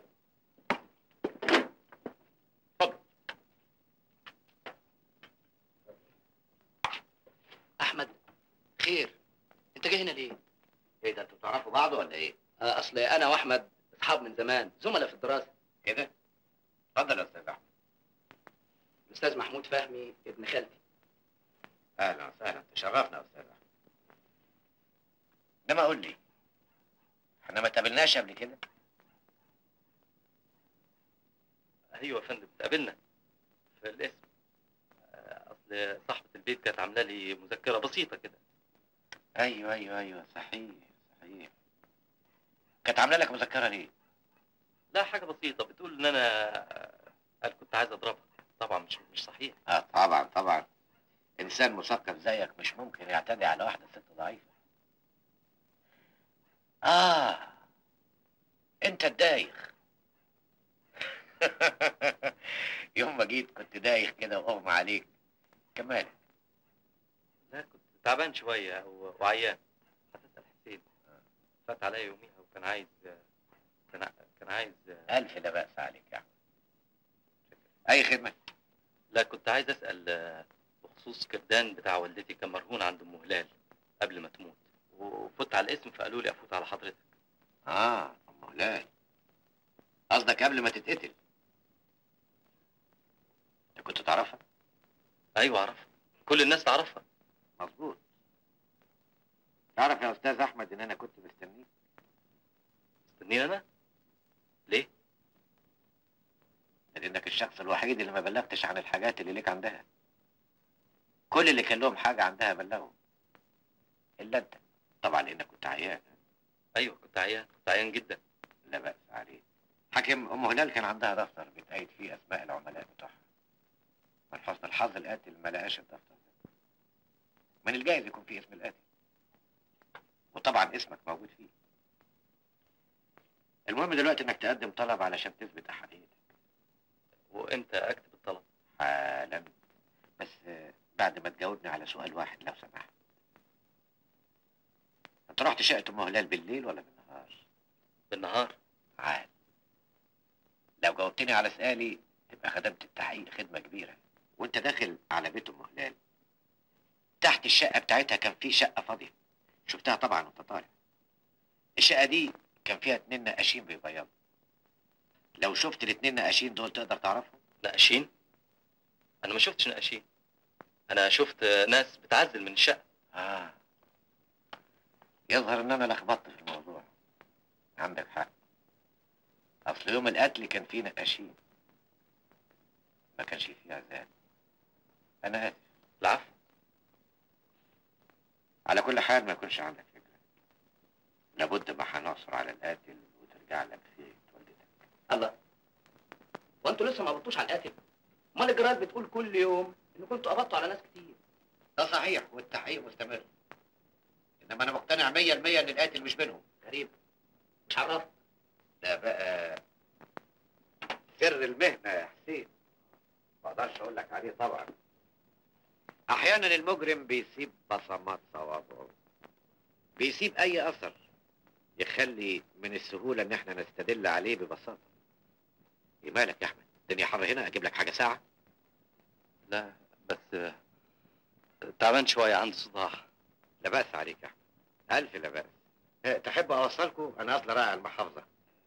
Speaker 8: احمد خير انت جاي هنا ليه
Speaker 12: ايه ده انتوا تعرفوا بعض ولا ايه
Speaker 8: آه، اصل انا واحمد اصحاب من زمان زملاء في الدراسه
Speaker 12: كده اتفضل يا استاذ احمد
Speaker 8: الاستاذ محمود فهمي ابن خالتي
Speaker 12: اهلا وسهلا تشرفنا يا استاذ احمد انما قول لي احنا ما تقابلناش قبل كده
Speaker 11: ايوه يا فندم اتقابلنا في الاسم آه، اصل صاحبه البيت كانت عامله لي مذكره بسيطه كده
Speaker 12: ايوه ايوه ايوه صحيح صحيح كانت عامله لك مذكره ليه
Speaker 11: لا حاجه بسيطه بتقول ان انا آه، قال كنت عايز اضربها طبعا مش مش صحيح
Speaker 12: اه طبعا طبعا انسان مثقف زيك مش ممكن يعتدي على واحده ست ضعيفه اه انت الدايخ يوم ما جيت كنت دايخ كده واغمى عليك كمالك
Speaker 11: لا كنت تعبان شويه و- وعيان هتسال حسين فات عليا يوميها وكان عايز كان كان عايز
Speaker 12: الف لا باس عليك يا احمد اي خدمه
Speaker 11: لا كنت عايز اسال آه، بخصوص كردان بتاع والدتي كان مرهون عند ام هلال قبل ما تموت وفوت على الاسم فقالوا لي افوت على حضرتك
Speaker 12: اه ام هلال قصدك قبل ما تتقتل انت كنت تعرفها
Speaker 11: ايوه اعرفها كل الناس تعرفها
Speaker 12: مظبوط تعرف يا استاذ احمد ان انا كنت مستنيك
Speaker 11: مستنيني انا ليه
Speaker 12: لانك الشخص الوحيد اللي ما بلغتش عن الحاجات اللي ليك عندها كل اللي كان لهم حاجه عندها بلغوا الا انت طبعا لانك كنت عيان
Speaker 11: ايوه كنت عيان كنت عيان جدا
Speaker 12: لا باس عليه حاكم ام هلال كان عندها دفتر بتقيد فيه اسماء العملاء بتوعها من حسن الحظ القاتل ما لقاش الدفتر ده من الجايز يكون فيه اسم القاتل وطبعا اسمك موجود فيه المهم دلوقتي انك تقدم طلب علشان تثبت احاديتك
Speaker 11: وامتى اكتب الطلب
Speaker 12: حالا بس آه،
Speaker 15: بعد ما تجاوبني على سؤال واحد لو سمحت انت رحت شقة ام هلال بالليل ولا بالنهار؟
Speaker 11: بالنهار
Speaker 15: عال لو جاوبتني على سؤالي تبقى خدمت التحقيق خدمة كبيرة وانت داخل على بيت ام هلال تحت الشقة بتاعتها كان في شقة فاضية شفتها طبعا وانت طالع الشقة دي كان فيها اتنين نقاشين بيبيضوا لو شفت الاتنين نقاشين دول تقدر تعرفهم؟
Speaker 11: نقاشين انا ما شفتش نقاشين انا شفت ناس بتعزل من الشقه
Speaker 15: اه يظهر ان انا لخبطت في الموضوع عندك حق اصل يوم القتل كان فيه نقاشين ما كانش فيه عذاب انا اسف
Speaker 11: العفو
Speaker 15: على كل حال ما يكونش عندك فكره لابد ما هنعثر على القاتل وترجع لك فيه والدتك
Speaker 8: الله وانتوا لسه ما قبضتوش على القاتل امال الجرايد بتقول كل يوم ان كنتوا قبضتوا على ناس كتير
Speaker 15: ده صحيح والتحقيق مستمر انما انا مقتنع 100% ان القاتل مش منهم
Speaker 8: غريب مش عرف
Speaker 15: ده بقى سر المهنه يا حسين ما اقدرش اقول لك عليه طبعا احيانا المجرم بيسيب بصمات صوابعه بيسيب اي اثر يخلي من السهوله ان احنا نستدل عليه ببساطه ايه مالك يا احمد الدنيا حر هنا اجيب لك حاجه ساعه
Speaker 11: لا بس تعبان شويه عندي صداع
Speaker 15: لا باس عليك يا احمد الف لا باس اه، تحب اوصلكم انا اصلا رايح المحافظه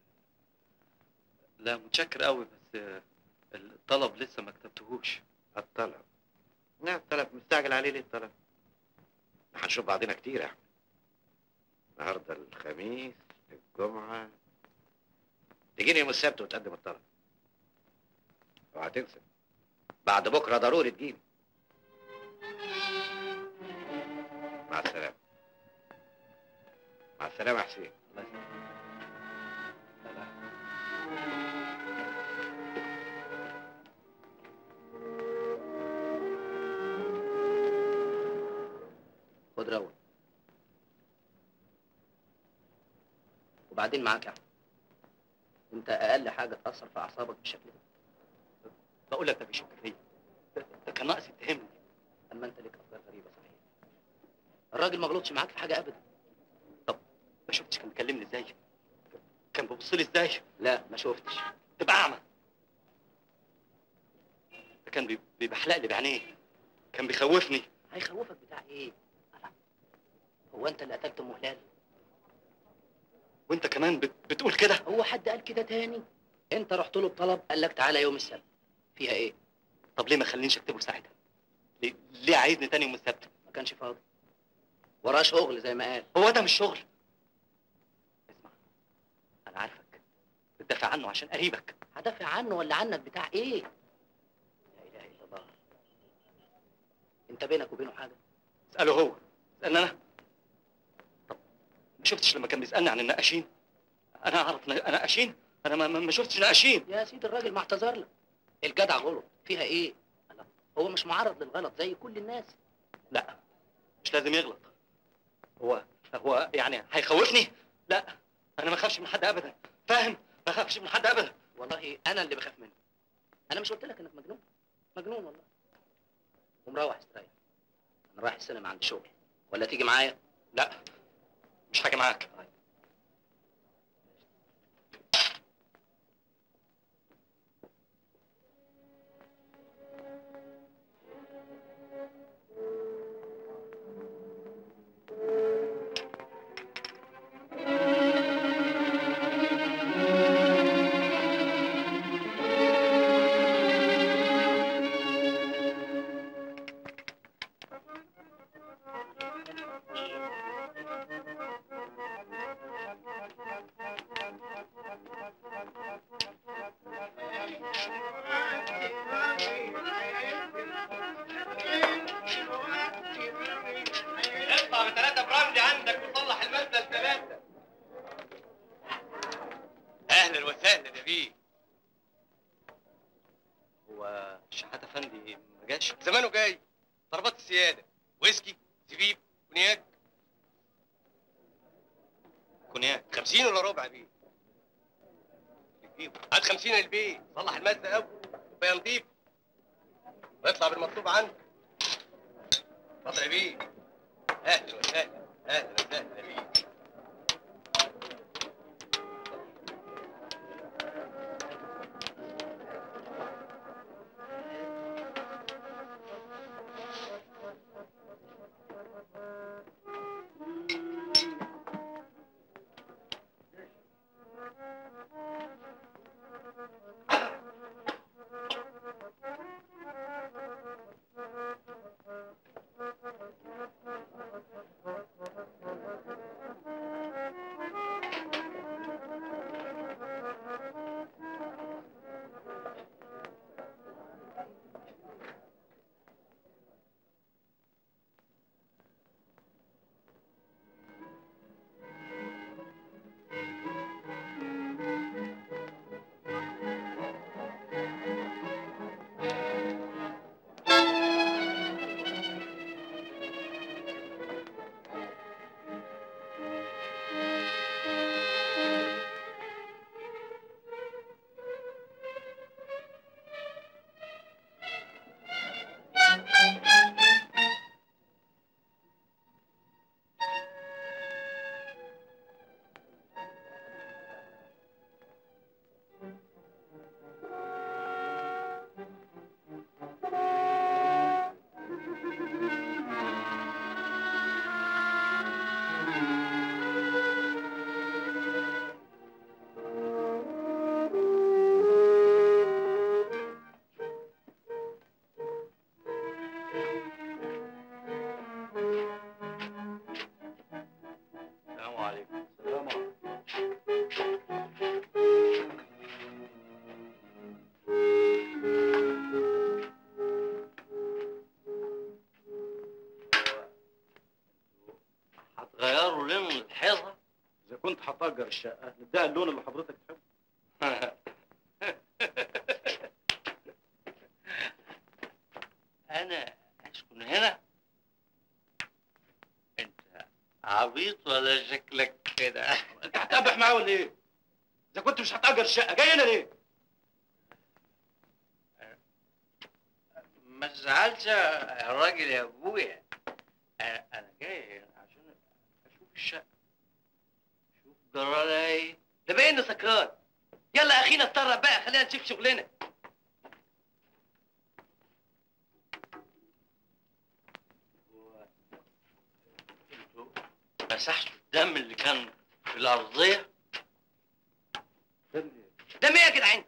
Speaker 11: لا متشكر قوي بس الطلب لسه ما كتبتهوش
Speaker 15: الطلب لا الطلب مستعجل عليه ليه الطلب هنشوف بعضنا كتير يا احمد النهارده الخميس الجمعه تجيني يوم السبت وتقدم الطلب اوعى تنسى بعد بكره ضروري تجيني مع السلامه مع السلامه يا حسين
Speaker 11: الله يسلمك لا لا
Speaker 8: خد روق وبعدين معاك يا احمد انت اقل حاجه تاثر في اعصابك بالشكل ده
Speaker 11: بقول لك ده بيشك فيا ده- ده كان ناقص يتهمني
Speaker 8: اما انت ليك افكار غريبه صحيح الراجل ما غلطش معاك في حاجه ابدا
Speaker 11: ما شفتش كان بيكلمني ازاي كان بيبص لي ازاي
Speaker 8: لا ما شفتش
Speaker 11: تبقى اعمى ده كان بي- بيبحلق لي بعينيه كان بيخوفني
Speaker 8: هيخوفك بتاع ايه ألا. هو انت اللي قتلت ام هلال
Speaker 11: وانت كمان بت... بتقول كده
Speaker 8: هو حد قال كده تاني انت رحت له بطلب قال لك تعالى يوم السبت فيها ايه
Speaker 11: طب ليه ما خلينيش اكتبه ساعتها ليه, ليه عايزني تاني يوم السبت
Speaker 8: ما كانش فاضي وراه شغل زي ما قال
Speaker 11: هو ده مش شغل اسمع انا عارفك بتدافع عنه عشان قريبك
Speaker 8: هدافع عنه ولا عنك بتاع ايه لا اله الا الله انت بينك وبينه حاجه
Speaker 11: اساله هو اسالني انا طب ما شفتش لما كان بيسالني عن النقاشين انا اعرف ن- نقاشين انا ما, ما ما شفتش نقاشين
Speaker 8: يا سيدي الراجل ما اعتذر لك الجدع غلط فيها ايه الله. هو مش معرض للغلط زي كل الناس
Speaker 11: لا مش لازم يغلط هو هو يعني هيخوفني لا انا ما اخافش من حد ابدا فاهم ما اخافش من حد ابدا
Speaker 8: والله انا اللي بخاف منه انا مش قلت لك انك مجنون مجنون والله ومروح استريح انا رايح السينما عندي شغل ولا تيجي معايا
Speaker 11: لا مش حاجه معاك اطلع بثلاثة برملي عندك وصلح المسألة ثلاثة
Speaker 12: اهلا وسهلا يا بيه
Speaker 11: هو شحاتة فندي ما جاش
Speaker 12: زمانه جاي طلبات السياده ويسكي زبيب كونياك
Speaker 11: كونياك
Speaker 12: 50 ولا ربع يا بيه جيبه. هات 50 البيت صلح المزه قوي وبقى نضيف ويطلع بالمطلوب عنك اتفضل يا بيه اهلا وسهلا اهلا وسهلا بيك السلام عليكم السلام عليكم هتغيروا لون الحيطه
Speaker 16: اذا كنت هتأجر الشقه نديها اللون اللي حضرتك تحبه
Speaker 12: انا اسكن هنا انت عبيط ولا شكلك كده
Speaker 16: انت هتقبح معاه ولا ايه؟ اذا كنت مش هتأجر الشقه جاي هنا ليه؟
Speaker 12: ما تزعلش يا راجل يا ابويا انا أنا جاي هنا عشان اشوف الشقه شوف جرالها ايه ده باين سكران يلا يا اخينا اتطرق بقى خلينا نشوف شغلنا انتوا مسحتوا الدم اللي كان في الارضيه دم ايه يا جدعان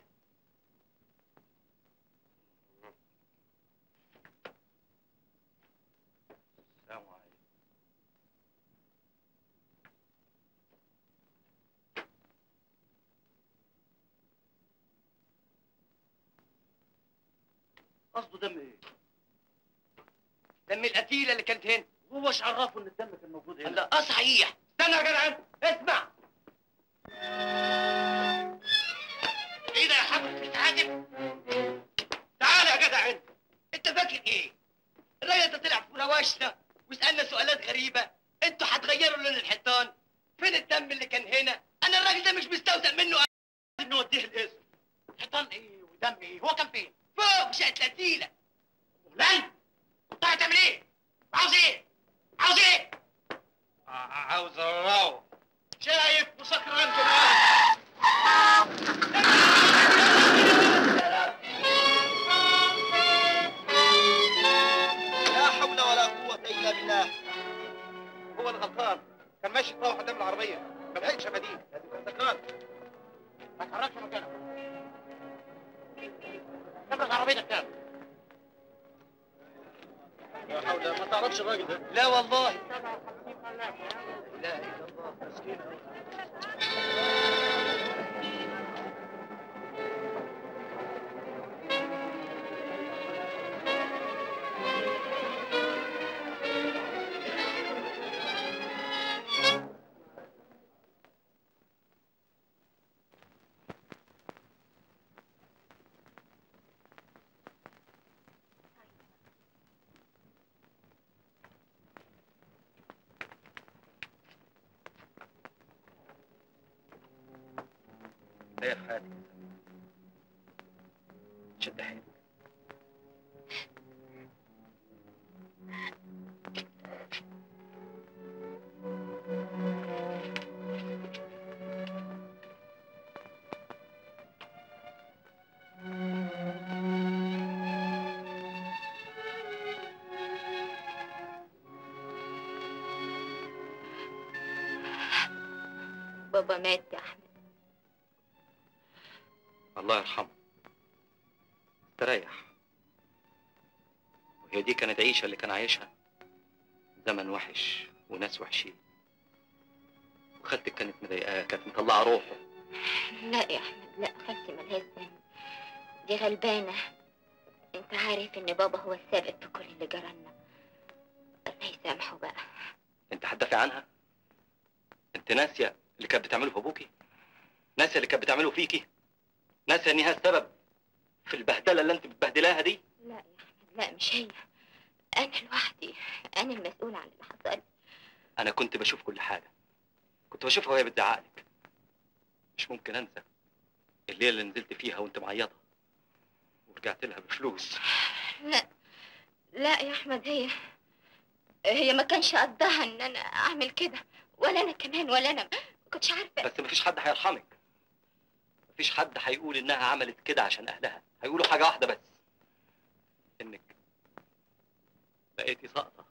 Speaker 12: السلام عليكم
Speaker 16: قصده دم ايه؟
Speaker 12: دم القتيله اللي كانت هنا
Speaker 16: هو ايش عرفه ان الدم كان موجود هنا؟
Speaker 12: لا اه صحيح استنى يا جدعان اسمع ايه ده يا حبيبي بتتعاتب تعالى يا جدع انت انت فاكر ايه الراجل ده طلع في مناوشنا وسالنا سؤالات غريبه انتوا هتغيروا لون الحيطان فين الدم اللي كان هنا انا الراجل ده مش مستوثق منه لازم نوديه الاسم حيطان ايه ودم ايه هو كان فين فوق في شقه القتيله لن انت هتعمل ايه عاوز ايه عاوز ايه عاوز اروح شايف وسكران كمان
Speaker 16: لا حول ولا قوة إلا بالله هو الغلطان كان ماشي يتروح قدام العربية ما لحقش مدين لازم كان سكران ما تحركش مكانك كم عربيتك كام؟ لا حول ما تعرفش الراجل ده
Speaker 12: لا والله
Speaker 16: لا اله الا الله مسكين
Speaker 12: ايه في حياتك شد حيلك
Speaker 3: بابا مات يا احمد
Speaker 11: الله يرحمه استريح وهي دي كانت عيشة اللي كان عايشها زمن وحش وناس وحشين وخالتك كانت مضايقاه كانت مطلعة روحه
Speaker 3: لا يا احمد لا خالتي ملهاش ذنب دي غلبانه انت عارف ان بابا هو السبب في كل اللي جرالنا الله يسامحه بقى
Speaker 11: انت هتدافع عنها انت ناسية اللي كانت بتعمله في ابوكي ناسية اللي كانت بتعمله فيكي ناسية ان هي السبب في البهدلة اللي انت بتبهدلاها دي
Speaker 3: لا يا احمد لا مش هي انا لوحدي انا المسؤول عن اللي حصل
Speaker 11: انا كنت بشوف كل حاجة كنت بشوفها وهي بتزعقلك مش ممكن انسى الليلة اللي نزلت فيها وانت معيطة ورجعت لها بفلوس
Speaker 3: لا لا يا احمد هي هي ما كانش قصدها ان انا اعمل كده ولا انا كمان ولا انا ما كنتش عارفه
Speaker 11: بس مفيش حد هيرحمك مفيش حد هيقول انها عملت كده عشان اهلها هيقولوا حاجة واحدة بس انك بقيتي ساقطة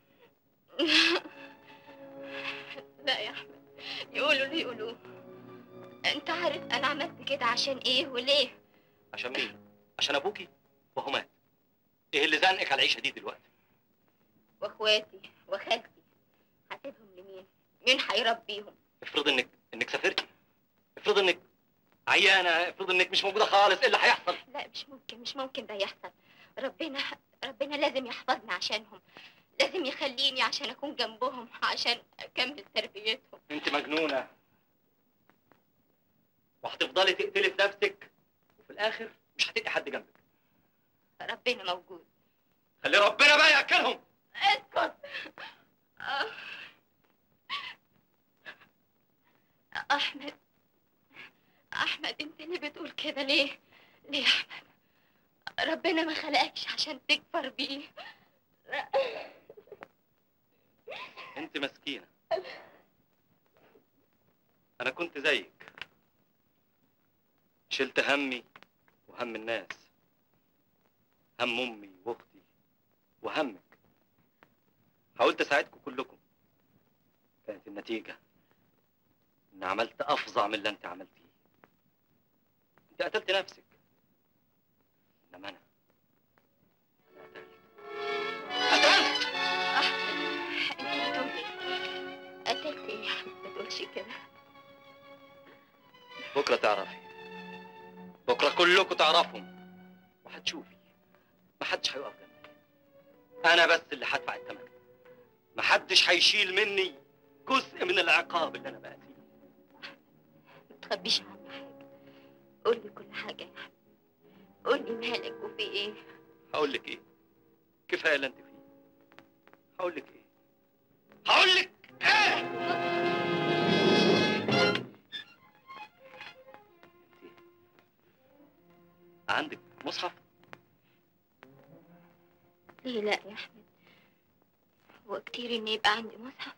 Speaker 3: لا يا احمد يقولوا اللي يقولوه انت عارف انا عملت كده عشان ايه وليه
Speaker 11: عشان مين؟ عشان ابوكي وهو مات ايه اللي زنقك على العيشة دي دلوقتي؟
Speaker 3: واخواتي وخالتي هسيبهم لمين مين هيربيهم
Speaker 11: افرض انك انك سافرتي افرض انك عيانة افرض انك مش موجودة خالص ايه اللي هيحصل؟
Speaker 3: لا مش ممكن مش ممكن ده يحصل ربنا ربنا لازم يحفظني عشانهم لازم يخليني عشان اكون جنبهم عشان اكمل تربيتهم
Speaker 11: انت مجنونة وهتفضلي تقتلي في نفسك وفي الاخر مش هتلقي حد جنبك
Speaker 3: ربنا موجود
Speaker 11: خلي ربنا بقى ياكلهم
Speaker 3: اسكت آه. احمد احمد انت ليه بتقول كده ليه ليه يا احمد ربنا ما خلقكش عشان تكفر بيه
Speaker 11: انت مسكينة انا كنت زيك شلت همي وهم الناس هم امي واختي وهمك حاولت اساعدكم كلكم كانت النتيجة ان عملت افظع من اللي انت عملتيه انت قتلت نفسك انما انا
Speaker 3: انت بتقول ايه قتلت ايه يا احمد ما تقولش كده
Speaker 11: بكرة تعرفي بكرة كلكم تعرفهم وهتشوفي محدش هيقف جنبك أنا بس اللي هدفع الثمن محدش هيشيل مني جزء من العقاب اللي أنا بقى فيه
Speaker 3: ما تخبيش عني حاجه قول لي كل حاجه يا احمد قول لي مالك وفي ايه
Speaker 11: هقول لك إيه كفاية اللي أنت فيه هقول لك إيه هقول لك عندك مصحف
Speaker 3: ليه لا يا احمد هو كتير ان يبقى عندي مصحف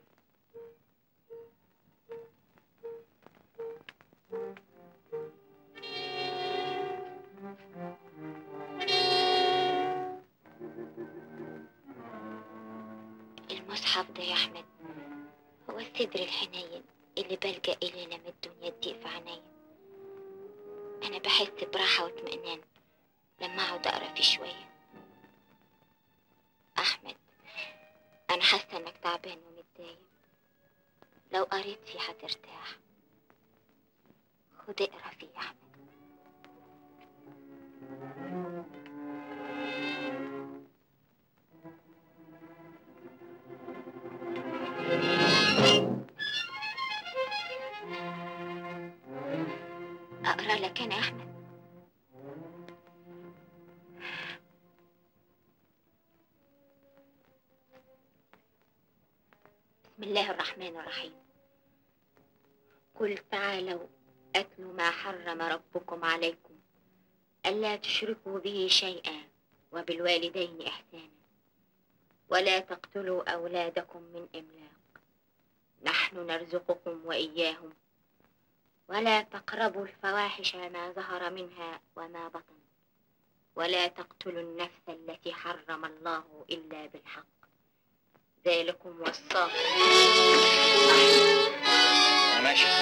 Speaker 3: المصحف ده يا احمد هو الصدر الحنين اللي بلجأ اليه لما الدنيا تضيق في عينيا انا بحس براحة واطمئنان لما اقعد اقرا فيه شوية احمد انا حاسة انك تعبان ومتضايق لو قريت فيه هترتاح خد اقرا فيه يا احمد اقرا لك انا يا احمد بسم الله الرحمن الرحيم قل تعالوا أتل ما حرم ربكم عليكم ألا تشركوا به شيئا وبالوالدين إحسانا ولا تقتلوا أولادكم من إملاق نحن نرزقكم وإياهم ولا تقربوا الفواحش ما ظهر منها وما بطن ولا تقتلوا النفس التي حرم الله إلا بالحق ذلكم وصاكم
Speaker 11: أنا ماشي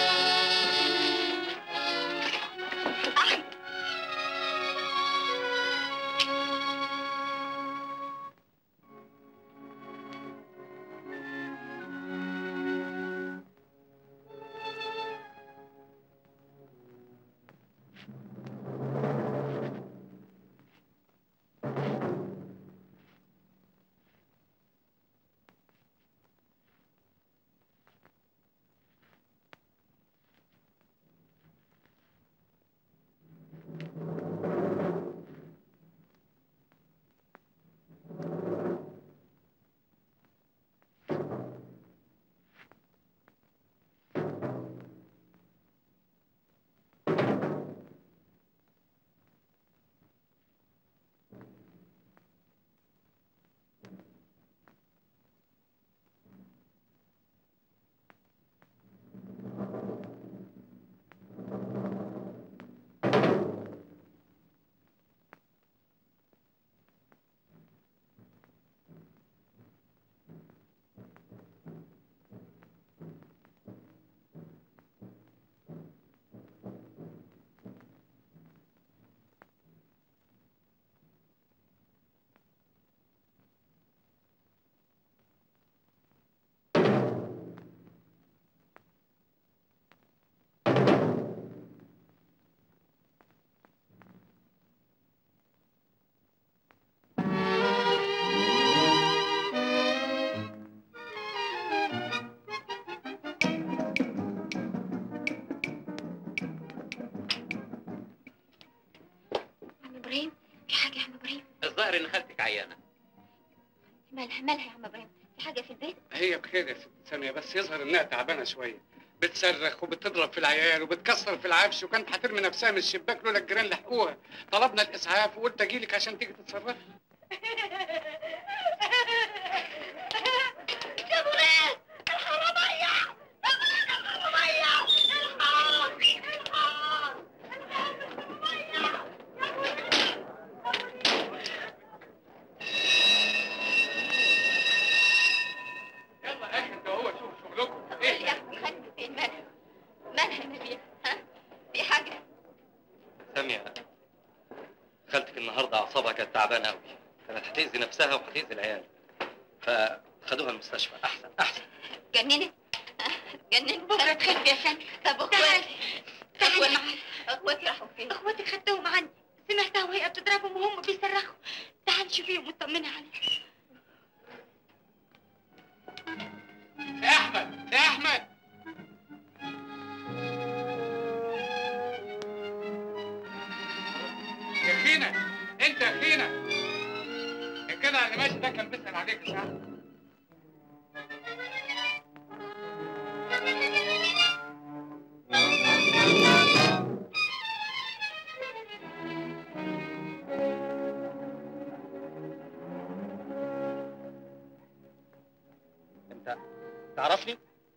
Speaker 12: الظاهر ان خالتك عيانه
Speaker 4: مالها مالها يا عم ابراهيم في حاجه في البيت
Speaker 2: هي بخير يا ست سامية بس يظهر انها تعبانة شوية بتصرخ وبتضرب في العيال وبتكسر في العفش وكانت هترمي نفسها من الشباك لولا الجيران لحقوها طلبنا الاسعاف وقلت اجيلك عشان تيجي تتصرفي
Speaker 5: يا مريض الحرامية يا مريض الحرامية الحار الحار
Speaker 2: يلا يا اخي انت وهو شوف شغلكم
Speaker 4: ايه يا اخي خالتي فين مالها مالها يا نبيل ها في حاجه
Speaker 11: سامية خالتك النهارده اعصابها كانت تعبانه قوي كانت هتأذي نفسها وهتأذي العيال فخدوها المستشفى احسن احسن
Speaker 4: جننت جننت بكره تخف يا شان طب اخواتي تعالي معايا اخواتي راحوا فين اخواتي خدتهم عني سمعتها وهي بتضربهم وهم بيصرخوا تعالي شوفيهم وطمني عليهم
Speaker 2: يا احمد يا احمد يا اخينا انت يا اخينا الجدع اللي ماشي ده كان بيسأل عليك ساعة
Speaker 11: انت تعرفني؟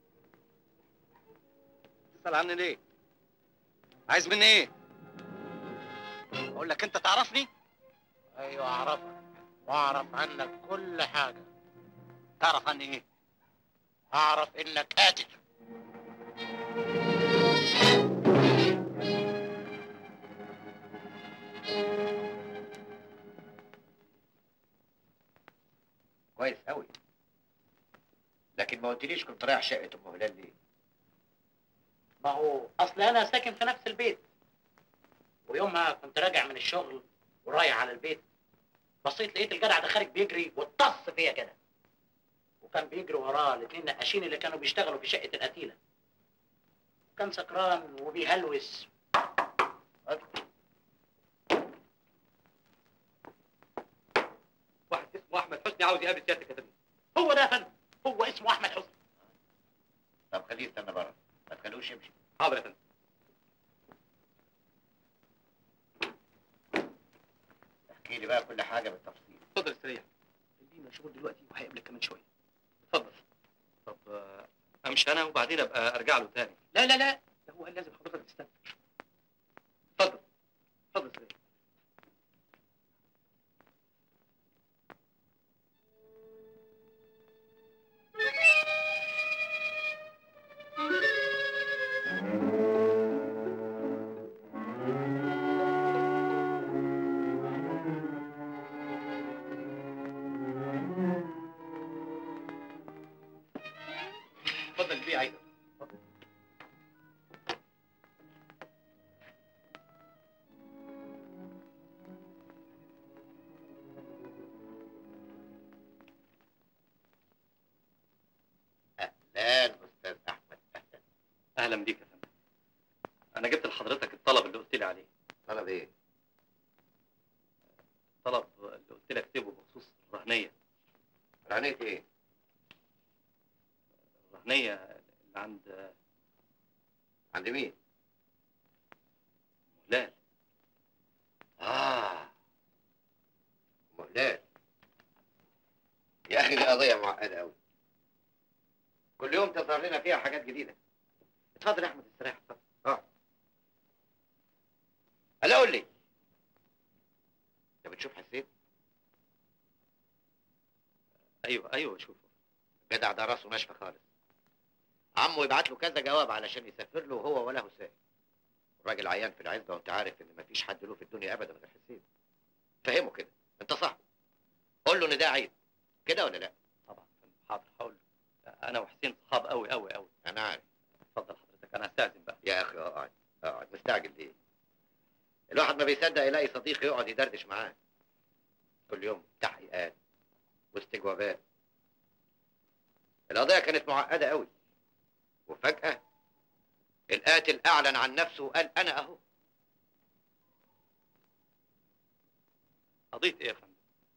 Speaker 11: تسأل عني ليه؟ عايز مني ايه؟ اقول لك انت تعرفني؟
Speaker 16: ايوه اعرفك واعرف عنك كل حاجه
Speaker 11: تعرف عني ايه؟
Speaker 16: اعرف انك قاتل
Speaker 15: كويس قوي لكن ما قلتليش كنت رايح شقه ام هلال ليه
Speaker 12: ما هو اصل انا ساكن في نفس البيت ويومها كنت راجع من الشغل ورايح على البيت بصيت لقيت الجدع ده خارج بيجري واتص فيا كده وكان بيجري وراه الاثنين نقاشين اللي كانوا بيشتغلوا في شقه القتيله كان سكران وبيهلوس
Speaker 11: واحد اسمه احمد حسني عاوز يقابل سيادتك يا فندم
Speaker 12: هو ده يا فندم هو اسمه احمد حسني
Speaker 15: طب خليه يستنى بره ما تخلوش يمشي
Speaker 11: حاضر يا فندم
Speaker 15: احكي لي بقى كل حاجه بالتفصيل
Speaker 11: اتفضل استريح اللي مشغول دلوقتي وهيقابلك كمان شويه اتفضل طب آه، امشي انا وبعدين ابقى ارجع له تاني
Speaker 12: لا لا لا
Speaker 11: ده هو قال لازم حضرتك تستنى اتفضل اتفضل استريح اتفضل البيع عايزك
Speaker 15: لا الاستاذ احمد اهلا
Speaker 11: اهلا بيك يا فندم انا جبت لحضرتك الطلب اللي قلت لي عليه
Speaker 15: طلب ايه
Speaker 11: الطلب اللي قلت لك اكتبه بخصوص الرهنيه
Speaker 15: رهنيه ايه
Speaker 11: الرهنيه اللي عند
Speaker 15: عند مين
Speaker 11: هلال
Speaker 15: اه ام هلال يا اخي دي قضيه معقده قوي كل يوم تظهر لنا فيها حاجات جديده اتفضل يا احمد استريح اتفضل اه هلا قول لي انت بتشوف حسين
Speaker 11: ايوه ايوه شوفه
Speaker 15: الجدع ده راسه ناشفه خالص عمه يبعت له كذا جواب علشان يسافر له هو ولا حسين الراجل عيان في العزبه وانت عارف ان مفيش حد له في الدنيا ابدا غير حسين فهمه كده انت صاحبه قول له ان ده عيب كده ولا لا
Speaker 11: طبعا حاضر هقول له. انا وحسين صحاب قوي قوي قوي
Speaker 15: انا عارف
Speaker 11: اتفضل حضرتك انا هستاذن بقى
Speaker 15: يا اخي اقعد اقعد مستعجل ليه الواحد ما بيصدق يلاقي صديق يقعد يدردش معاه كل يوم تحقيقات واستجوابات القضيه كانت معقده قوي وفجاه القاتل اعلن عن نفسه وقال انا اهو
Speaker 11: قضيه ايه يا فندم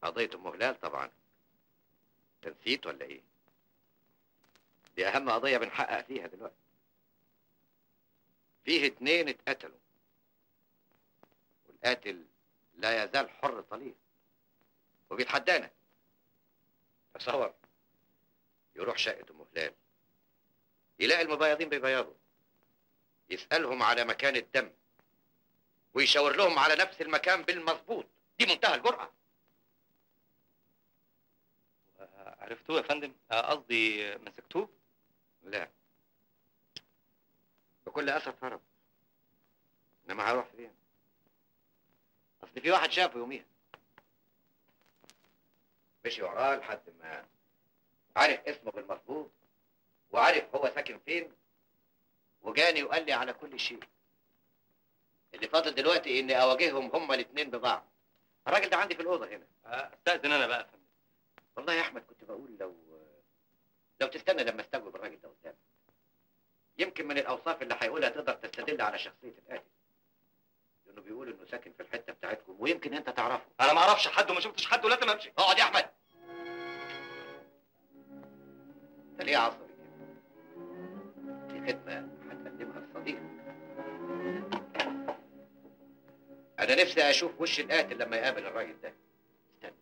Speaker 15: قضية ام هلال طبعا أنت نسيت ولا ايه؟ دي أهم قضية بنحقق فيها دلوقتي فيه اتنين اتقتلوا والقاتل لا يزال حر طليق وبيتحدانا تصور يروح شقة ام هلال يلاقي المبيضين بيبيضوا يسألهم على مكان الدم ويشاور لهم على نفس المكان بالمظبوط دي منتهى الجرأة
Speaker 11: عرفتوه يا فندم آه، قصدي مسكتوه
Speaker 15: لا بكل أسف هرب إنما هروح فين؟ أصل في واحد شافه يوميها مشي وراه لحد ما عرف اسمه بالمظبوط وعرف هو ساكن فين وجاني وقال لي على كل شيء اللي فاضل دلوقتي اني اواجههم هما الاثنين ببعض الراجل ده عندي في الاوضه هنا
Speaker 11: استاذن انا بقى يا فندم
Speaker 15: والله يا احمد كنت بقول لو لو تستنى لما استجوب الراجل ده قدامك يمكن من الاوصاف اللي هيقولها تقدر تستدل على شخصيه القاتل لانه بيقول انه ساكن في الحته بتاعتكم ويمكن انت تعرفه
Speaker 11: انا ما اعرفش حد وما شفتش حد ولازم امشي
Speaker 15: اقعد يا احمد انت ليه عصبي كده دي خدمه هتقدمها لصديقك انا نفسي اشوف وش القاتل لما يقابل الراجل ده استنى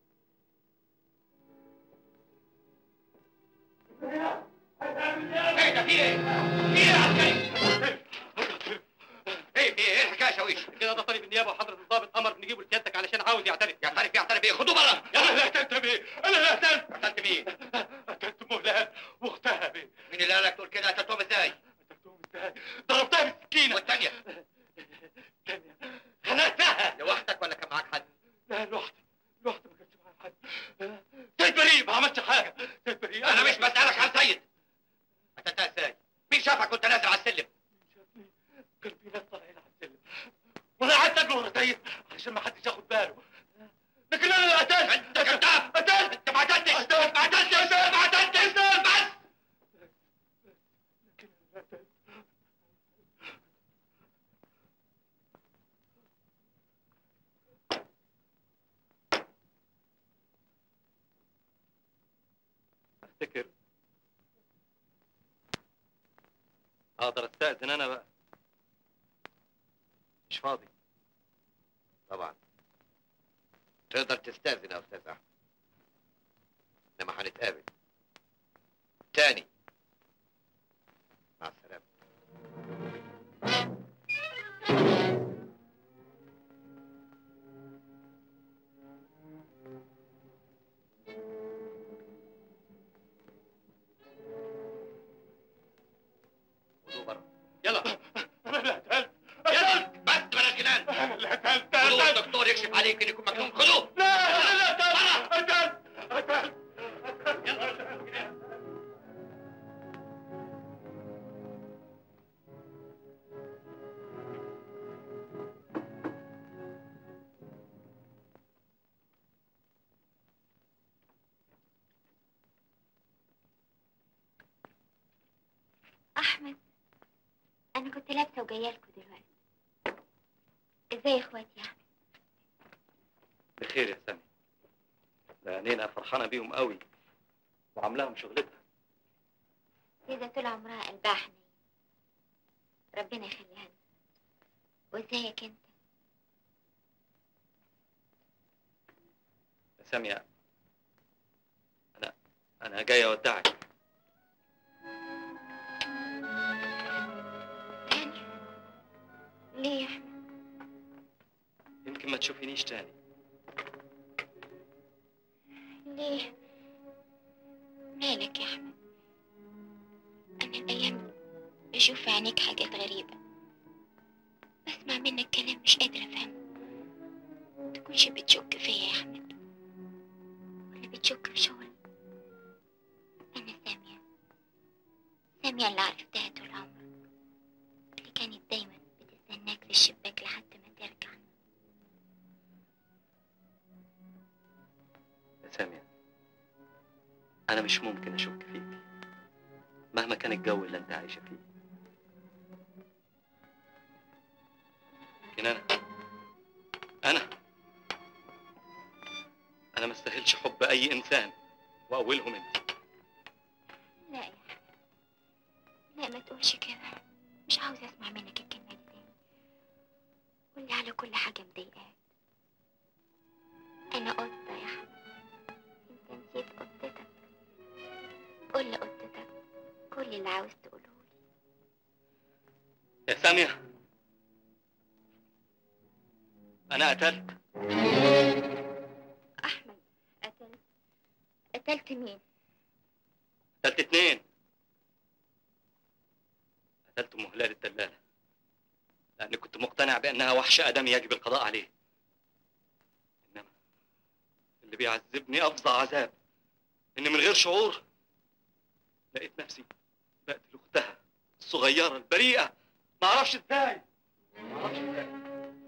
Speaker 15: ايه ده في ايه؟ في ايه يا عسكري؟ ايه في ايه؟ ايه الحكايه يا شاويش؟
Speaker 11: كده ده طالب النيابه وحضره الضابط امر نجيبه لسيادتك علشان عاوز يعترف
Speaker 15: يعترف يعترف ايه؟ خدوه بره
Speaker 11: انا اللي قتلت بيه انا اللي قتلت
Speaker 15: قتلت مين؟
Speaker 11: قتلت مهلال واختها بيه
Speaker 15: مين اللي قالك تقول كده؟ قتلتهم ازاي؟
Speaker 11: ضربتها بالسكينه
Speaker 15: والثانيه
Speaker 11: خنقتها
Speaker 15: لوحدك ولا كان معاك حد؟
Speaker 11: لا لوحدي لوحدي ما كانش معايا حد سيد بريء ما عملش حاجه سيد بريء
Speaker 15: انا مش بسالك عن سيد قتلتها ازاي؟ مين شافك وانت نازل على السلم؟
Speaker 11: كان في ناس طالعين على السلم وانا قعدت اجري ورا سيد عشان ما حدش ياخد باله لكن انا اللي قتلت
Speaker 15: انت كذاب
Speaker 11: قتلت
Speaker 15: انت ما قتلتش ما قتلتش ما قتلتش بس
Speaker 11: افتكر اقدر استاذن انا بقى مش فاضي
Speaker 15: طبعا تقدر تستاذن يا استاذ احمد انما هنتقابل تاني مع السلامه خدوه بره
Speaker 11: يلا انا اللي قتلت
Speaker 15: يلا بس بلاش جنان
Speaker 11: انا اللي قتلت
Speaker 15: خدوه الدكتور يكشف عليك ان يكون مجنون خدوه
Speaker 11: لا انا اللي قتلت قتلت قتلت
Speaker 3: احمد انا كنت لابسه وجايه لكم دلوقتي ازاي يا اخواتي يا احمد
Speaker 11: بخير يا سامي لانينا فرحانه بيهم قوي وعاملاهم شغلتها
Speaker 3: إذا طول عمرها قلبها حنين ربنا يخليها لنا وازيك انت
Speaker 11: يا سامية انا انا جاي اودعك
Speaker 3: تاني ليه يا احمد
Speaker 11: يمكن ما تشوفينيش تاني
Speaker 3: ليه مالك يا احمد انا الايام دي بشوف في عينيك حاجات غريبه بسمع منك كلام مش قادره افهمه تكونش بتشك فيا يا احمد ولا بتشك في شغلي انا ساميه ساميه اللي عرفتها طول عمرك اللي كانت دايما بتستناك في الشباك لحد ما ترجع
Speaker 11: يا سامية انا مش ممكن اشك فيك مهما كان الجو اللي انت عايشه فيه لكن انا انا انا ما استاهلش حب اي انسان واولهم انت
Speaker 3: لا يا حبيبي لا ما تقولش كده مش عاوزة اسمع منك الكلمة دي تاني قولي على كل حاجة مضايقاك أنا قطة يا حبيبي أنت نسيت قطتك قول لقطتك كل اللي عاوز تقوله
Speaker 11: يا ساميه انا قتلت
Speaker 3: أحمد قتلت قتلت مين؟
Speaker 11: قتلت اتنين قتلت ام هلال الدلاله لاني كنت مقتنع بانها وحش ادمي يجب القضاء عليه انما اللي بيعذبني افظع عذاب ان من غير شعور لقيت نفسي بقتل اختها الصغيره البريئه ما اعرفش ازاي ما اعرفش ازاي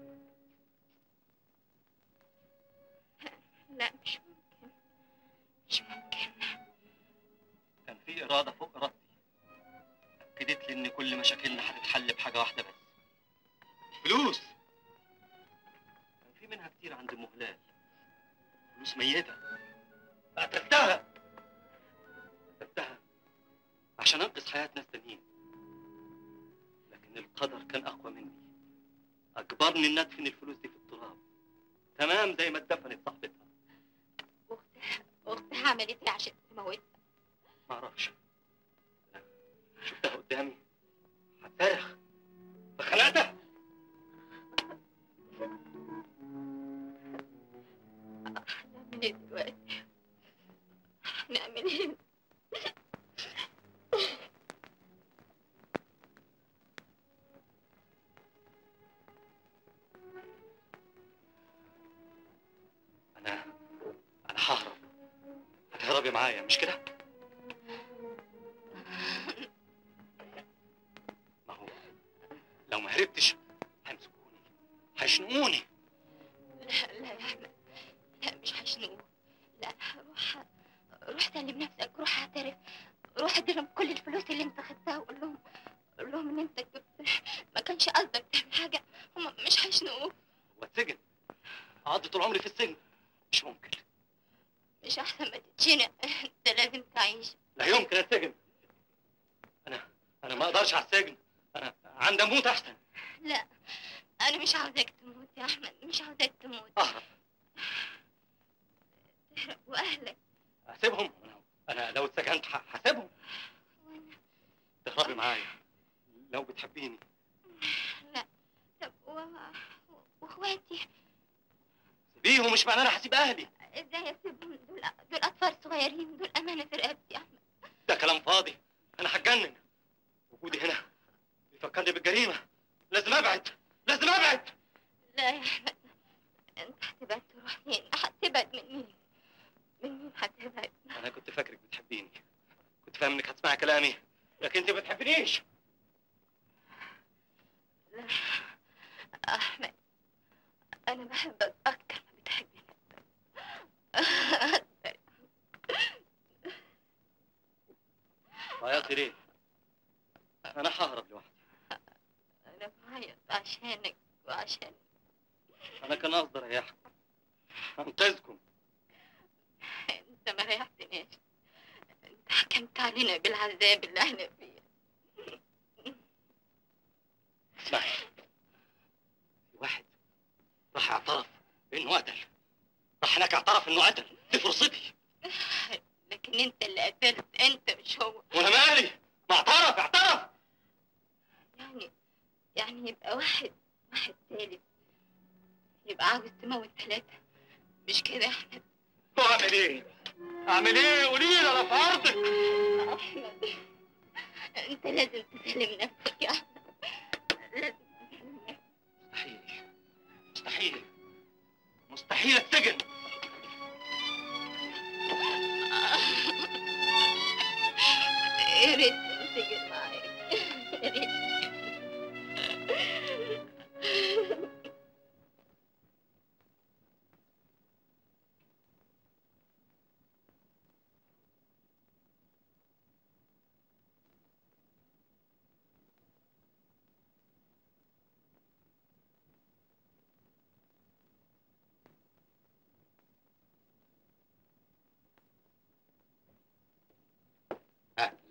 Speaker 3: لا مش ممكن مش ممكن
Speaker 11: كان في اراده فوق ارادتي اكدت لي ان كل مشاكلنا هتتحل بحاجه واحده بس فلوس كان في منها كتير عند ام هلال فلوس ميته قتلتها قتلتها عشان انقذ حياه ناس تانيين لكن القدر كان اقوى مني اجبرني ان ادفن الفلوس دي في التراب تمام زي ما اتدفنت صاحبتها
Speaker 3: أختها عملت إيه عشان تموتها؟
Speaker 11: ما اعرفش شفتها قدامي هتصرخ فخلقتها
Speaker 3: هنعمل إيه دلوقتي؟ هنعمل إيه؟
Speaker 11: انا انا ههرب هتهربي معايا مش كده ما هو لو ما هربتش هيمسكوني هيشنقوني
Speaker 3: لا لا يا أحمد لا مش هشنقوك لا روح روح سلم نفسك روح اعترف روح اديلهم كل الفلوس اللي انت خدتها وقول لهم قول لهم ان انت كنت ما كانش قصدك تعمل حاجه هم مش هيشنقوك
Speaker 11: واتسجن اقضي طول عمري في السجن مش ممكن
Speaker 3: مش احسن ما تتشنق انت لازم تعيش
Speaker 11: لا يمكن اتسجن انا انا ما اقدرش على السجن انا عندي اموت احسن
Speaker 3: لا انا مش عاوزاك تموت يا احمد مش عاوزاك تموت
Speaker 11: اهرب
Speaker 3: تهرب واهلك
Speaker 11: هسيبهم انا انا لو اتسجنت ه- هسيبهم تهربي معايا لو بتحبيني
Speaker 3: لا طب و... واخواتي
Speaker 11: سيبيهم مش معناه انا هسيب اهلي
Speaker 3: ازاي اسيبهم دول دول اطفال صغيرين دول امانه في رقبتي يا احمد
Speaker 11: ده كلام فاضي انا هتجنن وجودي هنا بيفكرني بالجريمه لازم ابعد لازم ابعد
Speaker 3: لا يا احمد انت هتبعد تروح فين هتبعد من مين من مين هتبعد
Speaker 11: انا كنت فاكرك بتحبيني كنت فاهم انك هتسمعي كلامي لكن انت ما بتحبنيش
Speaker 3: لا احمد انا بحبك اكتر ما بتحبني
Speaker 11: عيطتي ليه انا ههرب لوحدي
Speaker 3: انا بعيط عشانك وعشان
Speaker 11: انا كان قصدي اريحكم انقذكم
Speaker 3: انت ما ريحتنيش انت حكمت علينا بالعذاب اللي احنا فيه
Speaker 11: اسمعي في واحد راح اعترف انه قتل راح هناك اعترف انه قتل دي فرصتي
Speaker 3: لكن انت اللي قتلت انت مش هو
Speaker 11: وانا مالي ما اعترف اعترف
Speaker 3: يعني يعني يبقى واحد واحد تالت يبقى عاوز تموت ثلاثة مش كده يا أحمد
Speaker 11: واعمل ايه اعمل ايه قولي لي انا في عرضك
Speaker 3: أحمد أنت لازم تسلم نفسك يا أحمد لازم تسلم نفسك
Speaker 11: مستحيل مستحيل مستحيل اتسجن
Speaker 3: يا ريت تنسجن معايا يا ريت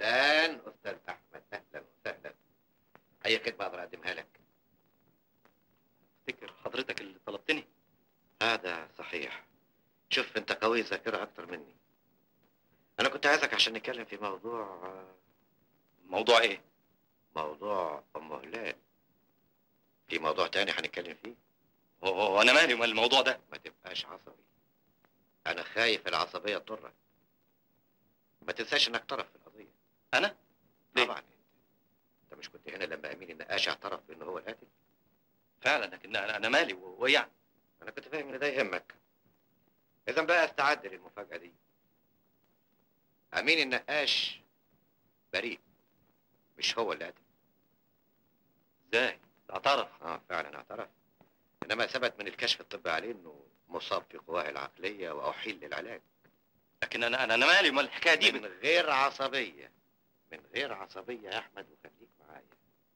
Speaker 15: اهلا استاذ احمد اهلا وسهلا اي خدمه اقدر اقدمها لك
Speaker 11: افتكر حضرتك اللي طلبتني
Speaker 15: هذا صحيح شوف انت قوي ذاكره اكتر مني انا كنت عايزك عشان نتكلم في موضوع
Speaker 11: موضوع ايه
Speaker 15: موضوع ام هلال في موضوع تاني هنتكلم فيه
Speaker 11: هو هو انا مالي ومال الموضوع ده
Speaker 15: ما تبقاش عصبي انا خايف العصبيه تضرك ما تنساش انك طرف في القضيه
Speaker 11: انا ليه؟
Speaker 15: طبعا انت انت مش كنت هنا لما امين النقاش اعترف بانه هو القاتل
Speaker 11: فعلا لكن انا انا مالي وايه يعني
Speaker 15: انا كنت فاهم ان ده يهمك اذا بقى استعد للمفاجاه دي امين النقاش بريء مش هو اللي قتل
Speaker 11: ازاي اعترف
Speaker 15: اه فعلا اعترف انما ثبت من الكشف الطبي عليه انه مصاب في قواه العقليه واحيل للعلاج
Speaker 11: لكن انا انا انا مالي ومال الحكايه دي
Speaker 15: من غير عصبيه من غير عصبيه يا احمد وخليك معايا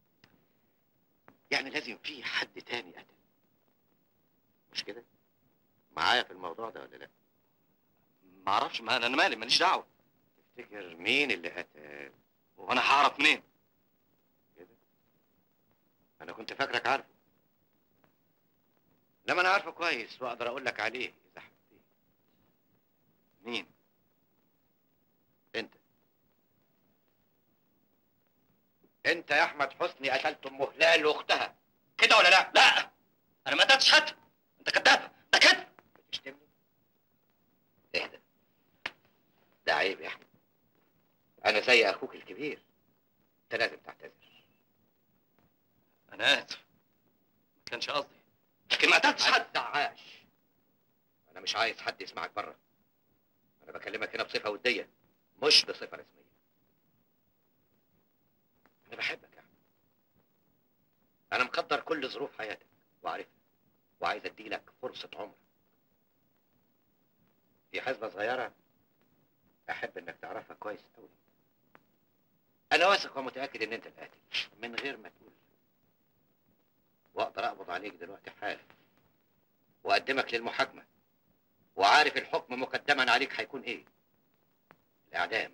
Speaker 15: يعني لازم في حد تاني قتل مش كده معايا في الموضوع ده ولا لا
Speaker 11: ما اعرفش ما انا أنا مالي ماليش دعوه
Speaker 15: تفتكر مين اللي قتل
Speaker 11: وانا هعرف منين
Speaker 15: كده انا كنت فاكرك عارفه انما انا عارفه كويس واقدر اقول لك عليه اذا حبيت
Speaker 11: مين
Speaker 15: انت انت يا احمد حسني قتلت ام هلال واختها كده ولا لا
Speaker 11: لا انا ما قتلتش حد انت كذاب ده كده
Speaker 15: بتشتمني اهدى ده عيب يا احمد انا زي اخوك الكبير انت لازم تعتذر
Speaker 11: انا اسف ما كانش قصدي لكن ما قتلتش
Speaker 15: ما
Speaker 11: حد
Speaker 15: تزعقش انا مش عايز حد يسمعك بره انا بكلمك هنا بصفه وديه مش بصفه رسميه انا بحبك يا احمد انا مقدر كل ظروف حياتك وعارفها وعايز اديلك فرصه عمرك في حسبه صغيره احب انك تعرفها كويس قوي انا واثق ومتاكد ان انت القاتل من غير ما تقول واقدر اقبض عليك دلوقتي حالا واقدمك للمحاكمه وعارف الحكم مقدما عليك هيكون ايه الاعدام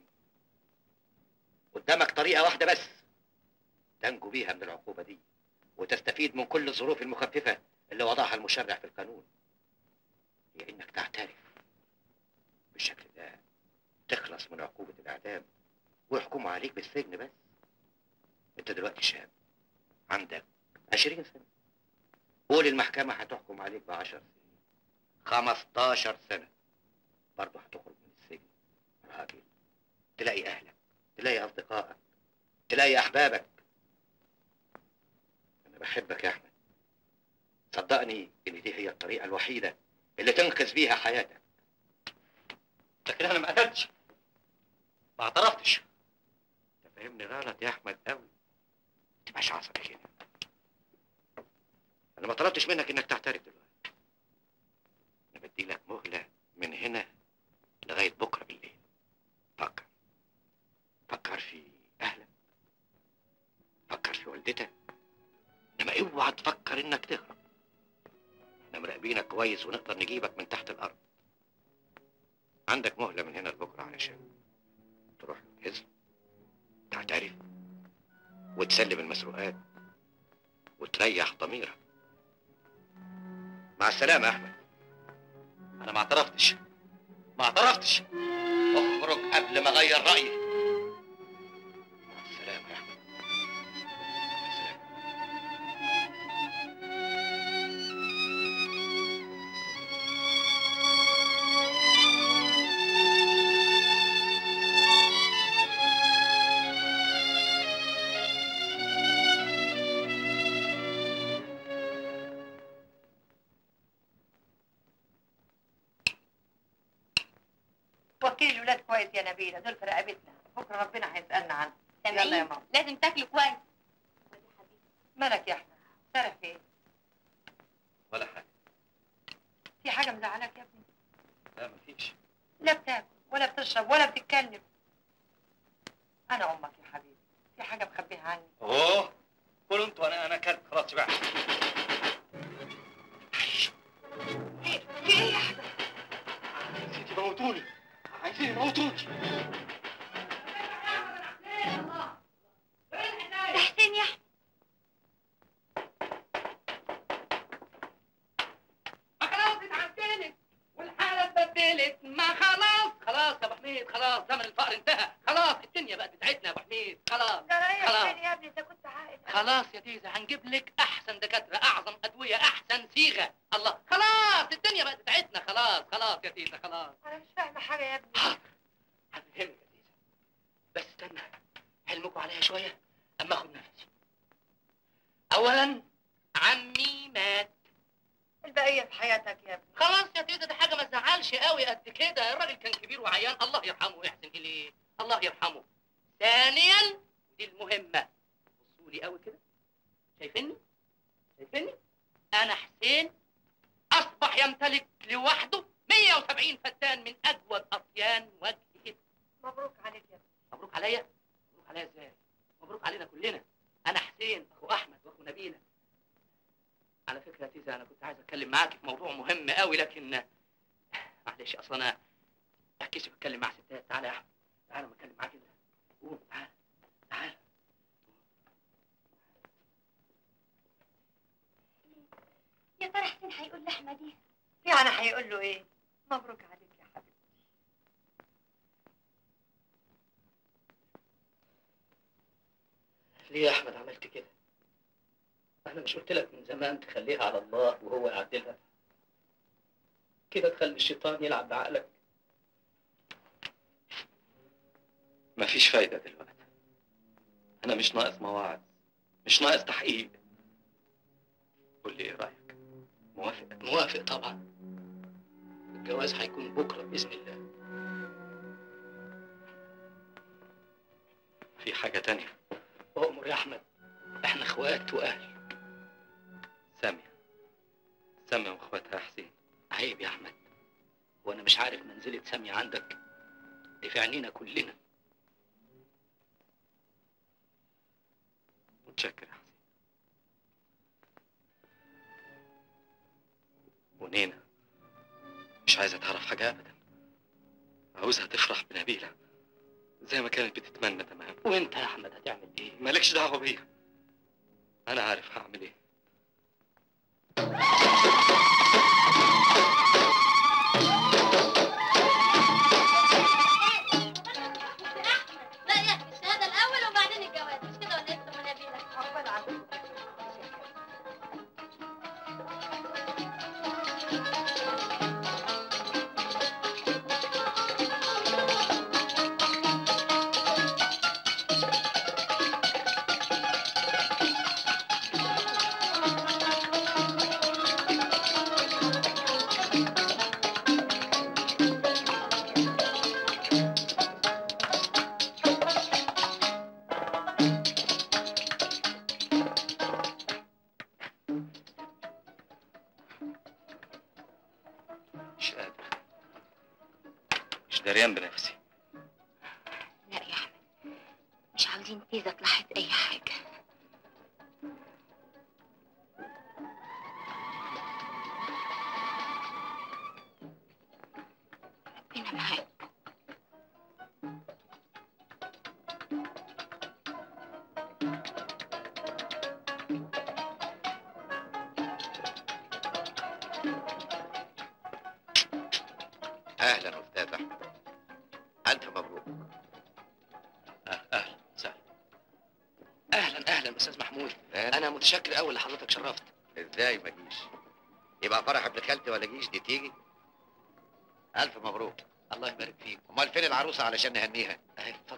Speaker 15: قدامك طريقه واحده بس تنجو بيها من العقوبه دي وتستفيد من كل الظروف المخففه اللي وضعها المشرع في القانون هي انك تعترف بالشكل ده تخلص من عقوبه الاعدام ويحكموا عليك بالسجن بس انت دلوقتي شاب عندك عشرين سنة قول المحكمة هتحكم عليك بعشر سنين خمستاشر سنة برضه هتخرج من السجن راجل تلاقي أهلك تلاقي أصدقائك تلاقي أحبابك أنا بحبك يا أحمد صدقني إن دي هي الطريقة الوحيدة اللي تنقذ بيها حياتك
Speaker 11: لكن انا ما قتلتش ما اعترفتش
Speaker 15: انت فاهمني غلط يا احمد قوي تبقاش عصبي كده انا ما طلبتش منك انك تعترف دلوقتي انا بدي لك مهله من هنا لغايه بكره بالليل فكر فكر في اهلك فكر في والدتك انما اوعى تفكر انك تهرب احنا مراقبينك كويس ونقدر نجيبك من تحت الارض عندك مهله من هنا لبكره علشان تروح الحزب تعترف وتسلم المسروقات وتريح ضميرك مع السلامة يا أحمد
Speaker 11: انا ما اعترفتش ما اعترفتش
Speaker 15: اخرج قبل ما أغير رأيي مع السلامة يا أحمد مع السلامة
Speaker 6: وكيل الولاد كويس يا نبيله دول في رقبتنا بكره ربنا هيسالنا عنهم يلا يا
Speaker 4: سامعين
Speaker 6: ماما
Speaker 4: لازم تاكلوا كويس
Speaker 6: مالك يا احمد سرح في ايه
Speaker 11: ولا حاجه
Speaker 6: في حاجه مزعلاك يا ابني
Speaker 11: لا مفيش
Speaker 6: لا بتاكل ولا بتشرب ولا بتتكلم انا امك يا حبيبي في حاجه مخبيها عني
Speaker 11: اوه كلوا انتوا انا انا اكلت خلاص شبعت
Speaker 6: في ايه يا احمد
Speaker 11: عايزين يموتوني عايزين يموتوني
Speaker 8: خلاص زمن الفقر انتهى خلاص الدنيا بقت بتاعتنا يا ابو حميد خلاص
Speaker 6: جرايه
Speaker 8: خلاص.
Speaker 6: فين يا ابني انت كنت عاقل
Speaker 8: خلاص يا تيزا هنجيب لك احسن دكاتره اعظم ادويه احسن صيغه الله خلاص الدنيا بقت بتاعتنا خلاص خلاص يا تيزا خلاص
Speaker 6: انا مش فاهمه حاجه يا ابني
Speaker 8: هفهمك يا تيزا بس استنى حلمكم عليا شويه اما اخد نفسي اولا عمي مات
Speaker 6: البقيه في حياتك يا ابني
Speaker 8: خلاص يا تيزا ده حاجه ما تزعلش قوي قد كده الراجل كان كبير وعيان الله يرحمه ويحسن اليه الله يرحمه ثانيا دي المهمه بصوا لي قوي كده شايفيني شايفيني انا حسين اصبح يمتلك لوحده 170 فتان من اجود اطيان وجه ابن
Speaker 6: مبروك عليك يا ابني
Speaker 8: مبروك عليا مبروك عليا ازاي مبروك علينا كلنا انا حسين اخو احمد واخو نبيله على فكره يا تيزا انا كنت عايز اتكلم معاك في موضوع مهم قوي لكن معلش اصل انا اتكسف اتكلم مع ستات تعالى يا احمد تعالى ما اتكلم معاك انت قوم تعالى تعالى
Speaker 4: يا ترى حسين هيقول لاحمد ايه
Speaker 6: يعني هيقول له ايه مبروك عليك يا حبيبي
Speaker 8: ليه يا احمد عملت كده انا مش قلت لك من زمان تخليها على الله وهو يعدلها كده تخلي الشيطان يلعب بعقلك مفيش فايدة دلوقتي أنا مش ناقص مواعظ مش ناقص تحقيق قول لي إيه رأيك؟ موافق؟ موافق طبعا الجواز هيكون بكرة بإذن الله في حاجة تانية أؤمر يا أحمد إحنا إخوات وأهل سامية سامية وإخواتها يا حسين عيب يا أحمد هو أنا مش عارف منزلة سامية عندك دي في عينينا كلنا متشكر يا حسين ونينا مش عايزة تعرف حاجة أبدا عاوزها تفرح بنبيلة زي ما كانت بتتمنى تمام وانت يا احمد هتعمل ايه مالكش دعوه بيا انا عارف هعمل ايه
Speaker 5: لا يا اخي الشهاده الاول وبعدين الجواز مش كده ولا لسه ما نبيلك
Speaker 6: عقبال عليك
Speaker 11: مش قادر مش دريان بنفسي
Speaker 3: لا يا احمد مش عاوزين تيزة تلاحظ اي حاجة ربنا معاك
Speaker 15: اهلا استاذ احمد الف مبروك
Speaker 8: اهلا وسهلا اهلا اهلا استاذ محمود انا متشكر قوي لحضرتك شرفت
Speaker 15: ازاي ما جيش يبقى فرح ابن خالتي ولا جيش دي تيجي الف مبروك
Speaker 8: الله يبارك فيك
Speaker 15: امال فين العروسه علشان نهنيها
Speaker 8: اهي اتفضل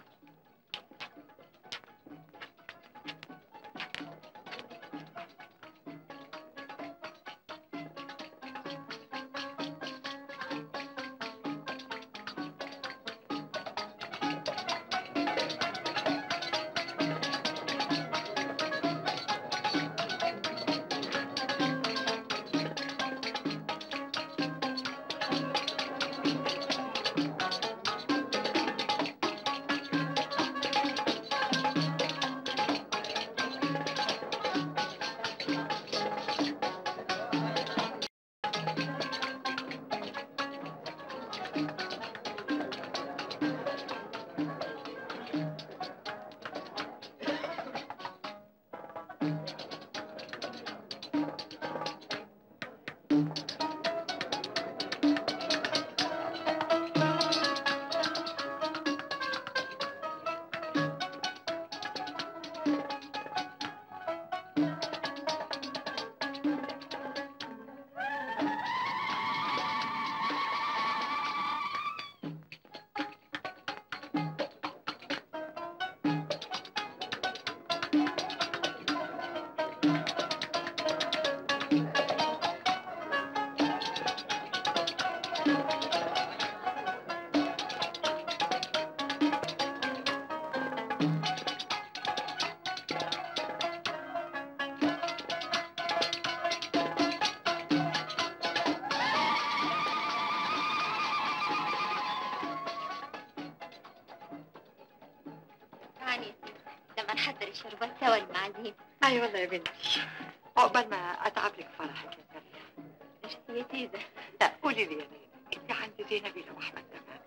Speaker 3: تعالي يا سيدي لما نحضر الشربات سوا المعازيم
Speaker 6: اي والله يا بنتي عقبال ما اتعب لك فرحك يا سلمى
Speaker 3: ميرسي يا تيزة
Speaker 6: لا قولي لي يا نينا انت عند زينب واحمد تمام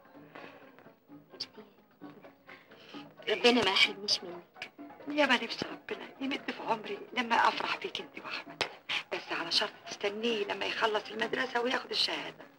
Speaker 3: ربنا ما يحرمنيش منك
Speaker 6: يا ما نفسي ربنا يمد في عمري لما افرح بيك انت واحمد بس على شرط تستنيه لما يخلص المدرسه وياخد الشهاده